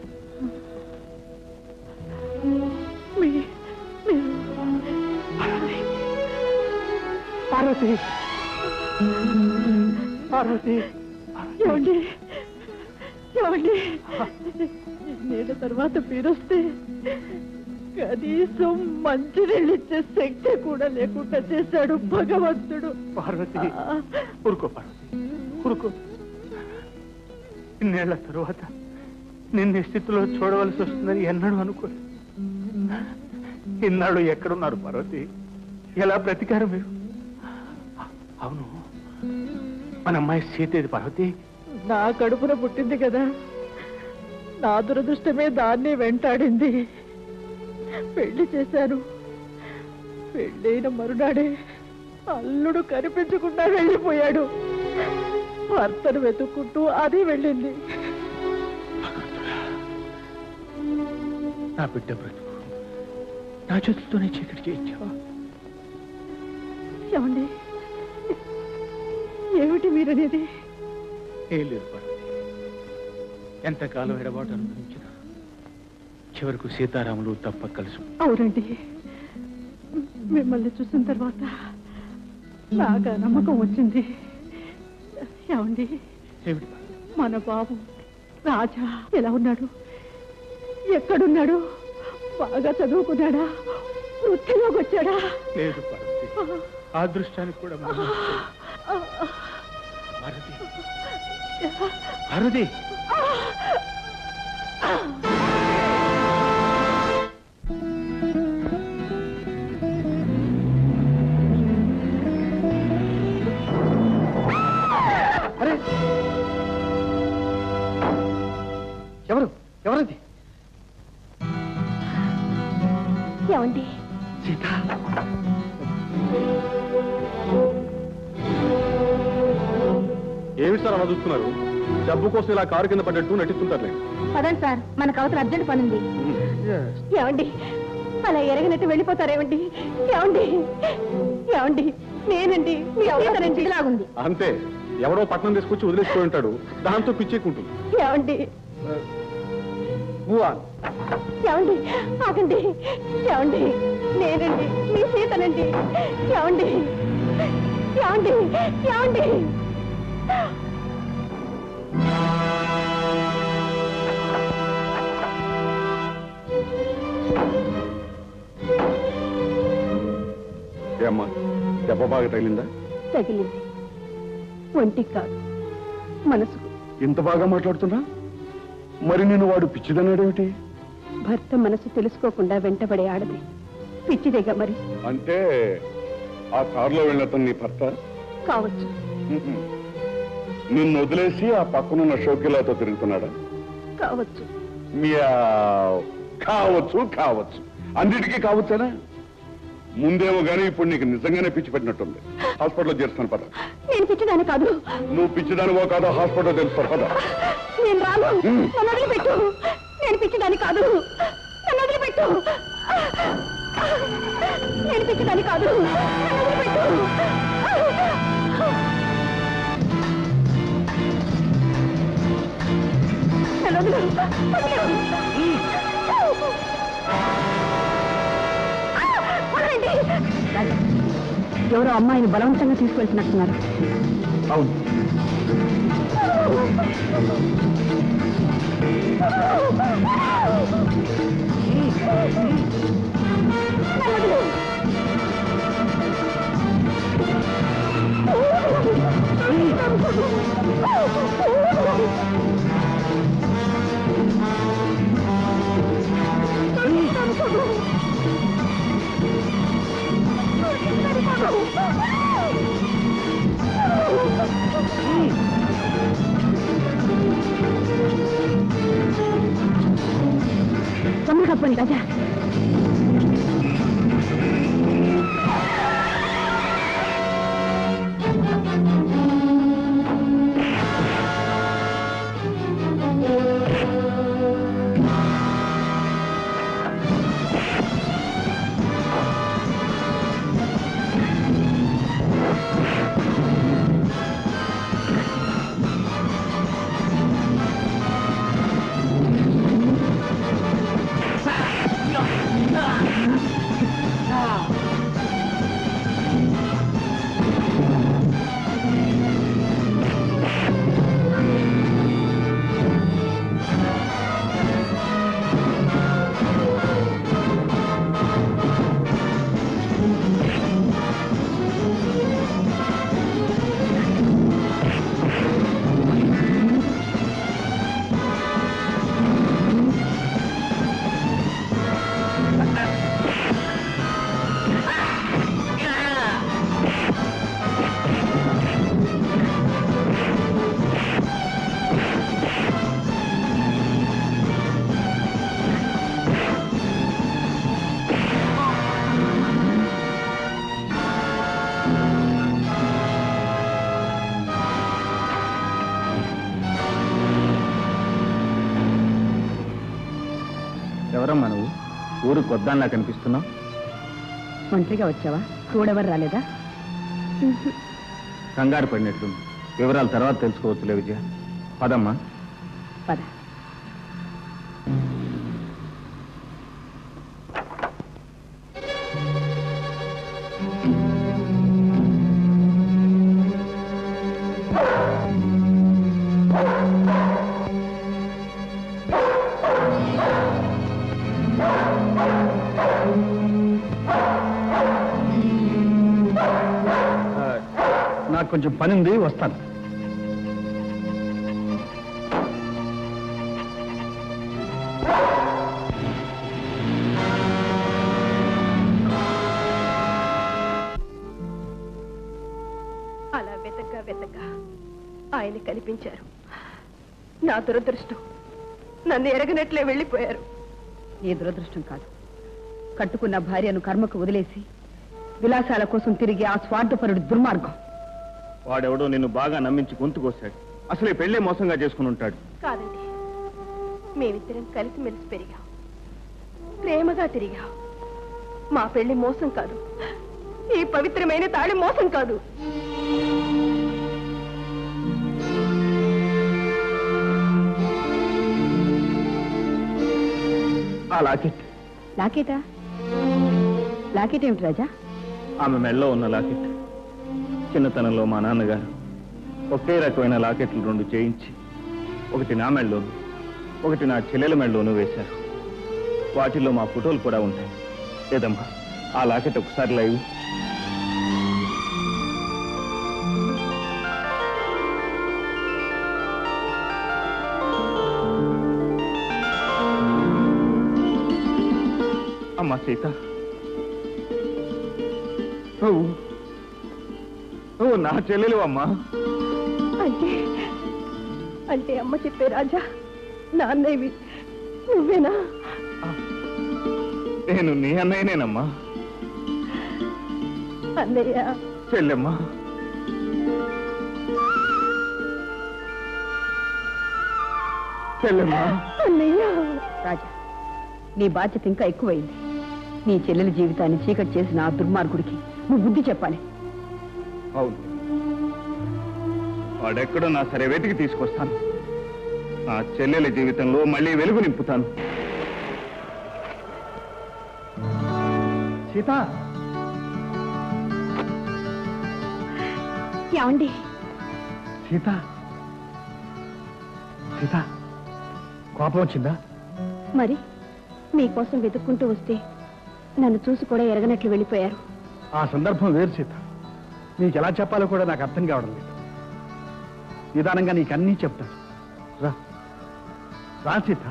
మీ- మీరు పార్వతి పార్వతి ఏమండి ఏమండి నేను తర్వాత మీరొస్తే కనీసం మంచినీళ్ళు ఇచ్చే శక్తి కూడా లేకుండా చేశాడు భగవంతుడు పార్వతి ఊరుకో పార్వతి ఊరుకో ఇన్నేళ్ల తరువాత నిన్న ఈ స్థితిలో చూడవలసి వస్తుందని ఎన్నడూ అనుకోలేదు ఇన్నాళ్ళు ఎక్కడున్నారు పార్వతి ఎలా బ్రతికారు మీరు అవును మన అమ్మాయి సీతేది పార్వతి నా కడుపున పుట్టింది కదా నా దురదృష్టమే దాన్ని వెంటాడింది పెళ్లి చేశాను పెళ్ళైన మరునాడే అల్లుడు కనిపించకుండా వెళ్ళిపోయాడు భర్తను వెతుక్కుంటూ అది వెళ్ళింది నా బిడ్డ బ్రతుకు నా చేతులతోనే చీకటి చేయించావా ఏమండి ఏమిటి మీరనేది ఏం లేదు పార్వతి ఎంతకాలం ఎడబాటు అనుభవించినా చివరకు సీతారాములు తప్ప కలుసు అవునండి మిమ్మల్ని చూసిన తర్వాత నాకు ఆ నమ్మకం వచ్చింది ఏమండి ఏమిటి మన బాబు రాజా ఎలా ఉన్నాడు ఎక్కడున్నాడు బాగా చదువుకున్నాడా వృత్తిలోకి వచ్చాడా లేదు పార్వతి ఆ దృష్టానికి కూడా మనం భారతి భారతి ఏమండి ఏమి సార్ అలా చూస్తున్నారు డబ్బు కోసం ఇలా కారు కింద పడ్డట్టు నటిస్తుంటారులే పదండి సార్ మనకు అవతల అర్జెంట్ పని ఉంది ఏమండి అలా ఎరగనట్టు వెళ్ళిపోతారేమండి ఏమండి ఏమండి నేనండి మీ అవసరం లాగుంది అంతే ఎవడో పట్నం తీసుకొచ్చి వదిలేసిపోయి ఉంటాడు దాంతో పిచ్చెక్కుంటుంది ఏమండి ఏమండి ఆగండి ఏమండి నేనండి మీ సీతనండి ఏమండి ఏమండి ఏమండి ఏమ్మా దెబ్బ బాగా తగిలిందా తగిలింది ఒంటికి కాదు మనసుకు ఇంత బాగా మాట్లాడుతున్నా మరి నేను వాడు పిచ్చిదన్నాడేమిటి భర్త మనసు తెలుసుకోకుండా వెంటబడే ఆడది పిచ్చిదేగా మరి అంటే ఆ కారులో వెళ్ళటం నీ భర్త కావచ్చు ఉహు. నిన్ను వదిలేసి ఆ పక్కనున్న షోకిలాతో తిరుగుతున్నాడా కావచ్చు మియావ్. కావచ్చు కావచ్చు అన్నిటికీ కావచ్చేనా ముందేమో గానీ ఇప్పుడు నీకు నిజంగానే పిచ్చి పెట్టినట్టుంది హాస్పిటల్లో చేరుస్తాను పద నేను పిచ్చిదాన్ని కాదు నువ్వు పిచ్చిదానివో కాదో హాస్పిటల్లో తెలుస్తారు పద నేను రాను ఉమ్. నన్ను వదిలిపెట్టు నేను పిచ్చిదాన్ని కాదు నన్ను వదిలిపెట్టు నేను పిచ్చిదాన్ని కాదు నన్ను వదిలిపెట్టు నన్ను వదిలు. వదిలు. వదలండి. ఎవరో అమ్మాయిని బలవంతంగా తీసుకెళ్తున్నట్టున్నారు అవును తొందరగా కప్పండి రాజా ఎవరమ్మా నువ్వు ఊరు కొద్దాన్లా కనిపిస్తున్నావు ఒంటరిగా వచ్చావా చూడెవరు రాలేదా కంగారు పడినట్టుంది వివరాలు తర్వాత తెలుసుకోవచ్చులే విజయ పదమ్మా పద నాకు కొంచెం పని ఉంది వస్తాను అలా వెతగ్గా వెతగ్గా ఆయన కనిపించారు నా దురదృష్టం నన్ను ఎరగనట్లే వెళ్ళిపోయారు నీ దురదృష్టం కాదు కట్టుకున్న భార్యను కర్మకు వదిలేసి విలాసాల కోసం తిరిగి ఆ స్వార్థపరుడు దుర్మార్గం వాడెవడో నిన్ను బాగా నమ్మించి గొంతు కోశాడు అసలు ఈ పెళ్ళే మోసంగా చేసుకుని ఉంటాడు కాదండి మేమిద్దరం కలిసిమెలిసి పెరిగాం ప్రేమగా తిరిగాం మా పెళ్లి మోసం కాదు ఈ పవిత్రమైన తాళి మోసం కాదు ఆ లాకెట్ లాకెటా లాకెట్ ఏమిటి రాజా ఆమె మెడలో ఉన్న లాకెట్ చిన్నతనంలో మా నాన్నగారు ఒకే రకమైన లాకెట్లు రెండు చేయించి ఒకటి నా మెడలోను ఒకటి నా చెల్లెల మెడలోను వేశారు వాటిల్లో మా ఫోటోలు కూడా ఉంటాయి లేదమ్మా ఆ లాకెట్ ఒకసారి లైవ్ అమ్మా సీత నువ్వు నువ్వు నా చెల్లెలు అమ్మా అంటే అంటే అమ్మ చెప్పే రాజా నాన్నేవి నువ్వేనా నేను నీ అన్నయ్యనేనమ్మా అన్నయ్య చెల్లెమ్మా చెల్లెమ్మా అన్నయ్య రాజా నీ బాధ్యత ఇంకా ఎక్కువైంది నీ చెల్లెల జీవితాన్ని చీకటి చేసిన ఆ దుర్మార్గుడికి నువ్వు బుద్ధి చెప్పాలి అవును వాడెక్కడో నా సరే వెతికి తీసుకొస్తాను నా చెల్లెల జీవితంలో మళ్ళీ వెలుగు నింపుతాను సీత ఏమండి సీత సీత కోపం వచ్చిందా మరి మీకోసం వెతుక్కుంటూ వస్తే నన్ను చూసి కూడా ఎరగనట్లు వెళ్ళిపోయారు ఆ సందర్భం వేరు సీత నీకు ఎలా చెప్పాలో కూడా నాకు అర్థం కావడం లేదు నిదానంగా నీకు అన్నీ చెప్తాను రా రా సీత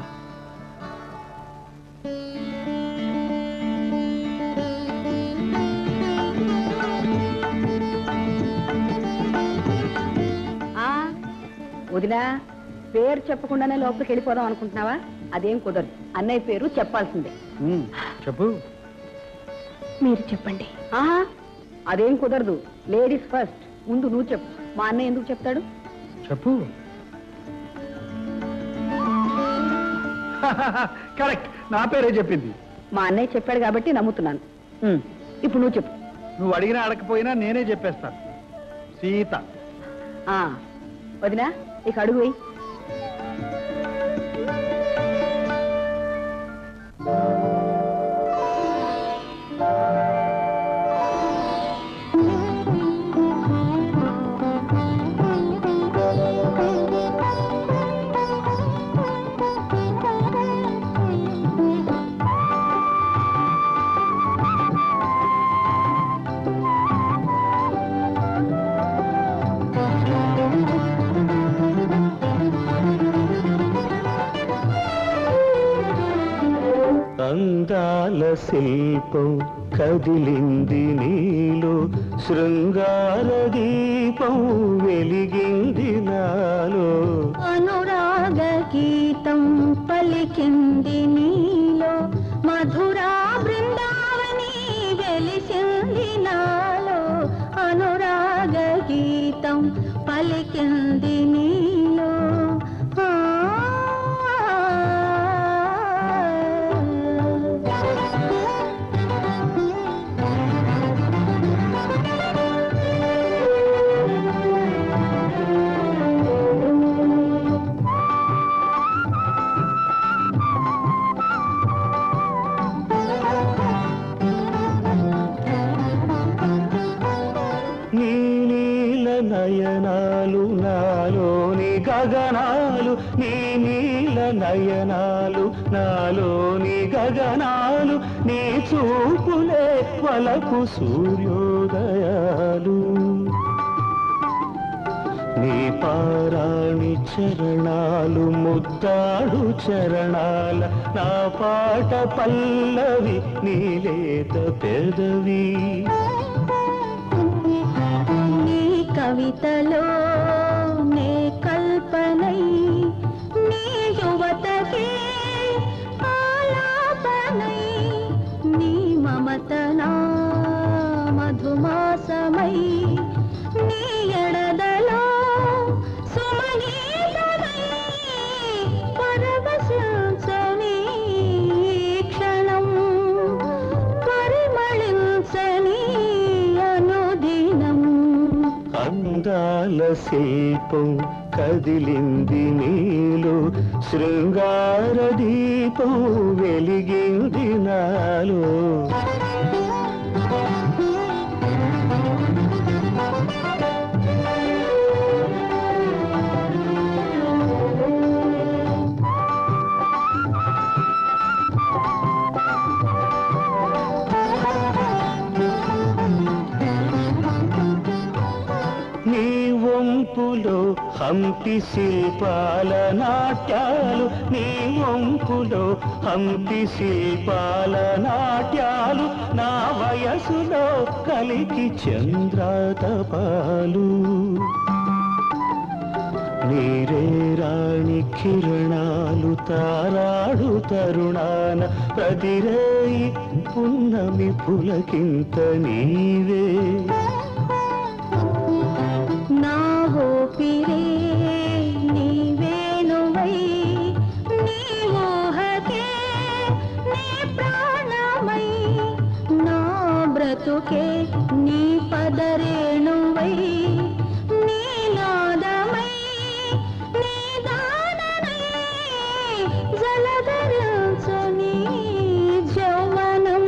ఆ వదినా పేరు చెప్పకుండానే లోపలికి వెళ్ళిపోదాం అనుకుంటున్నావా అదేం కుదరదు అన్నయ్య పేరు చెప్పాల్సిందే ఉమ్, చెప్పు మీరు చెప్పండి ఆహా అదేం కుదరదు లేడీస్ ఫస్ట్ ముందు నువ్వు చెప్పు మా అన్నయ్య ఎందుకు చెప్తాడు చెప్పు కరెక్ట్ నా పేరే చెప్పింది మా అన్నయ్య చెప్పాడు కాబట్టి నమ్ముతున్నాను ఉమ్, ఇప్పుడు నువ్వు చెప్పు నువ్వు అడిగినా అడగకపోయినా నేనే చెప్పేస్తాను సీత ఆ వదినా ఇక అడుగు వెయ్యి అందాల శిల్పం కదిలింది నీలో శృంగార దీపం వెలిగింది నాలో అనురాగ గీతం పలికింది నీలో మధురా బృందావని వెలిసింది నాలో అనురాగ గీతం పలికింది నీలో నీ నీల నయనాలు నాలోని గగనాలు నీ నీల నయనాలు నాలోని గగనాలు నీ చూపులే వలకు సూర్యోదయాలు నీ పారాణి చరణాలు ముద్దాడు చరణాల నా పాట పల్లవి నీలేత పెదవి నీ కవితలో నే కల్పనై నీ యువతకే ఆలాపనై నీ శిల్పం కదిలింది నీలో శృంగార దీపం వెలిగింది నాలో నీ వంపులో హంపి శిల్పాల నాట్యాలు నీ వంపులో హంపి శిల్పాల నాట్యాలు నా వయసులో కలికి చంద్రాతపాలు నీరే రాణి కిరణాలు తారాడు తరుణాన ప్రతిరేయి పున్నమి పులకింత నీవే నా ఊపిరే నీవేనువై నీ ఊహకే నీ ప్రాణమై నా బ్రతుకే నీ పదరేణువై నీ నాదమై నీ దానమై జలధరించని జౌవనం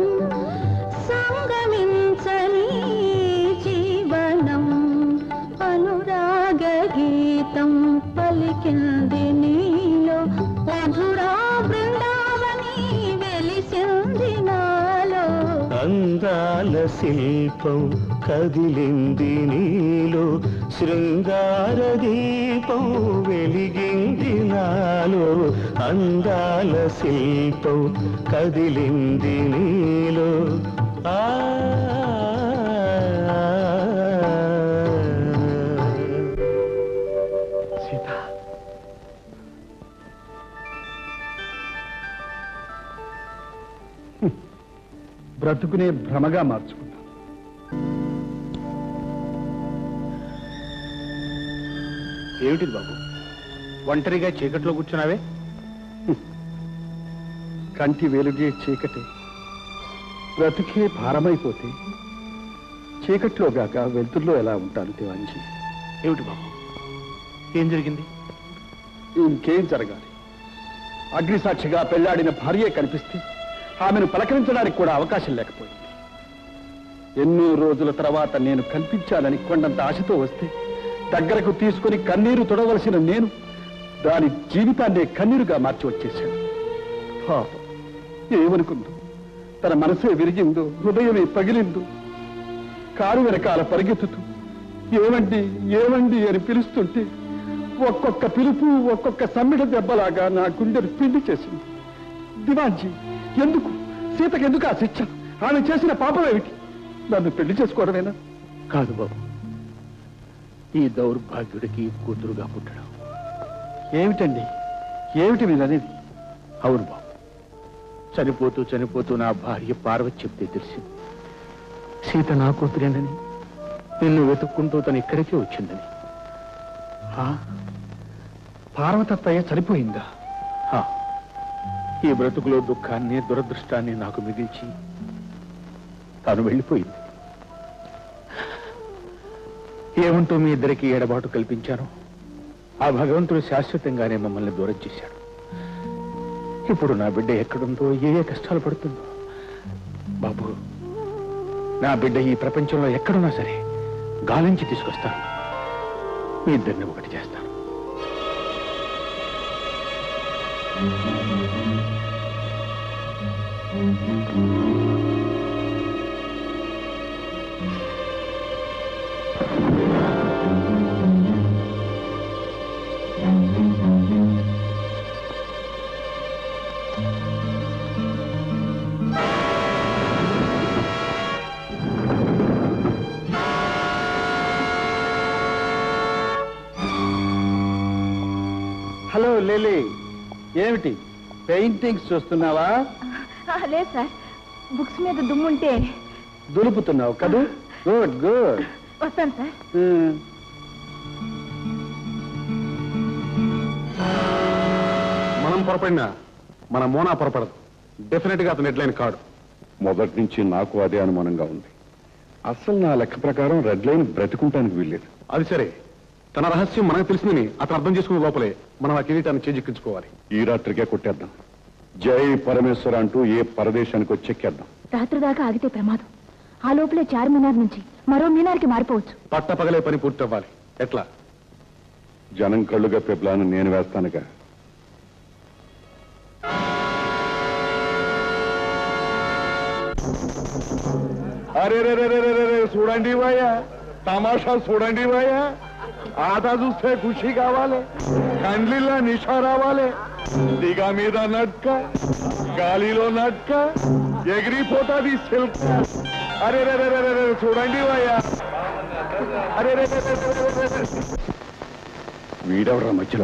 సంగమించని జీవనం అనురాగ గీతం పలికింది నీలో మధురా బృందావని వెలిసింది నాలో అందాల శిల్పం కదిలింది నీలో శృంగార దీపం వెలిగింది నాలో అందాల శిల్పం కదిలింది నీలో ఆ సీత హ్మ్. బ్రతుకునే భ్రమగా మార్చుకున్నా ఏమిటిది బాబు ఒంటరిగా చీకట్లో కూర్చున్నావే కంటి వెలుగే చీకటి బ్రతుకే భారమైపోతే చీకట్లో గాక వెలుతుర్లో ఎలా ఉంటాను దేవాంజీ ఏమిటి బాబు ఏం జరిగింది ఇంకేం జరగాలి అగ్నిసాక్షిగా పెళ్లాడిన భార్యే కనిపిస్తే ఆమెను పలకరించడానికి కూడా అవకాశం లేకపోయింది ఎన్నో రోజుల తర్వాత నేను కనిపించాలని కొండంత ఆశతో వస్తే దగ్గరకు తీసుకుని కన్నీరు తొడవలసిన నేను దాని జీవితాన్నే కన్నీరుగా మార్చి వచ్చేశాను పాపం ఏమనుకుందో తన మనసే విరిగిందో హృదయమే పగిలిందో కారు వెనకాల పరిగెత్తుతూ ఏమండి ఏమండి అని పిలుస్తుంటే ఒక్కొక్క పిలుపు ఒక్కొక్క సమ్మిడ దెబ్బలాగా నా గుండెను పిండి చేసింది దివాంజీ ఎందుకు సీతకు ఎందుకు ఆ శిక్ష ఆమె చేసిన పాపం ఏమిటి నన్ను పెళ్లి చేసుకోవడమేనా కాదు బాబు ఈ దౌర్భాగ్యుడికి కూతురుగా పుట్టడం ఏమిటండి ఏమిటి మీరు అనేది అవును బాబు చనిపోతూ చనిపోతూ నా భార్య పార్వతి చెప్తే తెలిసింది సీత నా కూతురేనని నిన్ను వెతుక్కుంటూ తను ఇక్కడికే వచ్చిందని ఆ? పార్వతత్తయ్య చనిపోయిందా ఆ, ఈ బ్రతుకులో దుఃఖాన్ని దురదృష్టాన్ని నాకు మిగిల్చి తాను వెళ్ళిపోయింది ఏమంటూ మీ ఇద్దరికి ఎడబాటు కల్పించాను ఆ భగవంతుడు శాశ్వతంగానే మమ్మల్ని దూరం చేశాడు ఇప్పుడు నా బిడ్డ ఎక్కడుందో ఏ ఏ కష్టాలు పడుతుందో బాబు నా బిడ్డ ఈ ప్రపంచంలో ఎక్కడున్నా సరే గాలించి తీసుకొస్తాను మీ ఇద్దరిని ఒకటి చేస్తాను హలో లేలే ఏమిటి పెయింటింగ్స్ చూస్తున్నావా లేదు సార్ బుక్స్ మీద దుమ్ముంటే దులుపుతున్నావు కదూ గుడ్ గుడ్ వస్తాను సార్ మనం పొరపడినా మన మోనా పొరపడదు డెఫినెట్ గా అతను రెడ్ లైన్ కాడు మొదటి నుంచి నాకు అదే అనుమానంగా ఉంది అసలు నా లెక్క ప్రకారం రెడ్ లైన్ బ్రతుకుంటానికి వీల్లేదు అది సరే తన రహస్యం మనకు తెలిసిందని అతను అర్థం చేసుకునే లోపలే మనం ఆ కిరీటాన్ని చేజిక్కించుకోవాలి ఈ రాత్రికే కొట్టేద్దాం జై పరమేశ్వర అంటూ ఏ పరదేశానికి వచ్చెక్కేద్దాం రాత్రి దాకా ఆగితే ప్రమాదం ఆ లోపలే చార్మినార్ నుంచి మరో మీనార్కి మారిపోవచ్చు పట్టపగలే పని పూర్తి అవ్వాలి ఎట్లా జనం కళ్ళు గప్పే ప్లాన్ నేను వేస్తానుగా అరే రే రే రే రే రే రే చూడండి భయ్యా తమాషా చూడండి భయ్యా ఆట చూస్తే ఖుషి కావాలి కండ్లిల్లా నిషా రావాలి దిగ మీద నట్క గాలిలో నట్క ఎగిరిపోతుంది సిల్క్ అరే రే రే రే రే రే చూడండి భయ్యా అరే రే రే రే రే రే రే రే. వీడెవరా మధ్యలో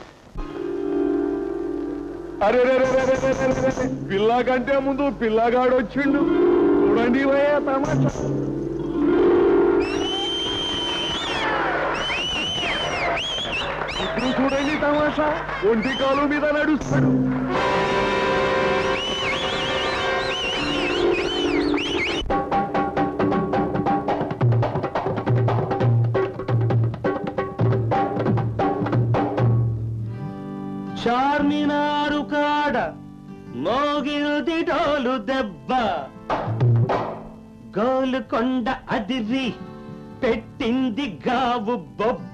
అరే రే రే రే రే రే రే రే రే. పిల్ల కంటే ముందు పిల్లగాడు వచ్చిండు చూడండి భయ్యా తమాషా ఇప్పుడు చూడండి తమాషా ఒంటి కాలు మీద నడుస్తాడు చార్మినారు కాడ మోగిల్ది డోలు దెబ్బ గోలుకొండ అదిరి పెట్టింది గావు బొబ్బ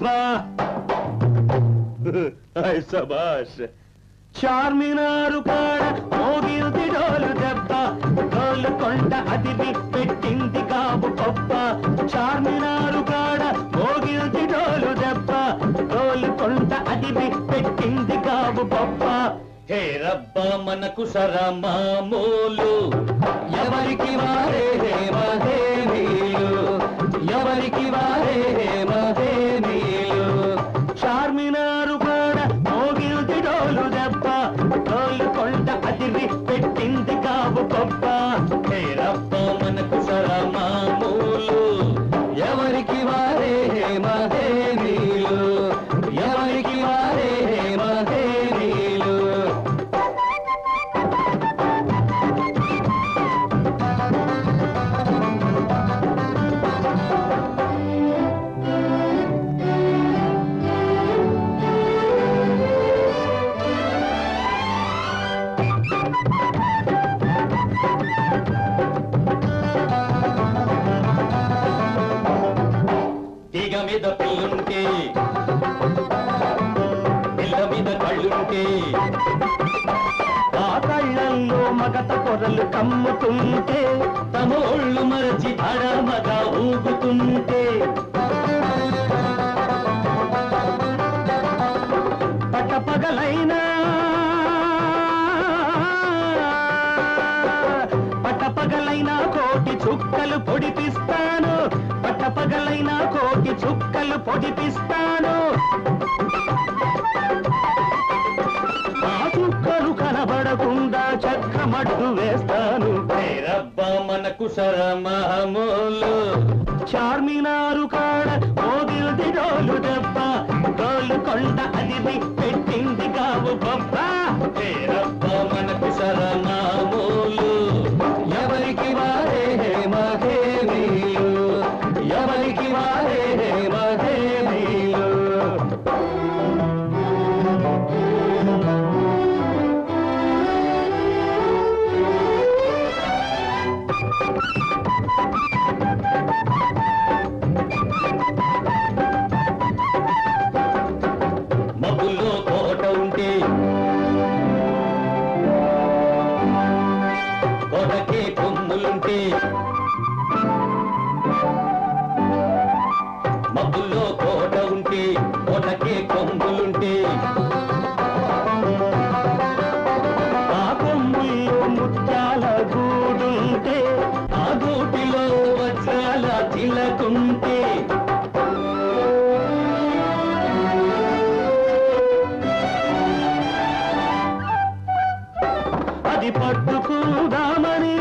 హాయ్ సబాష్ చార్మినారు కాడ మోగిల్ది డోలు దెబ్బ గోలుకొండ అదిరి పెట్టింది గావు బొబ్బ చార్మినారు కాడ మోగిల్ది డోలు దెబ్బ గోలుకొండ అదిరి పెట్టింది గావు బొబ్బ హే రబ్బ మనకు సరమామూలు ఎవరికి వారే హే మహేమీలు ఎవరికి వారే హే మహేమీలు చార్మినారు కాడ మోగిల్ది డోలు దెబ్బ డోలు కొండ అదిరి పెట్టింది కావు గొప్ప హే రబ్బ మనకు సరమామూలు ఎవరికి వారే హే మహేమీలు ఎవరికి వారే హే మహేమీలు తీగ మీద పిల్లుంటే పిల్ల మీద కళ్ళుంటే ఆ కళ్ళల్లో మగత పొరలు కమ్ముతుంటే తమ ఒళ్ళు మరచి అడమగ ఊగుతుంటే పట్టపగలైనా పట్టపగలైనా కోటి చుక్కలు పొడిపిస్తాను పట్టపగలైనా కోటి చుక్కలు పొడిపిస్తాను ఆ చుక్కలు కనబడకుండా చక్రమట్టు వేస్తాను రబ్బ మనకు శరమహములు చార్మినారు కాడ మోగిల్ది డోలు దెబ్బ డోలు కొండ అదిరి పెట్టింది కావు బొబ్బ రబ్బ మనకు శరమహములు ఎవరికి వారే హే మహేమీలు ఎవరికి వారే హే మహేమీలు మబ్బుల్లో కోట ఉంటే కోటకే కొమ్ములుంటే మబ్బుల్లో కోట ఉంటే కోటకే కొమ్ములుంటే ఆ కొమ్ముల్లో ముత్యాల గూడుంటే ఆ గూటిలో వజ్రాల తిలకుంటే అది పట్టుకుందామని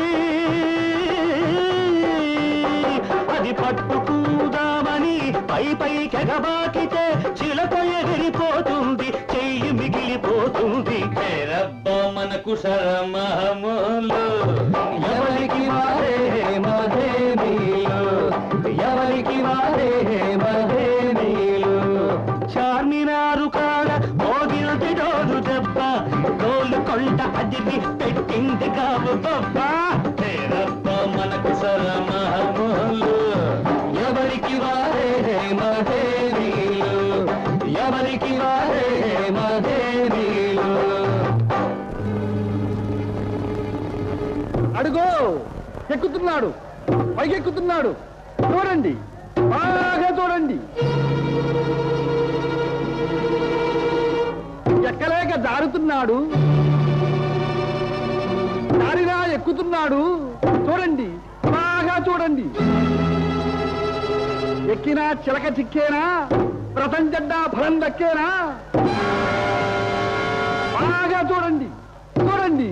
అది పట్టుకుందామని పై పై కెగబాకితే చిలక ఎగిరిపోతుంది చెయ్యి మిగిలిపోతుంది హే రబ్బ మనకు శరమహములు ఎవరికి వారే మహేమీలు ఎవరికి వారే మహేమీలు చార్మినారు కాడ మోగినది డోలు దెబ్బ గోలుకొండ అదివి పెట్టింది కావు బొబ్బ రబ్బ మనకు సరమహములు ఎవరికి వారే మదేవీలు ఎవరికి వారే మదేవీలు అడుగో ఎక్కుతున్నాడు పైకెక్కుతున్నాడు చూడండి బాగా చూడండి ఎక్కలేక జారుతున్నాడు దారిగా ఎక్కుతున్నాడు చూడండి బాగా చూడండి ఎక్కినా చిలక చిక్కేనా వ్రతం జడ్డా ఫలం దక్కేనా బాగా చూడండి చూడండి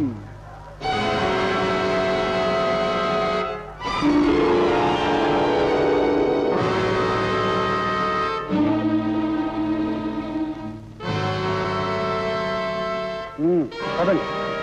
ఉమ్, పదండి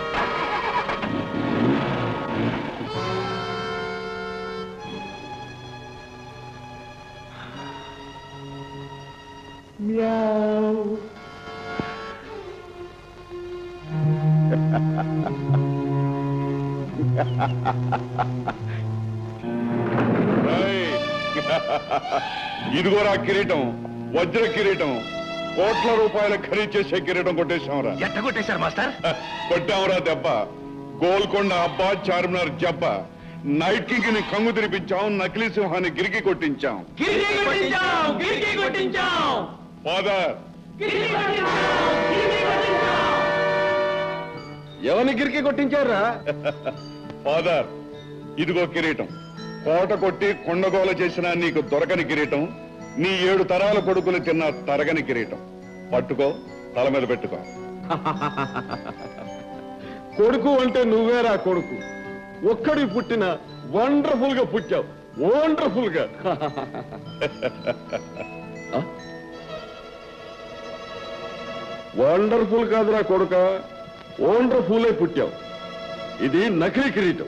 ఏయ్! ఇదిగోరా కిరీటం వజ్ర కిరీటం కోట్ల రూపాయల ఖరీదు చేసే కిరీటం కొట్టేశాంరా ఎట్ట కొట్టేశారు మాస్టర్ కొట్టాంరా దెబ్బ గోల్కొండ అబ్బా చార్మినార్ జబ్బ నైట్ కింగ్ ని కంగు తినిపించాం నకిలీ సింహాన్ని గిరికి కొట్టించాం గిరికీ కొట్టించాం గిరికీ కొట్టించాం ఫాదర్ గిరికీ కొట్టించాం గిరికీ కొట్టించాం ఎవరిని గిరికి కొట్టించారా ఫాదర్ ఇదిగో కిరీటం కోట కొట్టి కొండగోల చేసిన నీకు దొరకని కిరీటం నీ ఏడు తరాల కొడుకులు తిన్న తరగని కిరీటం పట్టుకో తల మీద పెట్టుకో కొడుకు అంటే నువ్వేరా కొడుకు ఒక్కడి పుట్టిన వండర్ఫుల్ గా పుట్టావు వండర్ఫుల్ గా వండర్ఫుల్ కాదురా కొడుక వండర్ఫుల్ అయి పుట్టావు ఇది నకిలీ కిరీటం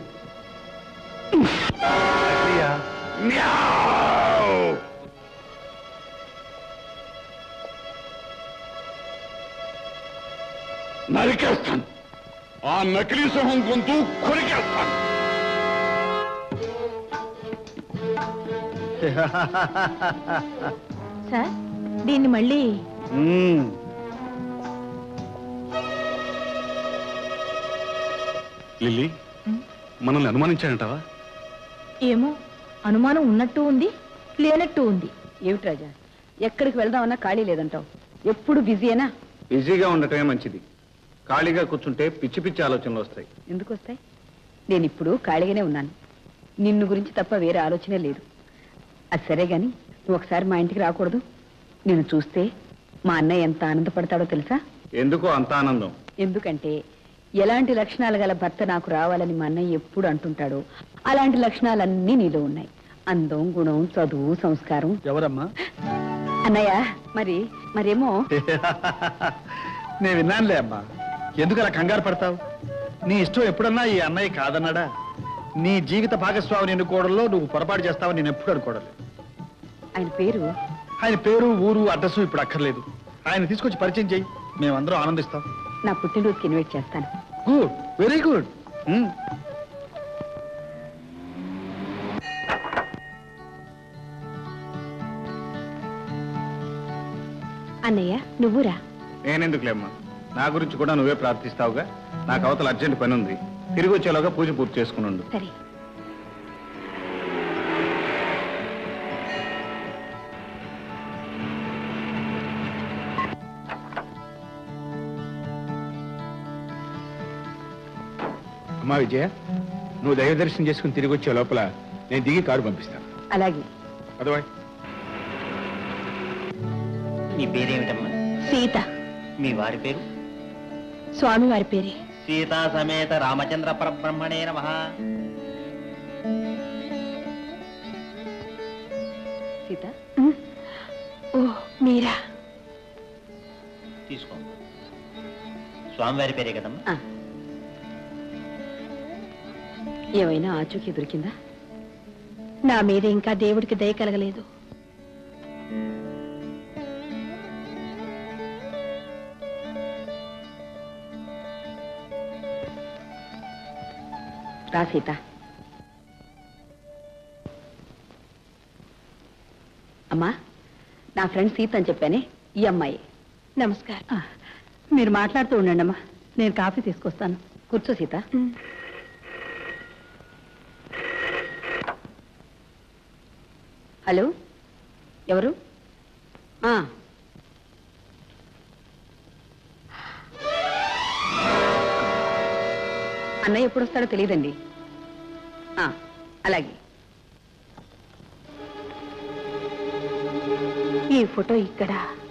నరికేస్తాను ఆ నకిలీ సింహం గొంతు కొరికేస్తాను సార్ దీన్ని మళ్ళీ లిల్లీ మనల్ని అనుమానించాడంటావా ఏమో అనుమానం ఉన్నట్టు ఉంది లేనట్టు ఉంది ఏమిటి రాజా ఎక్కడికి వెళ్దామన్నా ఖాళీ లేదంటావు ఎప్పుడు బిజీయేనా బిజీగా ఉండటమే మంచిది ఖాళీగా కూర్చుంటే పిచ్చి పిచ్చి ఆలోచనలు వస్తాయి ఎందుకు వస్తాయి నేను ఇప్పుడు ఖాళీగానే ఉన్నాను నిన్ను గురించి తప్ప వేరే ఆలోచనే లేదు అది సరే గాని నువ్వు ఒకసారి మా ఇంటికి రాకూడదు నేను చూస్తే మా అన్నయ్య ఎంత ఆనందపడతాడో తెలుసా ఎందుకో అంత ఆనందం ఎందుకంటే ఎలాంటి లక్షణాలు గల భర్త నాకు రావాలని మా అన్నయ్య ఎప్పుడు అంటుంటాడో అలాంటి లక్షణాలన్నీ నీలో ఉన్నాయి అందం గుణం చదువు సంస్కారం ఎవరమ్మా అన్నయ్య మరి మరేమో నేను విన్నానులే అమ్మా ఎందుకు అలా కంగారు పడతావు నీ ఇష్టం ఎప్పుడన్నా ఈ అన్నయ్య కాదన్నాడా నీ జీవిత భాగస్వామిని ఎన్నుకోవడంలో నువ్వు పొరపాటు చేస్తావని నేను ఎప్పుడు అనుకోవడం ఆయన పేరు ఆయన పేరు ఊరు అడ్రస్ ఇప్పుడు అక్కర్లేదు ఆయన తీసుకొచ్చి పరిచయం చేయి మేమందరం ఆనందిస్తాం నా పుట్టినరోజుకి ఇన్వైట్ చేస్తాను గుడ్ వెరీ గుడ్ అన్నయ్య నువ్వురా నేనెందుకులేమ్మా నా గురించి కూడా నువ్వే ప్రార్థిస్తావుగా నాకు అవతల అర్జెంట్ పని ఉంది తిరిగి వచ్చేలోగా పూజ పూర్తి చేసుకుని ఉండు సరే అమ్మా విజయ నువ్వు దైవ దర్శనం చేసుకుని తిరిగి వచ్చే లోపల నేను దిగి కారు పంపిస్తాను అలాగే అదవా నీ పేరేమిటమ్మా సీత మీ వారి పేరు స్వామి వారి పేరే సీతా సమేత రామచంద్ర పరబ్రహ్మణే నమ సీత ఓ మీరా తీసుకో స్వామివారి పేరే కదమ్మా ఆ. ఏమైనా ఆచూకీ దొరికిందా నా మీద ఇంకా దేవుడికి దయ కలగలేదు రా సీత అమ్మా నా ఫ్రెండ్ సీత అని చెప్పానే ఈ అమ్మాయి నమస్కారం మీరు మాట్లాడుతూ ఉండండి అమ్మా నేను కాఫీ తీసుకొస్తాను కూర్చో సీత హలో ఎవరు ఆ. అన్నయ్య ఎప్పుడు వస్తాడో తెలియదండి ఆ, అలాగే ఈ ఫోటో ఇక్కడ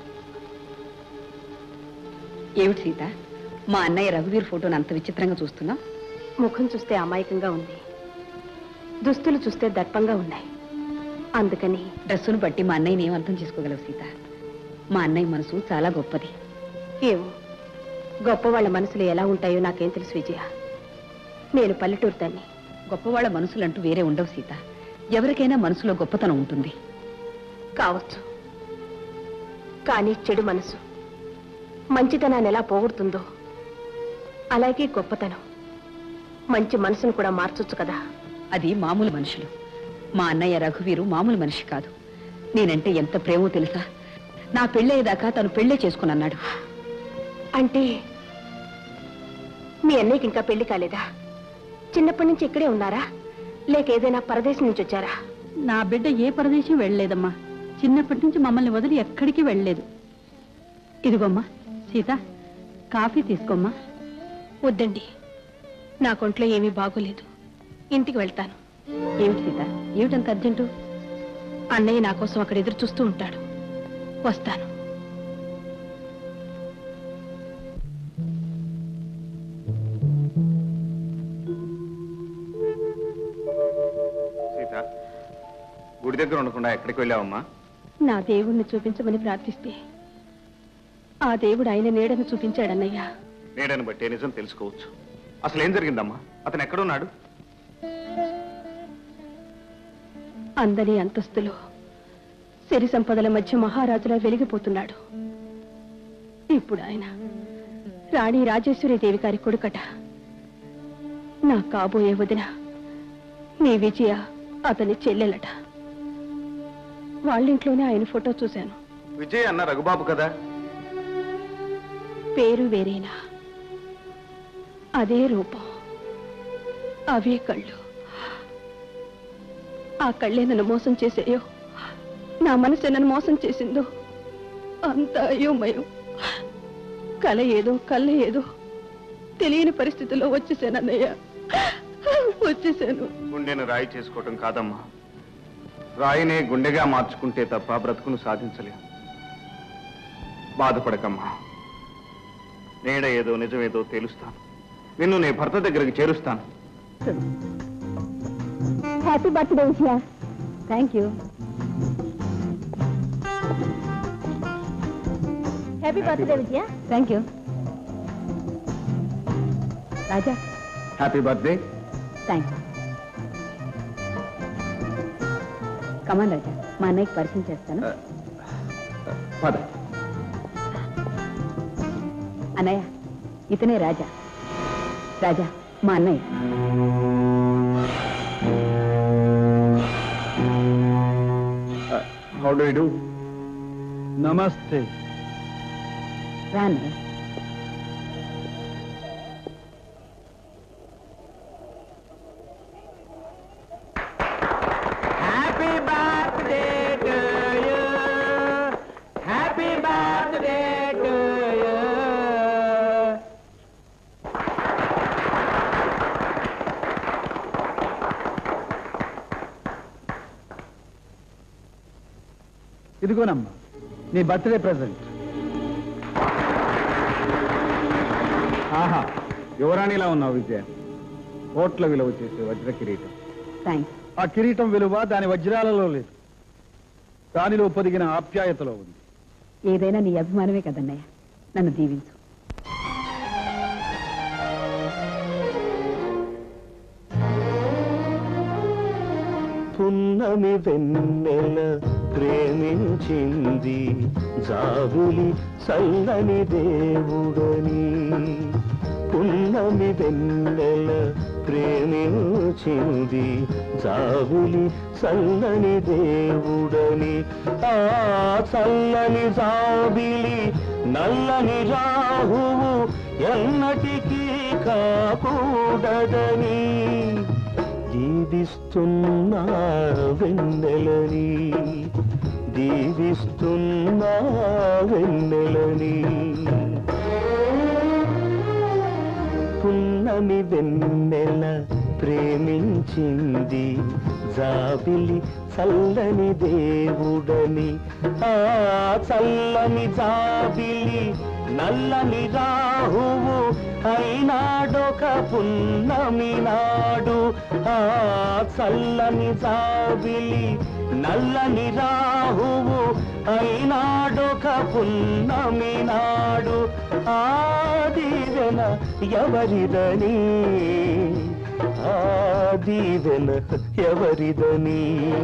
ఏమిటి సీత మా అన్నయ్య రఘువీర్ ఫోటోని అంత విచిత్రంగా చూస్తున్నావు ముఖం చూస్తే అమాయకంగా ఉంది దుస్తులు చూస్తే దర్పంగా ఉన్నాయి అందుకని డ్రెస్సును బట్టి మా అన్నయ్యని ఏం అర్థం చేసుకోగలవు సీత మా అన్నయ్య మనసు చాలా గొప్పది ఏమో గొప్ప వాళ్ళ మనసులు ఎలా ఉంటాయో నాకేం తెలుసు విజయ నేను పల్లెటూరు తన్ని గొప్పవాళ్ళ మనసులంటూ వేరే ఉండవు సీత ఎవరికైనా మనసులో గొప్పతనం ఉంటుంది కావచ్చు కానీ చెడు మనసు మంచితనాన్ని ఎలా పోగొడుతుందో అలాగే గొప్పతనం మంచి మనసును కూడా మార్చొచ్చు కదా అది మామూలు మనుషులు మా అన్నయ్య రఘువీరు మామూలు మనిషి కాదు నేనంటే ఎంత ప్రేమో తెలుసా నా పెళ్ళయ్యేదాకా తను పెళ్ళే చేసుకునన్నాడు అంటే మీ అన్నయ్యకి ఇంకా పెళ్లి కాలేదా చిన్నప్పటి నుంచి ఇక్కడే ఉన్నారా లేక ఏదైనా పరదేశం నుంచి వచ్చారా నా బిడ్డ ఏ ప్రదేశం వెళ్ళలేదమ్మా చిన్నప్పటి నుంచి మమ్మల్ని వదిలి ఎక్కడికి వెళ్ళలేదు ఇదిగోమ్మా సీత కాఫీ తీసుకోమ్మా వద్దండి నా కొంట్లో ఏమీ బాగోలేదు ఇంటికి వెళ్తాను ఏమిటి సీత ఏమిటంత అర్జెంటు అన్నయ్య నా కోసం అక్కడ ఎదురు చూస్తూ ఉంటాడు వస్తాను సీత గుడి దగ్గర ఉండకుండా ఎక్కడికి వెళ్ళావమ్మా నా దేవుణ్ణి చూపించమని ప్రార్థిస్తే ఆ దేవుడు ఆయన నీడను చూపించాడన్నయ్య నేడని బట్టి నిజం తెలుసుకోవచ్చు అసలు ఏం జరిగిందమ్మా అతను ఎక్కడున్నాడు అందని అంతస్తులో సిరి సంపదల మధ్య మహారాజులా వెలిగిపోతున్నాడు ఇప్పుడు ఆయన రాణి రాజేశ్వరి దేవి గారి కొడుకట నా కాబోయే వదిన నీ విజయ అతని చెల్లెలట వాళ్ళింట్లోనే ఆయన ఫోటో చూశాను విజయ్ అన్న రఘుబాబు కదా పేరు వేరేనా అదే రూపం అవే కళ్ళు ఆ కళ్ళే నన్ను మోసం చేసేయో నా మనసు నన్ను మోసం చేసిందో అంత అయోమయం కల ఏదో కళ్ళ ఏదో తెలియని పరిస్థితిలో వచ్చేసానన్నయ్య వచ్చేసాను గుండెను రాయి చేసుకోవటం కాదమ్మా రాయినే గుండెగా మార్చుకుంటే తప్ప బ్రతుకును సాధించలేం బాధపడకమ్మా నేడ ఏదో నిజమేదో తెలుస్తాను నిన్ను నీ భర్త దగ్గరికి చేరుస్తాను happy birthday Vijaya thank you happy birthday Vijaya thank you Raja happy birthday thanks come on Raja మా అన్నయ్యకి పరిచయం చేస్తాను పద అన్నయ్య ఇతనే రాజా రాజా మా అన్నయ్య హౌ డు డూ నమస్తే రా అన్నయ్య happy birthday to you happy birthday to you ఇదిగోనమ్మా నీ బర్త్డే ప్రెజెంట్ ఆహా యువరాణిలా ఉన్నావు విజయ కోట్ల విలువ చేసే వజ్ర కిరీటం థ్యాంక్స్ ఆ కిరీటం విలువ దాని వజ్రాలలో లేదు దానిలో పొదిగిన ఆప్యాయతలో ఉంది ఏదైనా నీ అభిమానమే కదన్నయ్య నన్ను దీవించు పున్నమి వెన్నెల ప్రేమించింది జాబిలి చల్లని దేవుడని పున్నమి వెన్నెల ప్రేమించింది జాబిలి చల్లని దేవుడని ఆ చల్లని జాబిలి నల్లని రాహువు ఎన్నటికీ కాకూడదని దీవిస్తున్నా వెన్నెలని దీవిస్తున్నా వెన్నెలని పున్నమి వెన్నెల ప్రేమించింది జాబిలి చల్లని దేవుడని ఆ చల్లని జాబిలి నల్లని రాహువు అయినాడొక పున్నమి నాడు ఆ చల్లని జాబిలి నల్లని రాహువు అయినాడొక పున్నమి నాడు ఆ దీవెన ఎవరిదని ఆ దీవెన ఎవరిదని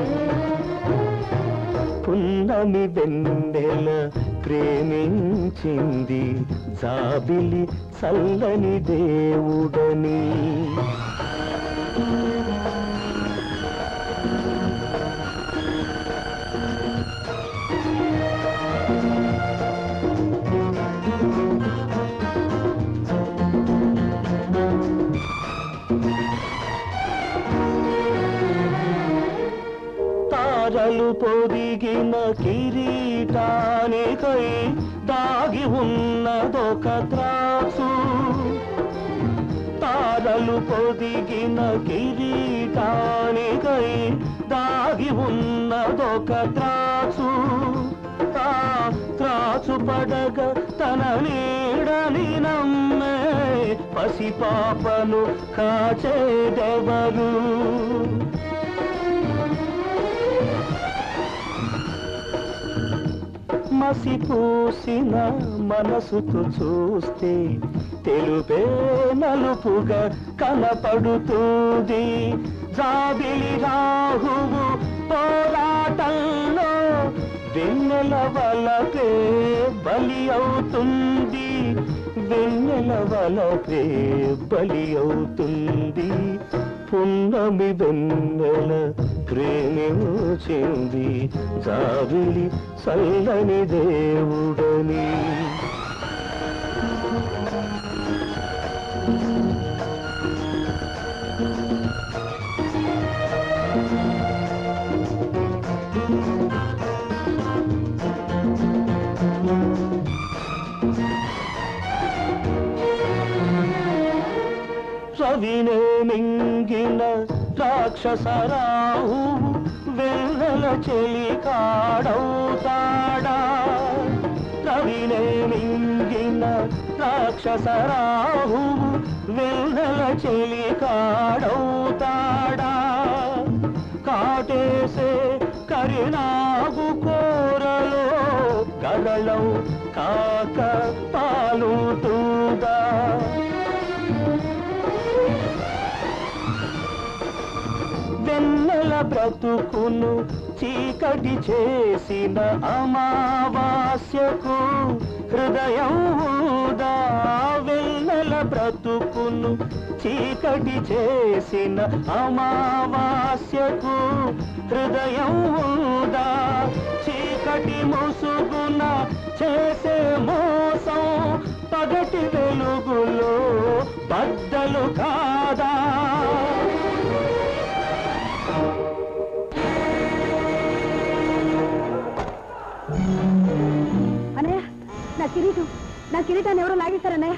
పున్నమి వెన్నెల ప్రేమించింది జాబిలి చల్లని దేవుడని తారలు పొదిగిన కిరీటానికై దాగి ఉన్నదొక త్రాసు తారలు పొదిగిన కిరీటానికై దాగి ఉన్నదొక త్రాసు ఆ త్రాసు పడగ తన నీడని నమ్మే పసిపాపను కాచేదెవరు మసిపూసిన మనసుతో చూస్తే తెలుపే నలుపుగా కనపడుతుంది జాబిలి రాహువు పోరాటంలో వెన్నెల వలపే బలి అవుతుంది వెన్నెల వలపే బలి అవుతుంది పున్నమి వెన్నెల ప్రేమించింది జాబిలి చల్లని దేవుడని రవినే మింగిన రాక్షసరావు వెన్నెల చెలి కాడవుతాడా రవినే మింగిన రాక్షసరావు వెన్నెల చెలి కాడవుతాడా కాటేసే కరినాగు కూరలో గరళం కాక పాలుతుందా వెన్నెల బ్రతుకును చీకటి చేసిన అమావాస్యకు హృదయం ఊదా వెన్నెల బ్రతుకును చీకటి చేసిన అమావాస్యకు హృదయం ఊదా చీకటి ముసుగున చేసే మోసం పగటి వెలుగులో బద్దలు కాదా అన్నయ్య నా కిరీటం నా కిరీటాన్ని ఎవరో లాగేశారన్నయ్య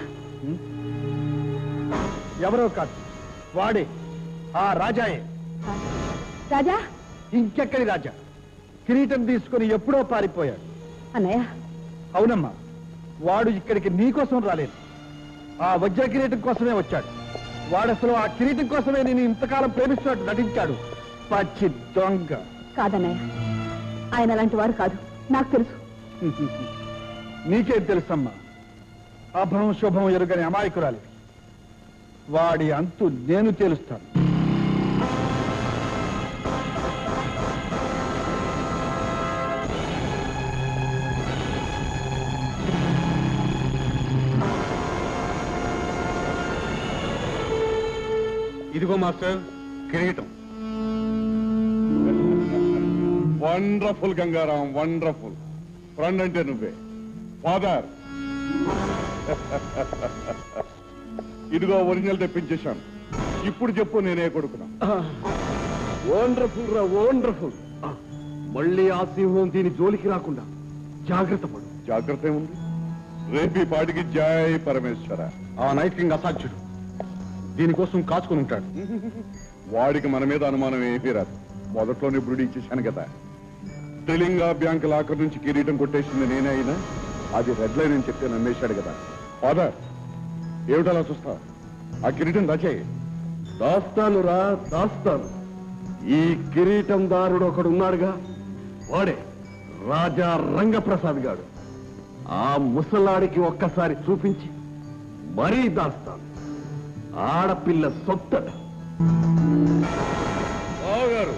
ఎవరో కాదు వాడే ఆ రాజాయే రాజా ఇంకెక్కడి రాజా కిరీటం తీసుకుని ఎప్పుడో పారిపోయాడు అన్నయ్య అవునమ్మా వాడు ఇక్కడికి నీకోసం రాలేదు ఆ వజ్ర కిరీటం కోసమే వచ్చాడు వాడు అసలు ఆ కిరీటం కోసమే నేను ఇంతకాలం ప్రేమిస్తున్నట్టు నటించాడు పచ్చి దొంగ కాదన్నయ్య ఆయన అలాంటి వారు కాదు నాకు తెలుసు నీకేం తెలుసమ్మా అభం శుభం ఎరుగని అమాయకురాలి వాడి అంతు నేను తేలుస్తాను ఇదిగో మాస్టర్ కిరీటం వండర్ఫుల్ గంగారాం వండర్ఫుల్ ఫ్రెండ్ అంటే నువ్వే ఫాదర్ ఇదిగో ఒరిజినల్ తెప్పించేశాను ఇప్పుడు చెప్పు నేనే కొడుకున్నా వండర్ఫుల్ రా వండర్ఫుల్ మళ్ళీ ఆ సింహం దీని జోలికి రాకుండా జాగ్రత్త పడు జాగ్రత్త ఏముంది రేపు ఈ పాటికి జై పరమేశ్వర ఆ నైట్ కింగ్ అసాధ్యుడు దీనికోసం కాచుకుని ఉంటాడు వాడికి మన మీద అనుమానం ఏమీ రాదు మొదట్లోనే బ్రుడి ఇచ్చేశాను కదా తెలంగా బ్యాంక్ లాకర్ నుంచి కిరీటం కొట్టేసింది నేనే అయినా అది రెడ్ లైన్ అని చెప్తే నమ్మేశాడు కదా ఫాదర్ ఏమిటలా చూస్తా ఆ కిరీటం దాచేయి దాస్తాను రా దాస్తాను ఈ కిరీటం దారుడు ఒకడు ఉన్నాడుగా వాడే రాజా రంగప్రసాద్ గాడు ఆ ముసలాడికి ఒక్కసారి చూపించి మరీ దాస్తాను ఆడపిల్ల సొత్తట బావగారు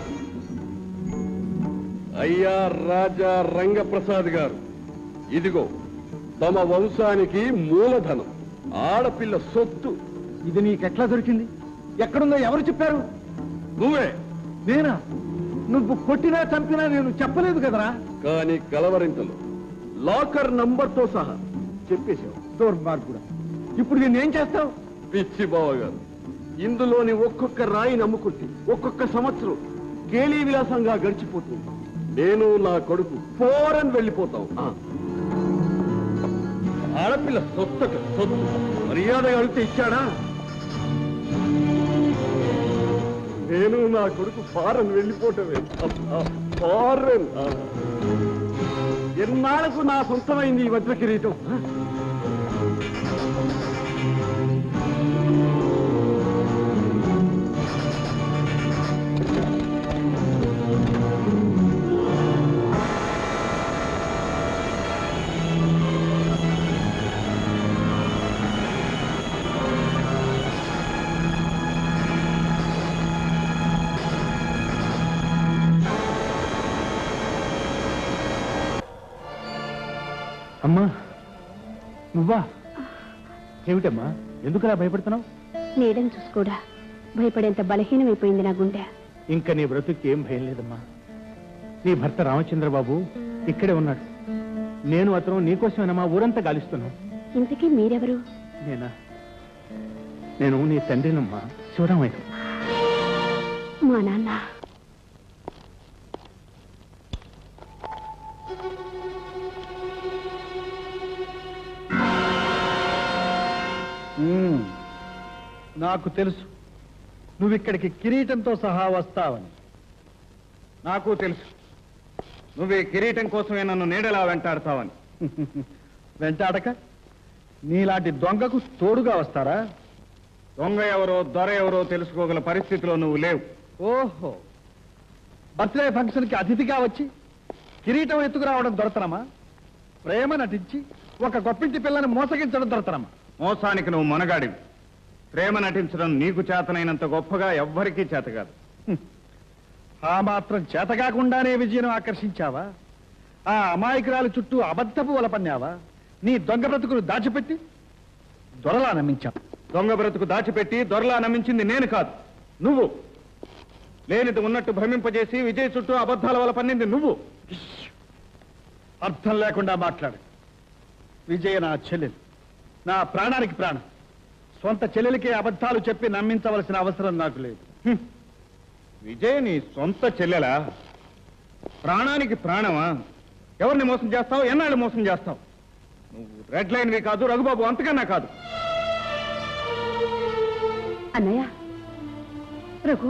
అయ్యా రాజా రంగప్రసాద్ గారు ఇదిగో తమ వంశానికి మూలధనం ఆడపిల్ల సొత్తు ఇది నీకెట్లా దొరికింది ఎక్కడుందో ఎవరు చెప్పారు నువ్వే నేనా నువ్వు కొట్టినా చంపినా నేను చెప్పలేదు కదరా కానీ కలవరింతలు లాకర్ నంబర్తో సహా చెప్పేశావు దౌర్మార్గుడా ఇప్పుడు నేను ఏం చేస్తావు పిచ్చి బావ గారు ఇందులోని ఒక్కొక్క రాయిని అమ్ముకుంటే ఒక్కొక్క సంవత్సరం కేలీ విలాసంగా గడిచిపోతుంది నేను నా కొడుకు ఫోరన్ వెళ్ళిపోతాం ఆ. ఆడపిల్ల సొత్తట సొత్తు మర్యాద అడిగితే ఇచ్చాడా నేను నా కొడుకు ఫారెన్ వెళ్ళిపోవటమే ఫారెన్ ఎన్నాళ్లకు నా సొంతమైంది ఈ వజ్ర కిరీటం ఆ? అమ్మా నువ్వా ఏమిటమ్మా ఎందుకలా భయపడుతున్నావు నీడని చూసుకోడా భయపడేంత బలహీనమైపోయింది నా గుండె ఇంకా నీ బ్రతుక్కి ఏం భయం లేదమ్మా నీ భర్త రామచంద్రబాబు ఇక్కడే ఉన్నాడు నేను అతను నీకోసమేనమ్మా ఊరంతా గాలిస్తున్నాం ఇంతకీ మీరెవరు నేనా నేను నీ తండ్రినమ్మా శివరామయ్య మా నాన్న ఉమ్, నాకు తెలుసు నువ్వు ఇక్కడికి కిరీటంతో సహా వస్తావని నాకు తెలుసు నువ్వే కిరీటం కోసమే నన్ను నీడలా వెంటాడతావని వెంటాడక నీలాంటి దొంగకు తోడుగా వస్తారా దొంగ ఎవరో దొర ఎవరో తెలుసుకోగల పరిస్థితిలో నువ్వు లేవు ఓహో బర్త్డే ఫంక్షన్కి అతిథిగా వచ్చి కిరీటం ఎత్తుకురావడం దొరతనమా ప్రేమ నటించి ఒక గొప్పింటి పిల్లని మోసగించడం దొరతనమా మోసానికి నువ్వు మనగాడివి ప్రేమ నటించడం నీకు చేతనైనంత గొప్పగా ఎవ్వరికీ చేత కాదు ఆ మాత్రం చేతకాకుండానే విజయం ఆకర్షించావా ఆ అమాయకురాలు చుట్టూ అబద్ధపు వలపన్నావా నీ దొంగ బ్రతుకును దాచిపెట్టి దొరలా నమ్మించావు దొంగ బ్రతుకు దాచిపెట్టి దొరలా నమ్మించింది నేను కాదు నువ్వు లేనిది ఉన్నట్టు భ్రమింపజేసి విజయ్ చుట్టూ అబద్ధాల వల్ల పన్నింది నువ్వు అర్థం లేకుండా మాట్లాడు విజయ నా చెల్లెలు నా ప్రాణానికి ప్రాణం సొంత చెల్లెలికే అబద్ధాలు చెప్పి నమ్మించవలసిన అవసరం నాకు లేదు విజయ్ నీ సొంత చెల్లెలా ప్రాణానికి ప్రాణమా ఎవరిని మోసం చేస్తావు ఎన్నాళ్ళు మోసం చేస్తావు నువ్వు రెడ్ లైన్వి కాదు రఘుబాబు అంతకన్నా కాదు అన్నయ్య రఘు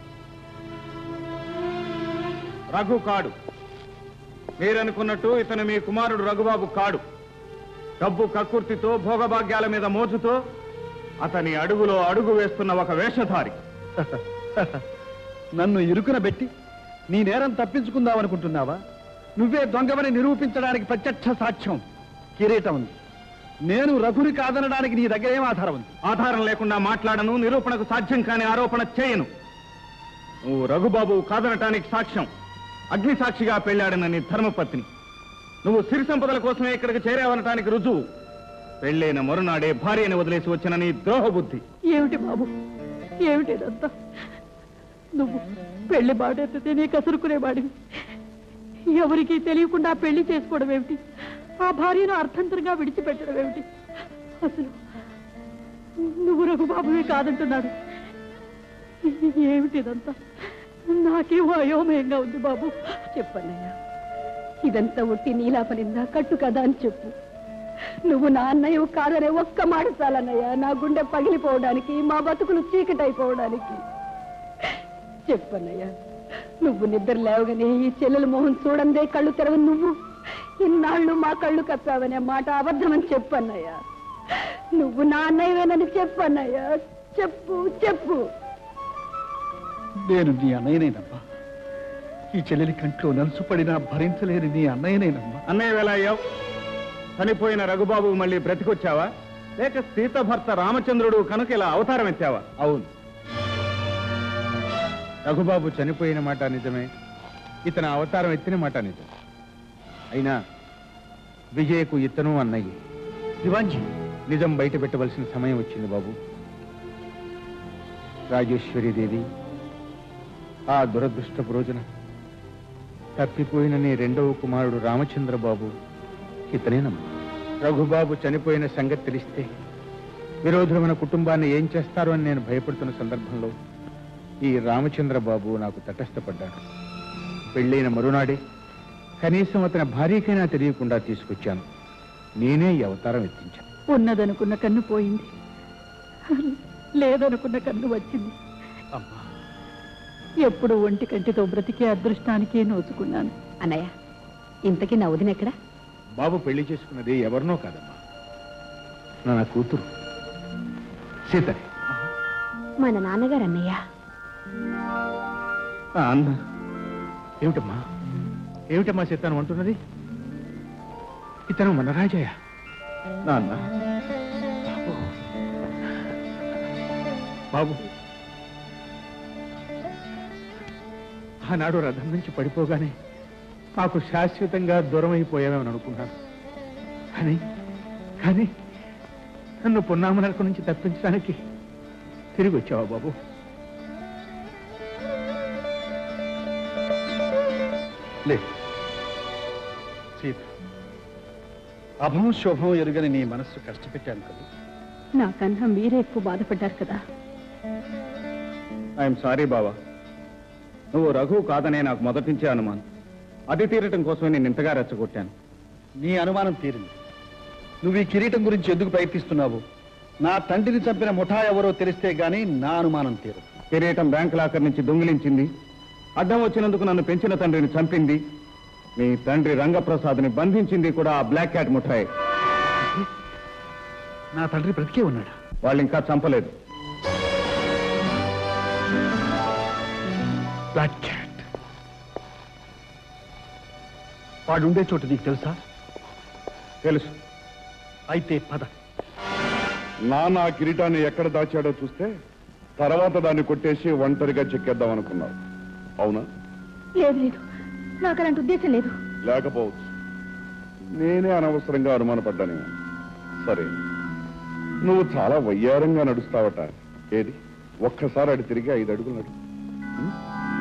రఘు కాడు మీరనుకున్నట్టు ఇతను మీ కుమారుడు రఘుబాబు కాడు డబ్బు కక్కుర్తితో భోగభాగ్యాల మీద మోజుతో అతని అడుగులో అడుగు వేస్తున్న ఒక వేషధారి నన్ను ఇరుకున పెట్టి నీ నేరం తప్పించుకుందామనుకుంటున్నావా నువ్వే దొంగవని నిరూపించడానికి ప్రత్యక్ష సాక్ష్యం కిరీటం ఉంది నేను రఘుని కాదనడానికి నీ దగ్గర ఏం ఆధారం ఉంది ఆధారం లేకుండా మాట్లాడను నిరూపణకు సాధ్యం కాని ఆరోపణ చేయను నువ్వు రఘుబాబు కాదనటానికి సాక్ష్యం అగ్ని సాక్షిగా పెళ్ళాడిన నీ ధర్మపత్ని నువ్వు సిరి సంపదల కోసమే ఇక్కడికి చేరావనటానికి రుజువు పెళ్ళైన మరునాడే భార్యని వదిలేసి వచ్చిన నీ ద్రోహ బుద్ధి ఏమిటి బాబు ఏమిటి ఇదంతా నువ్వు పెళ్లి బాడెత్తితే నీ కసురుకునేవాడివి ఎవరికీ తెలియకుండా పెళ్లి చేసుకోవడం ఏమిటి ఆ భార్యను అర్థంతరంగా విడిచిపెట్టడం ఏమిటి అసలు నువ్వు రఘుబాబువే కాదంటున్నాడు ఏమిటి ఇదంతా నాకేమో అయోమయంగా ఉంది బాబు చెప్పన్నయ్యా ఇదంతా ఒట్టి నీలాపనిందా కట్టు కదా అని చెప్పు నువ్వు నా అన్నయ్య కాదనే ఒక్క మాట చాలన్నయ్య నా గుండె పగిలిపోవడానికి మా బతుకులు చీకటైపోవడానికి చెప్పన్నయ్య నువ్వు నిద్ర లేవగానే ఈ చెల్లెల మొహం చూడందే కళ్ళు తెరవని నువ్వు ఇన్నాళ్ళు మా కళ్ళు కప్పావనే మాట అబద్ధమని చెప్పన్నయ్య నువ్వు నా అన్నయ్యవేనని చెప్పన్నయ్య చెప్పు చెప్పు నేను నీ అన్నయ్యనేనమ్మా ఈ చెల్లెలి కంట్లో నలుసు పడినా భరించలేని నీ అన్నయ్యనేనమ్మా అన్నయ్య వేళ అయ్యావు చనిపోయిన రఘుబాబు మళ్ళీ బ్రతికొచ్చావా లేక సీత భర్త రామచంద్రుడు కనుక ఇలా అవతారం ఎత్తావా అవును రఘుబాబు చనిపోయిన మాట నిజమే ఇతను అవతారం ఎత్తిన మాట నిజం అయినా విజయకు ఇతను అన్నయ్య దివాంజీ నిజం బయట పెట్టవలసిన సమయం వచ్చింది బాబు రాజేశ్వరీదేవి ఆ దురదృష్టపు రోజున తప్పిపోయిన నీ రెండవ కుమారుడు రామచంద్రబాబు ఇతనేనమ్మా రఘుబాబు చనిపోయిన సంగతి తెలిస్తే విరోధులు మన కుటుంబాన్ని ఏం చేస్తారో అని నేను భయపడుతున్న సందర్భంలో ఈ రామచంద్రబాబు నాకు తటస్థపడ్డాడు పెళ్ళైన మరునాడే కనీసం అతని భార్యకైనా తెలియకుండా తీసుకొచ్చాను నేనే ఈ అవతారం ఎత్తించాను ఉన్నదనుకున్న కన్ను పోయింది లేదనుకున్న కన్ను వచ్చింది ఎప్పుడు ఒంటి కంటితో బ్రతికే అదృష్టానికే నోచుకున్నాను అన్నయ్య ఇంతకీ నా వదిన ఎక్కడ బాబు పెళ్లి చేసుకున్నది ఎవరినో కాదమ్మా నా కూతురు సీతని మన నాన్నగారు అన్నయ్య ఆ, అన్న ఏమిటమ్మా ఏమిటమ్మా సీతాను అంటున్నది ఇతను మన రాజయ్య నాన్న బాబు. బాబు ఆనాడు రథం నుంచి పడిపోగానే మాకు శాశ్వతంగా దూరం అయిపోయామని అనుకున్నాను కానీ కానీ నన్ను పున్నామనరకం నుంచి తప్పించడానికి తిరిగి వచ్చావా బాబు లే సీత అభం శుభం ఎరుగని నీ మనస్సు కష్టపెట్టాను కదా నాకన్నా మీరే ఎక్కువ బాధపడ్డారు కదా ఐఎమ్ సారీ బావా నువ్వు రఘు కాదనే నాకు మొదటి నుంచే అనుమానం అది తీరటం కోసమే నేను ఇంతగా రెచ్చగొట్టాను నీ అనుమానం తీరింది నువ్వు ఈ కిరీటం గురించి ఎందుకు ప్రయత్నిస్తున్నావు నా తండ్రిని చంపిన ముఠా ఎవరో తెలిస్తే గాని నా అనుమానం తీరు కిరీటం బ్యాంక్ లాకర్ నుంచి దొంగిలించింది అడ్డం వచ్చినందుకు నన్ను పెంచిన తండ్రిని చంపింది నీ తండ్రి రంగప్రసాద్ని బంధించింది కూడా ఆ బ్లాక్ క్యాట్ ముఠాయి నా తండ్రి బ్రతికే ఉన్నాడా వాళ్ళు ఇంకా చంపలేదు బ్లాక్ క్యాట్ వాడుండే చోటు నీకు తెలుసా తెలుసు అయితే పద నాన్న ఆ కిరీటాన్ని ఎక్కడ దాచాడో చూస్తే తర్వాత దాన్ని కొట్టేసి ఒంటరిగా చెక్కేద్దాం అనుకున్నావు అవునా లేదు లేదు నాకు అలాంటి ఉద్దేశం లేదు లేకపోవచ్చు నేనే అనవసరంగా అనుమానపడ్డాను సరే నువ్వు చాలా వయ్యారంగా నడుస్తావట ఏది ఒక్కసారి అడి తిరిగి ఐదు అడుగులు నడు ఉం?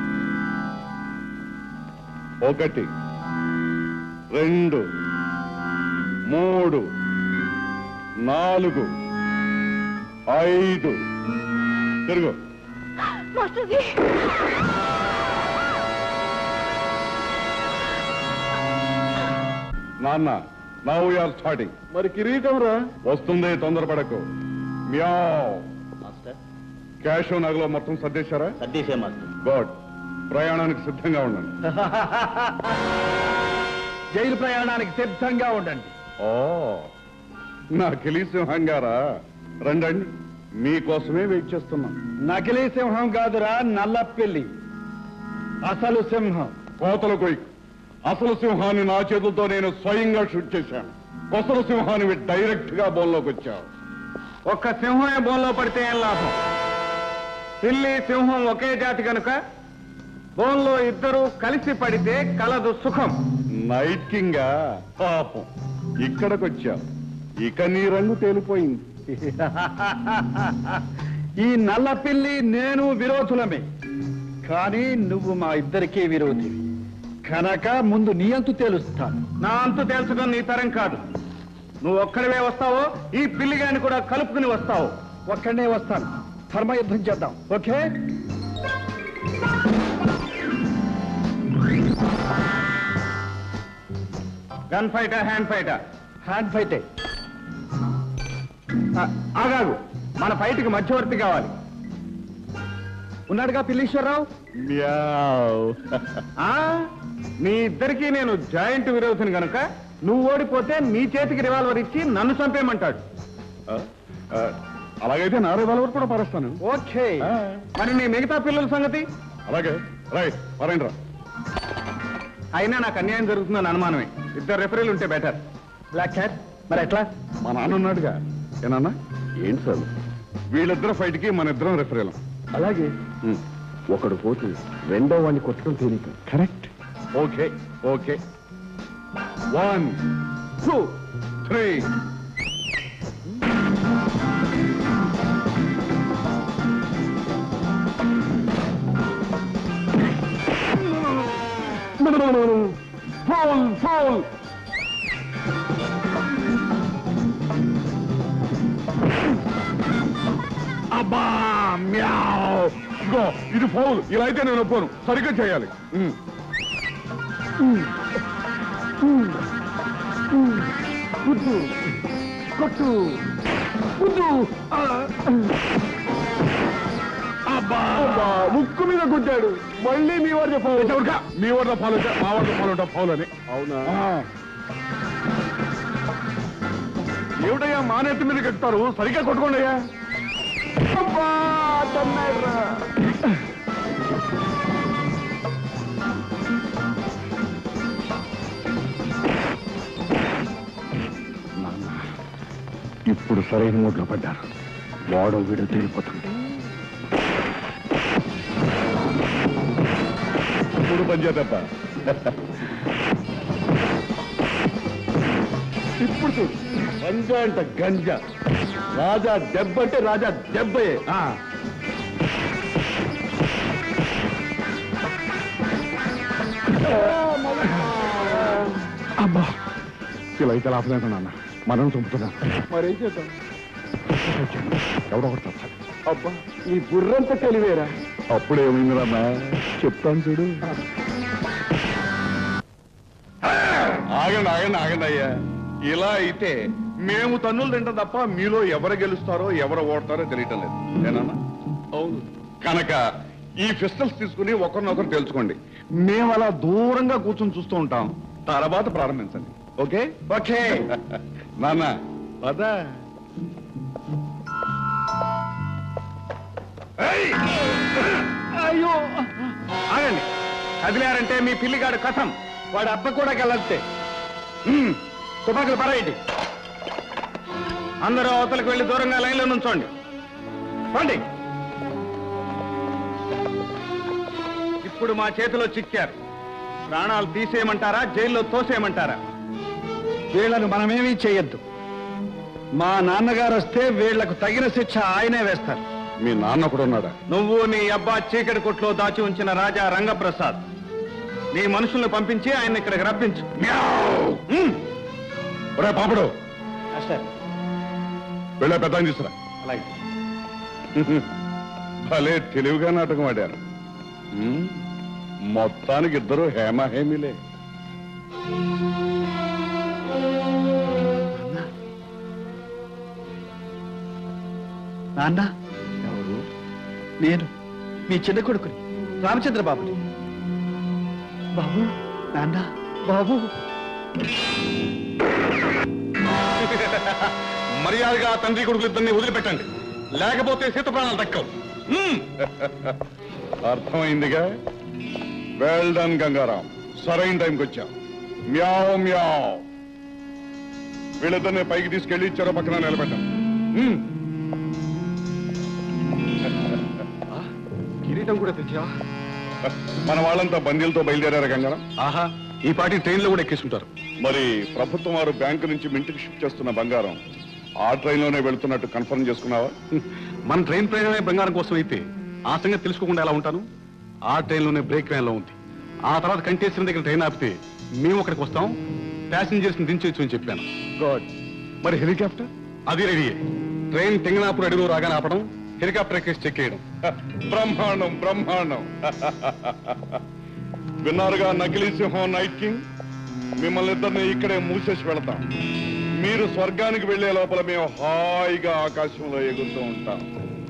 ఒకటి రెండు మూడు నాలుగు ఐదు తిరుగు మాస్టర్జీ నాన్న నౌ ఆర్ స్టార్టింగ్ మరి కిరీటం రా వస్తుంది తొందరపడకు మ్యావ్ మాస్టర్ క్యాష్ నగలో మొత్తం సర్దేశారా సర్దేశే మాస్టర్ గుడ్ ప్రయాణానికి సిద్ధంగా ఉండండి జైలు ప్రయాణానికి సిద్ధంగా ఉండండి ఓ నా కిలి సింహంగారా రండండి మీకోసమే వెయిట్ చేస్తున్నాం నకిలీ సింహం కాదురా నల్లపిల్లి అసలు సింహం కోతల కొయ్యి అసలు సింహాన్ని నా చేతులతో నేను స్వయంగా షూట్ చేశాను కొసలు సింహాన్ని డైరెక్ట్ గా బోన్లోకి వచ్చావు ఒక్క సింహమే బోన్లో పడితే ఏం లాభం పిల్లి సింహం ఒకే జాతి కనుక బోన్లో ఇద్దరు కలిసి పడితే కలదు సుఖం నైట్ కింగ్ పాపం ఇక్కడికి వచ్చావు ఇక నీ రంగు తేలిపోయింది ఈ నల్ల పిల్లి నేను విరోధులమే కానీ నువ్వు మా ఇద్దరికీ విరోధివి కనుక ముందు నీ అంతు తేలుస్తాను నా అంతు తేల్చడం నీ తరం కాదు నువ్వు ఒక్కడివే వస్తావో ఈ పిల్లిగాని కూడా కలుపుకుని వస్తావు ఒక్కడనే వస్తాను ధర్మయుద్ధం చేద్దాం ఓకే గన్ ఫైటా హ్యాండ్ ఫైటా హ్యాండ్ ఫైటే ఆగాగు మన ఫైట్కి మధ్యవర్తి కావాలి ఉన్నాడుగా పిల్లీశ్వరరావు ఆ మీ ఇద్దరికి నేను జాయింట్ విరోధిని గనుక నువ్వు ఓడిపోతే నీ చేతికి రివాల్వర్ ఇచ్చి నన్ను చంపేయమంటాడు అలాగైతే నా రివాల్వర్ కూడా పారేస్తాను ఓకే మరి నీ మిగతా పిల్లల సంగతి అలాగే రైట్ పరండి అయినా నాకు అన్యాయం జరుగుతుందని అనుమానమే ఇద్దరు రెఫరీలు ఉంటే బెటర్ బ్లాక్ క్యాట్ మరి ఎట్లా మా నాన్న ఉన్నాడుగా ఏనన్నా ఏంటి సార్ వీళ్ళిద్దరు ఫైట్ కి మన ఇద్దరం రెఫరీలం అలాగే ఒకడు పోతే రెండో వాడిని కొట్టడం తేలిక correct okay okay one two three foul foul అబ్బా మ్యావ్ ఇదిగో, ఇది ఫౌల్ ఇలా అయితే నేను ఒప్పుకోను సరిగ్గా చేయాలి ఉమ్. గుడ్డు కొట్టు గుడ్డు అబ్బా ముక్కు మీద కొట్టాడు మళ్ళీ మీ వాడు ఫౌల్ మీ వాడితో ఫాలో మా వాడితో ఫాలో ఉంటా ఫౌల్ అని అవునా ఏమిటయ్యా మానేతి మీద కట్టుతారు సరిగ్గా కొట్టుకోండి అయ్యా అబ్బా తన్నాడురా. నాన్న, ఇప్పుడు సరైన మూడ్లో పడ్డారు వాడో వీడో తేలిపోతుంది ఇప్పుడు పనిచేతప్ప ఇప్పుడు చూడు గంజా అంట గంజా రాజా దెబ్బ అంటే రాజా దెబ్బయే ఆ. అబ్బా ఇలా అయితే లాభలేదు నాన్న మనం చంపుతున్నాం మరేం చేద్దాం ఎవడో ఒకటి తప్పాలి అబ్బా ఈ బుర్రంత తెలివేరా అప్పుడేమైంది రామ్మా చెప్తాను చూడు ఆగండి ఆగండి ఆగండి అయ్యా ఇలా అయితే మేము తన్నులు తింటాం తప్ప మీలో ఎవరు గెలుస్తారో ఎవరు ఓడతారో తెలియటం లేదు ఏనన్నా అవును కనుక ఈ పిస్టల్స్ తీసుకుని ఒకరినొకరు తెలుసుకోండి మేము అలా దూరంగా కూర్చొని చూస్తూ ఉంటాం తర్వాత ప్రారంభించండి ఓకే ఓకే నాన్న పదా అయ్యో ఆగండి కదిలారంటే మీ పిల్లిగాడు కథం వాడు అబ్బ కూడా గెలంతే తుపాకులు పరాయండి అందరూ అవతలకు వెళ్ళి దూరంగా లైన్లో నుంచోండి రండి ఇప్పుడు మా చేతిలో చిక్కారు ప్రాణాలు తీసేయమంటారా జైల్లో తోసేయమంటారా వీళ్ళను మనమేమీ చేయొద్దు మా నాన్నగారు వస్తే వీళ్లకు తగిన శిక్ష ఆయనే వేస్తారు మీ నాన్న కూడా ఉన్నాడా నువ్వు నీ అబ్బా చీకటి కొట్లో దాచి ఉంచిన రాజా రంగప్రసాద్ నీ మనుషుల్ని పంపించి ఆయన ఇక్కడికి రప్పించు ఉమ్. ఒరే పాపడు మాస్టర్ వెళ్ళే పెద్ద తీసురా అలాగే భలే తెలివిగా నాటకం ఆడారు ఉమ్, మొత్తానికి ఇద్దరు హేమ హేమిలే నాన్న ఎవరు నేను మీ చిన్న కొడుకుని రామచంద్ర బాబుని బాబు నాన్న బాబు మర్యాదగా తండ్రి కొడుకులు ఇద్దరిని వదిలిపెట్టండి లేకపోతే సీత ప్రాణాలు దక్కవు ఉమ్. అర్థమైందిగా వెల్ డన్ గంగారాం సరైన టైంకి వచ్చాం మ్యావ్ మ్యావ్ వీళ్ళిద్దరిని పైకి తీసుకెళ్లి చెర పక్కన నిలబెట్టాం ఉమ్. కిరీటం కూడా తెచ్చావా మన వాళ్ళంతా బందీలతో బయలుదేరారు గంగారాం ఆహా ఈ పాటి ట్రైన్లో కూడా ఎక్కిస్తుంటారు మరి ప్రభుత్వం వారు బ్యాంకు నుంచి మింటికి షిఫ్ట్ చేస్తున్న బంగారం ఆ ట్రైన్లోనే వెళ్తున్నట్టు కన్ఫర్మ్ చేసుకున్నావా మన ట్రైన్ ప్రయాణమే బంగారం కోసం అయితే ఆ సంగతి తెలుసుకోకుండా ఎలా ఉంటాను ఆ ట్రైన్లోనే బ్రేక్ వ్యాన్లో ఉంది ఆ తర్వాత కంటేసిన దగ్గర ట్రైన్ ఆపితే మేము అక్కడికి వస్తాం ప్యాసింజర్స్ ని దించొచ్చు అని చెప్పాను గుడ్ మరి హెలికాప్టర్ అది రెడీ ట్రైన్ తెంగనాపూర్ అడుగు రాగానే ఆపడం హెలికాప్టర్ ఎక్కేసి చెక్ చేయడం బ్రహ్మాండం బ్రహ్మాండం విన్నారుగా నకిలీ సింహం నైట్ కింగ్ మిమ్మల్ని ఇద్దరిని ఇక్కడే మూసేసి వెళతాం మీరు స్వర్గానికి వెళ్లే లోపల మేము హాయిగా ఆకాశంలో ఎగురుతూ ఉంటాం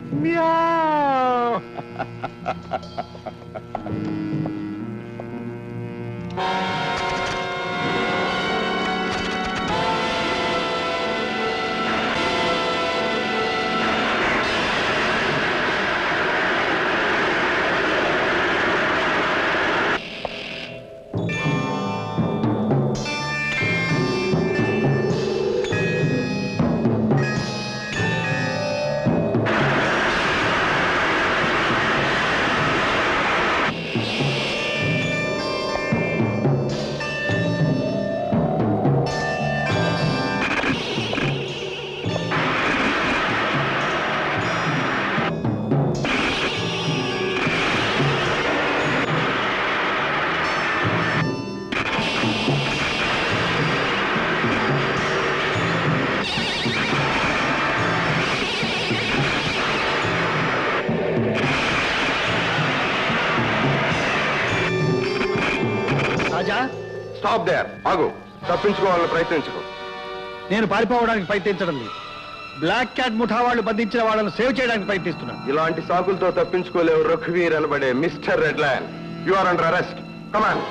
రాజా స్టాప్ దేర్ ఆగు తప్పించుకోవాలని ప్రయత్నించకు నేను పారిపోవడానికి ప్రయత్నించడం లేదు బ్లాక్ క్యాట్ ముఠా వాళ్ళు బంధించిన వాళ్ళను సేవ్ చేయడానికి ప్రయత్నిస్తున్నాను ఇలాంటి సాకులతో తప్పించుకోలేవు రఘువీర్ అనబడే mister red lion you are under arrest come on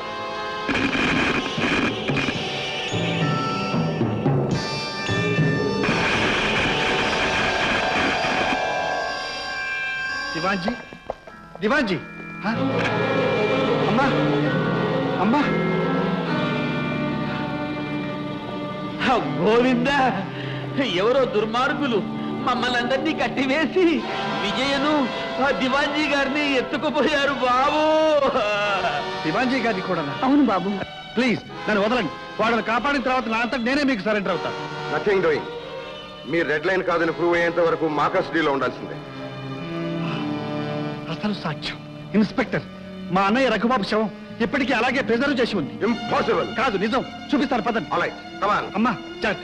దివాన్జీ దివాన్జీ హా? అమ్మా అమ్మా గోవింద ఎవరో దుర్మార్గులు మమ్మల్ని అందరినీ కట్టివేసి విజయను ఆ దివాన్జీ గారిని ఎత్తుకుపోయారు బాబు దివాన్జీ గారి కూడా అవును బాబు ప్లీజ్ నన్ను వదలండి వాళ్ళని కాపాడిన తర్వాత నా అంతటి నేనే మీకు సరెండర్ అవుతాను నథింగ్ డూయింగ్ మీరు రెడ్ లైన్ కాదని ప్రూవ్ అయ్యేంత వరకు మా కస్టడీలో ఉండాల్సిందే అసలు సాక్ష్యం ఇన్స్పెక్టర్ మా అన్నయ్య రఘుబాబు శవం ఇప్పటికీ అలాగే ప్రిజర్వ్ చేసి ఉంది ఇంపాసిబుల్ కాదు నిజం చూపిస్తాను పదండి అలాగే కమాన్ అమ్మా జాగ్రత్త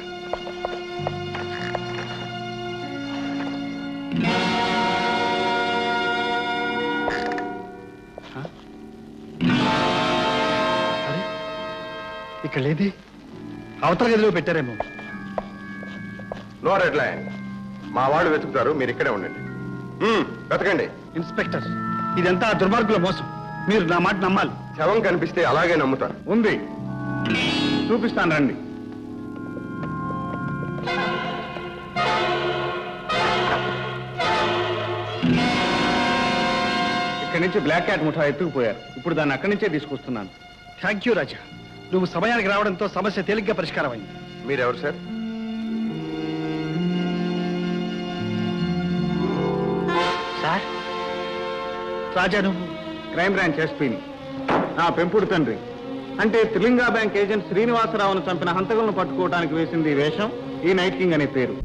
అరే, ఇక్కడ లేది అవతల గదిలో పెట్టారేమో నో రెడ్ లైన్ మా వాళ్ళు వెతుకుతారు మీరు ఇక్కడే ఉండండి మ్మ్, వెతకండి ఇన్స్పెక్టర్ ఇదంతా ఆ దుర్మార్గుల మోసం మీరు నా మాట నమ్మాలి శవం కనిపిస్తే అలాగే నమ్ముతారు ఉంది చూపిస్తాను రండి ఇక్కడి నుంచి బ్లాక్ క్యాట్ ముఠా ఎత్తుకుపోయారు ఇప్పుడు దాన్ని అక్కడి నుంచే తీసుకొస్తున్నాను థ్యాంక్ యూ రాజా నువ్వు సమయానికి రావడంతో సమస్య తేలిగ్గా పరిష్కారం అయింది మీరెవరు సార్ సార్ రాజా నువ్వు క్రైమ్ బ్రాంచ్ ఎస్పీని నా పెంపుడు తండ్రి అంటే త్రిలింగా బ్యాంక్ ఏజెంట్ శ్రీనివాసరావును చంపిన హంతకులను పట్టుకోవడానికి వేసింది ఈ వేషం ఈ నైట్ కింగ్ అనే పేరు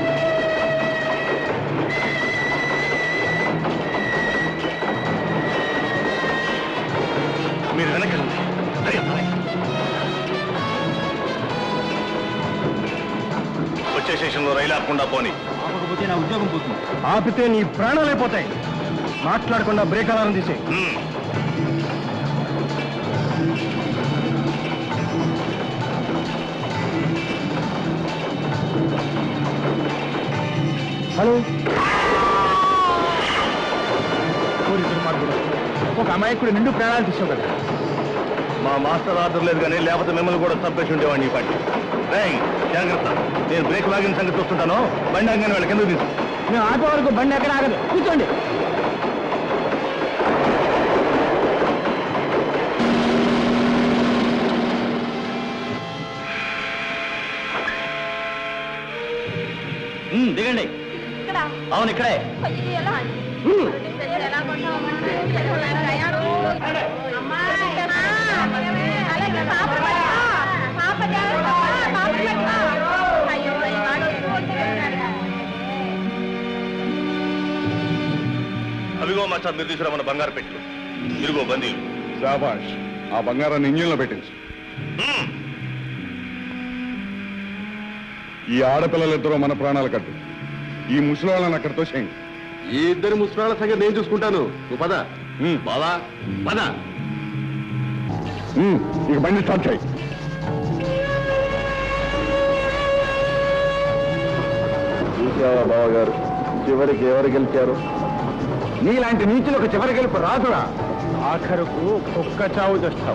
మీరు వెనకండి వచ్చే స్టేషన్లో రైలు ఆపకుండా పోని ఆపకపోతే నా ఉద్యోగం పోతుంది ఆపితే నీ ప్రాణాలే పోతాయి మాట్లాడకుండా బ్రేక్ అలారం తీసే హలో కోరి దుర్మార్గుడు. ఒక అమాయకుడు నిండు ప్రాణాలు తీసావు కదా మా మాస్టర్ ఆర్డర్ లేదు కానీ లేకపోతే మిమ్మల్ని కూడా చంపేసి ఉండేవాడిని ఈ పాటి రేయ్, జాగ్రత్త నేను బ్రేక్ లాగిన సంగతి చూస్తుంటాను బండి ఆగానే వాళ్ళకి ఎందుకు తీసు మేము ఆటో వరకు బండి ఎక్కడ ఆగదు కూర్చోండి ఉమ్, దిగండి అవును ఇక్కడే అయ్యో ఇదిగో మాస్టర్ మీరు తీసుకురామన్న బంగారు పెట్టు ఇదిగో బందీలు శాబాష్ ఆ బంగారాన్ని ఇంజిన్లో పెట్టించు ఈ ఆడపిల్లలిద్దరూ మన ప్రాణాలు కట్టు ఈ ముసలాళ్ళని అక్కడితో చేయండి ఈ ఇద్దరు ముసలాళ్ళ సంగతి నేను చూసుకుంటాను నువ్వు పద బావా పద ఉమ్, ఇక బండి స్టార్ట్ చేయి చూసావా బావగారు చివరికి ఎవరు గెలిచారు నీలాంటి నీచులకు చివరి గెలుపు రాదురా ఆఖరుకు కుక్క చావు తెస్తావు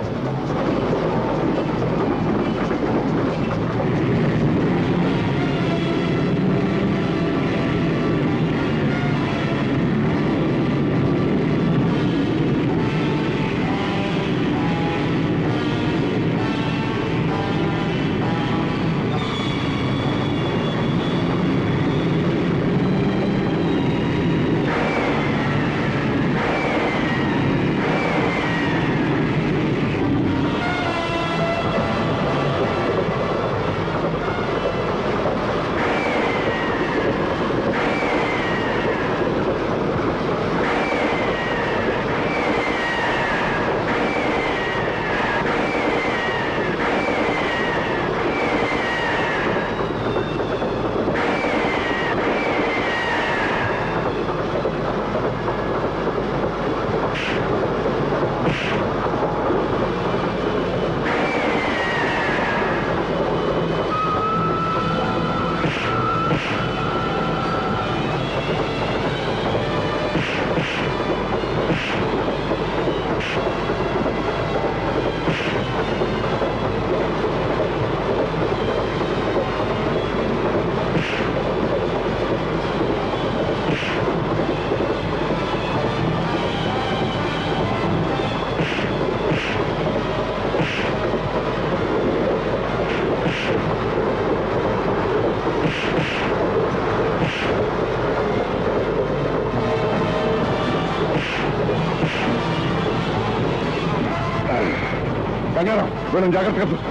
బంగారం వీళ్ళని జాగ్రత్తగా చూసుకో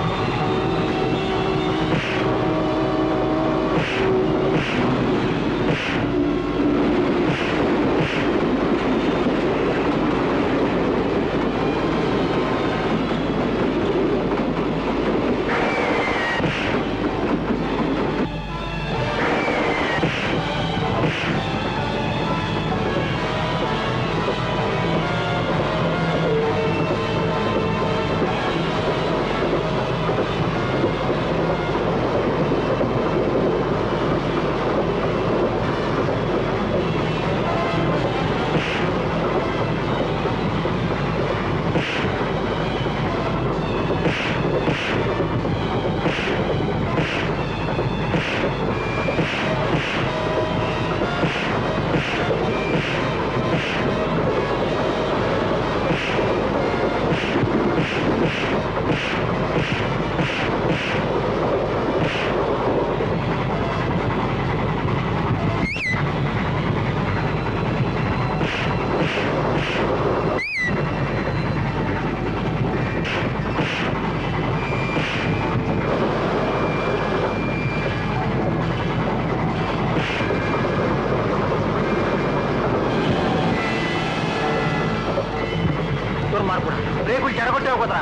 దుర్మార్గుడు రేకులు చెడగొట్టావు కదరా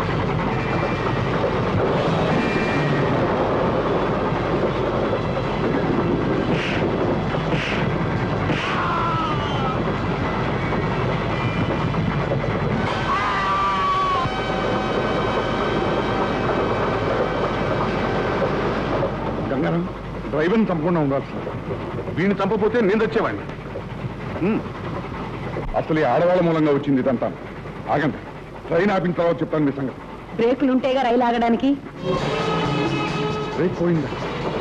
గంగారం డ్రైవర్ని చంపకుండా ఉండాల్సింది వీడిని చంపపోతే నేను తెచ్చేవాడిని ఉమ్. అసలు ఈ ఆడవాళ్ళ మూలంగా వచ్చింది ఇదంతా ఆగండి ట్రైన్ ఆపిన తర్వాత చెప్తాను మీ సంగతి బ్రేకులు ఉంటేగా రైలు ఆగడానికి బ్రేక్ పోయిందా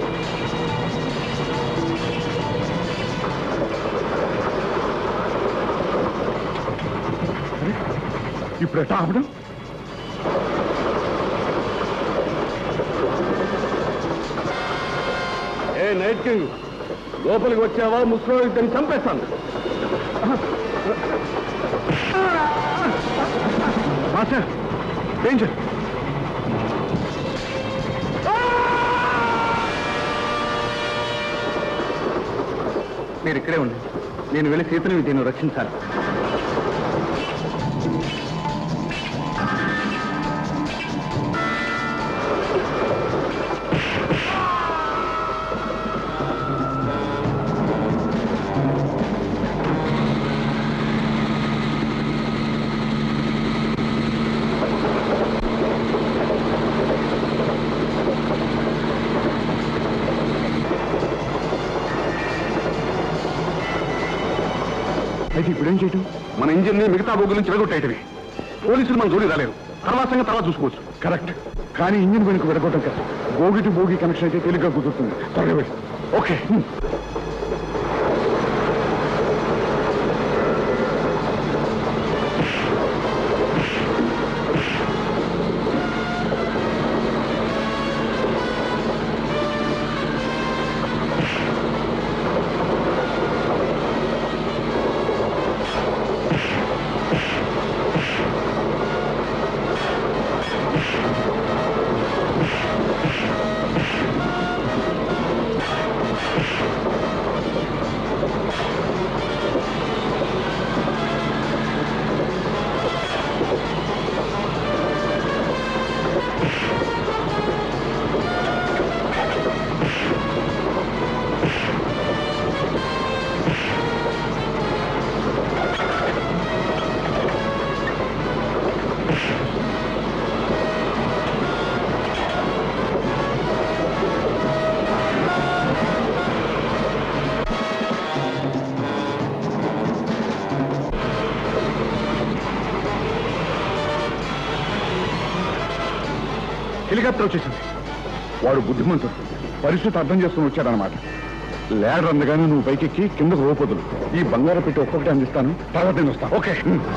అరే, ఇప్పుడు ఎట్టా ఆపడం ఏ నైట్ కింగ్ లోపలికి వచ్చావా ముసలి ఇద్దరిని చంపేస్తాను మాస్టర్ డేంజర్ మీరు ఇక్కడే ఉండండి నేను వెళ్ళి సీతను విద్యను రక్షించాలి అయితే ఇప్పుడు ఏం చేయటం మన ఇంజిన్ ని మిగతా బొగ్గు నుంచి విడగొట్టేయటమే పోలీసులు మన జోడి రాలేరు తర్వాత సంగతి తర్వాత చూసుకోవచ్చు కరెక్ట్ కానీ ఇంజిన్ వెనుక విడగొట్టం కదా బోగి టు బోగి కనెక్షన్ అయితే తేలిగ్గా కుదురుతుంది త్వరగా వెళ్ళి ఓకే హెలికాప్టర్ వచ్చేసింది వాడు బుద్ధిమంతుడు పరిస్థితి అర్థం చేసుకుని వచ్చాడనమాట లేడర్ అందగానే నువ్వు పైకెక్కి కిందకు రూపొదులు ఈ బంగారం పెట్టి ఒక్కొక్కటి అందిస్తాను తర్వాత నేను వస్తాను ఓకే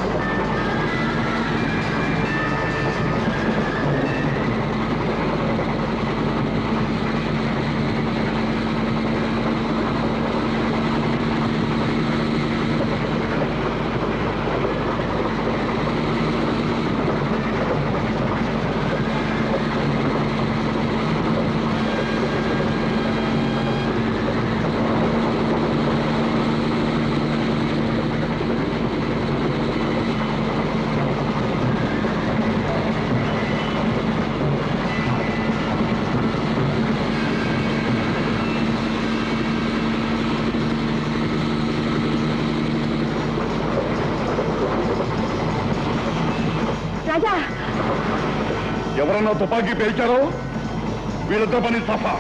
రాజా ఎవరన్నా తుపాకీ పేల్చారో వీళ్ళతో పని సఫా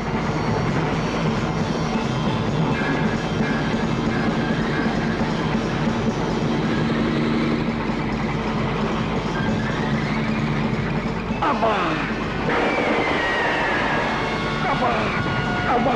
అమ్మా అమ్మా అమ్మా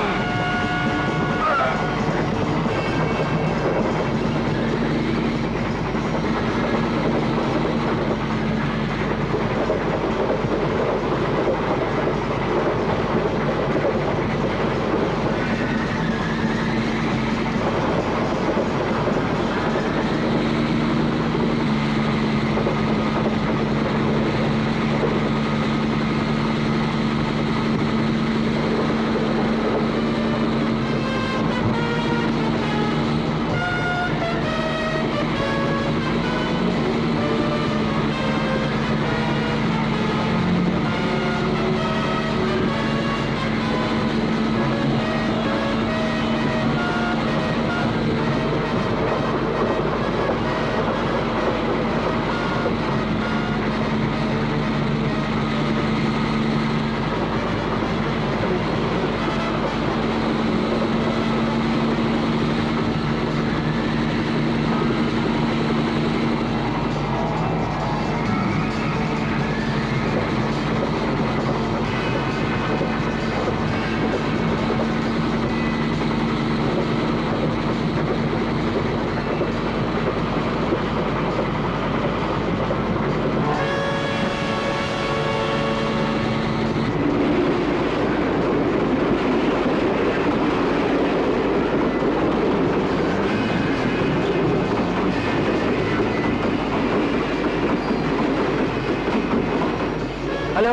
హలో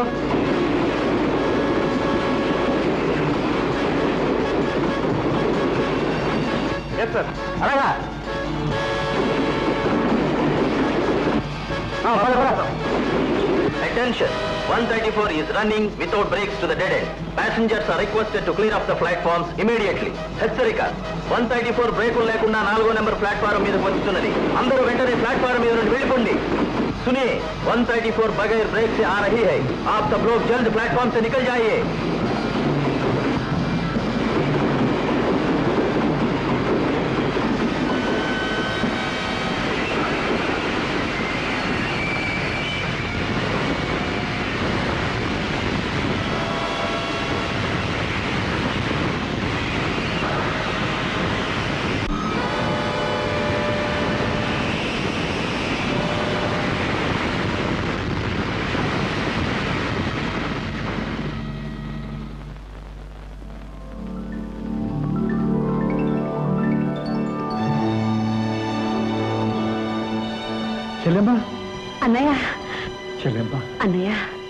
ఎస్ సార్ అలాగా Attention! 134 is running without brakes to the dead end. Passengers are requested to clear off the platforms immediately. హెచ్చరిక 134 బ్రేకులు లేకుండా నాలుగో నెంబర్ ప్లాట్ఫారం మీద వచ్చుతున్నది అందరూ వెంటనే ప్లాట్ఫారం మీద నుండి వెళ్ళిపోండి सुनिए 134 बगैर ब्रेक से आ रही है आप सब लोग जल्द प्लेटफॉर्म से निकल जाइए చెల్లెమ్మ అన్నయ్య చెల్లెమ్మ అన్నయ్య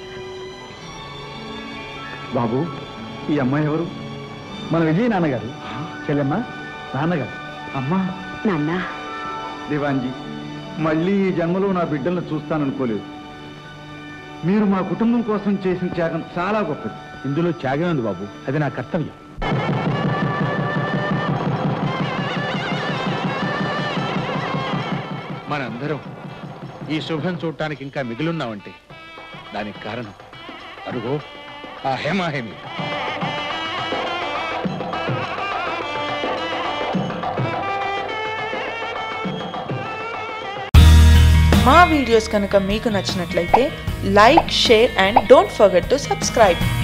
బాబు ఈ అమ్మాయి ఎవరు మన విజయ్ నాన్నగారు చెల్లెమ్మ నాన్నగారు అమ్మా నాన్న దివాంజీ మళ్ళీ ఈ జన్మలో నా బిడ్డలను చూస్తాననుకోలేదు మీరు మా కుటుంబం కోసం చేసిన త్యాగం చాలా గొప్పది ఇందులో త్యాగం ఉంది బాబు అది నా కర్తవ్యం మనందరం ఈ శుభం చూడటానికి ఇంకా మిగిలిన్నామంటే దానికి కారణం అరుగో ఆ హేమాహేమి మా వీడియోస్ కనుక మీకు నచ్చినట్లయితే like share and don't forget to subscribe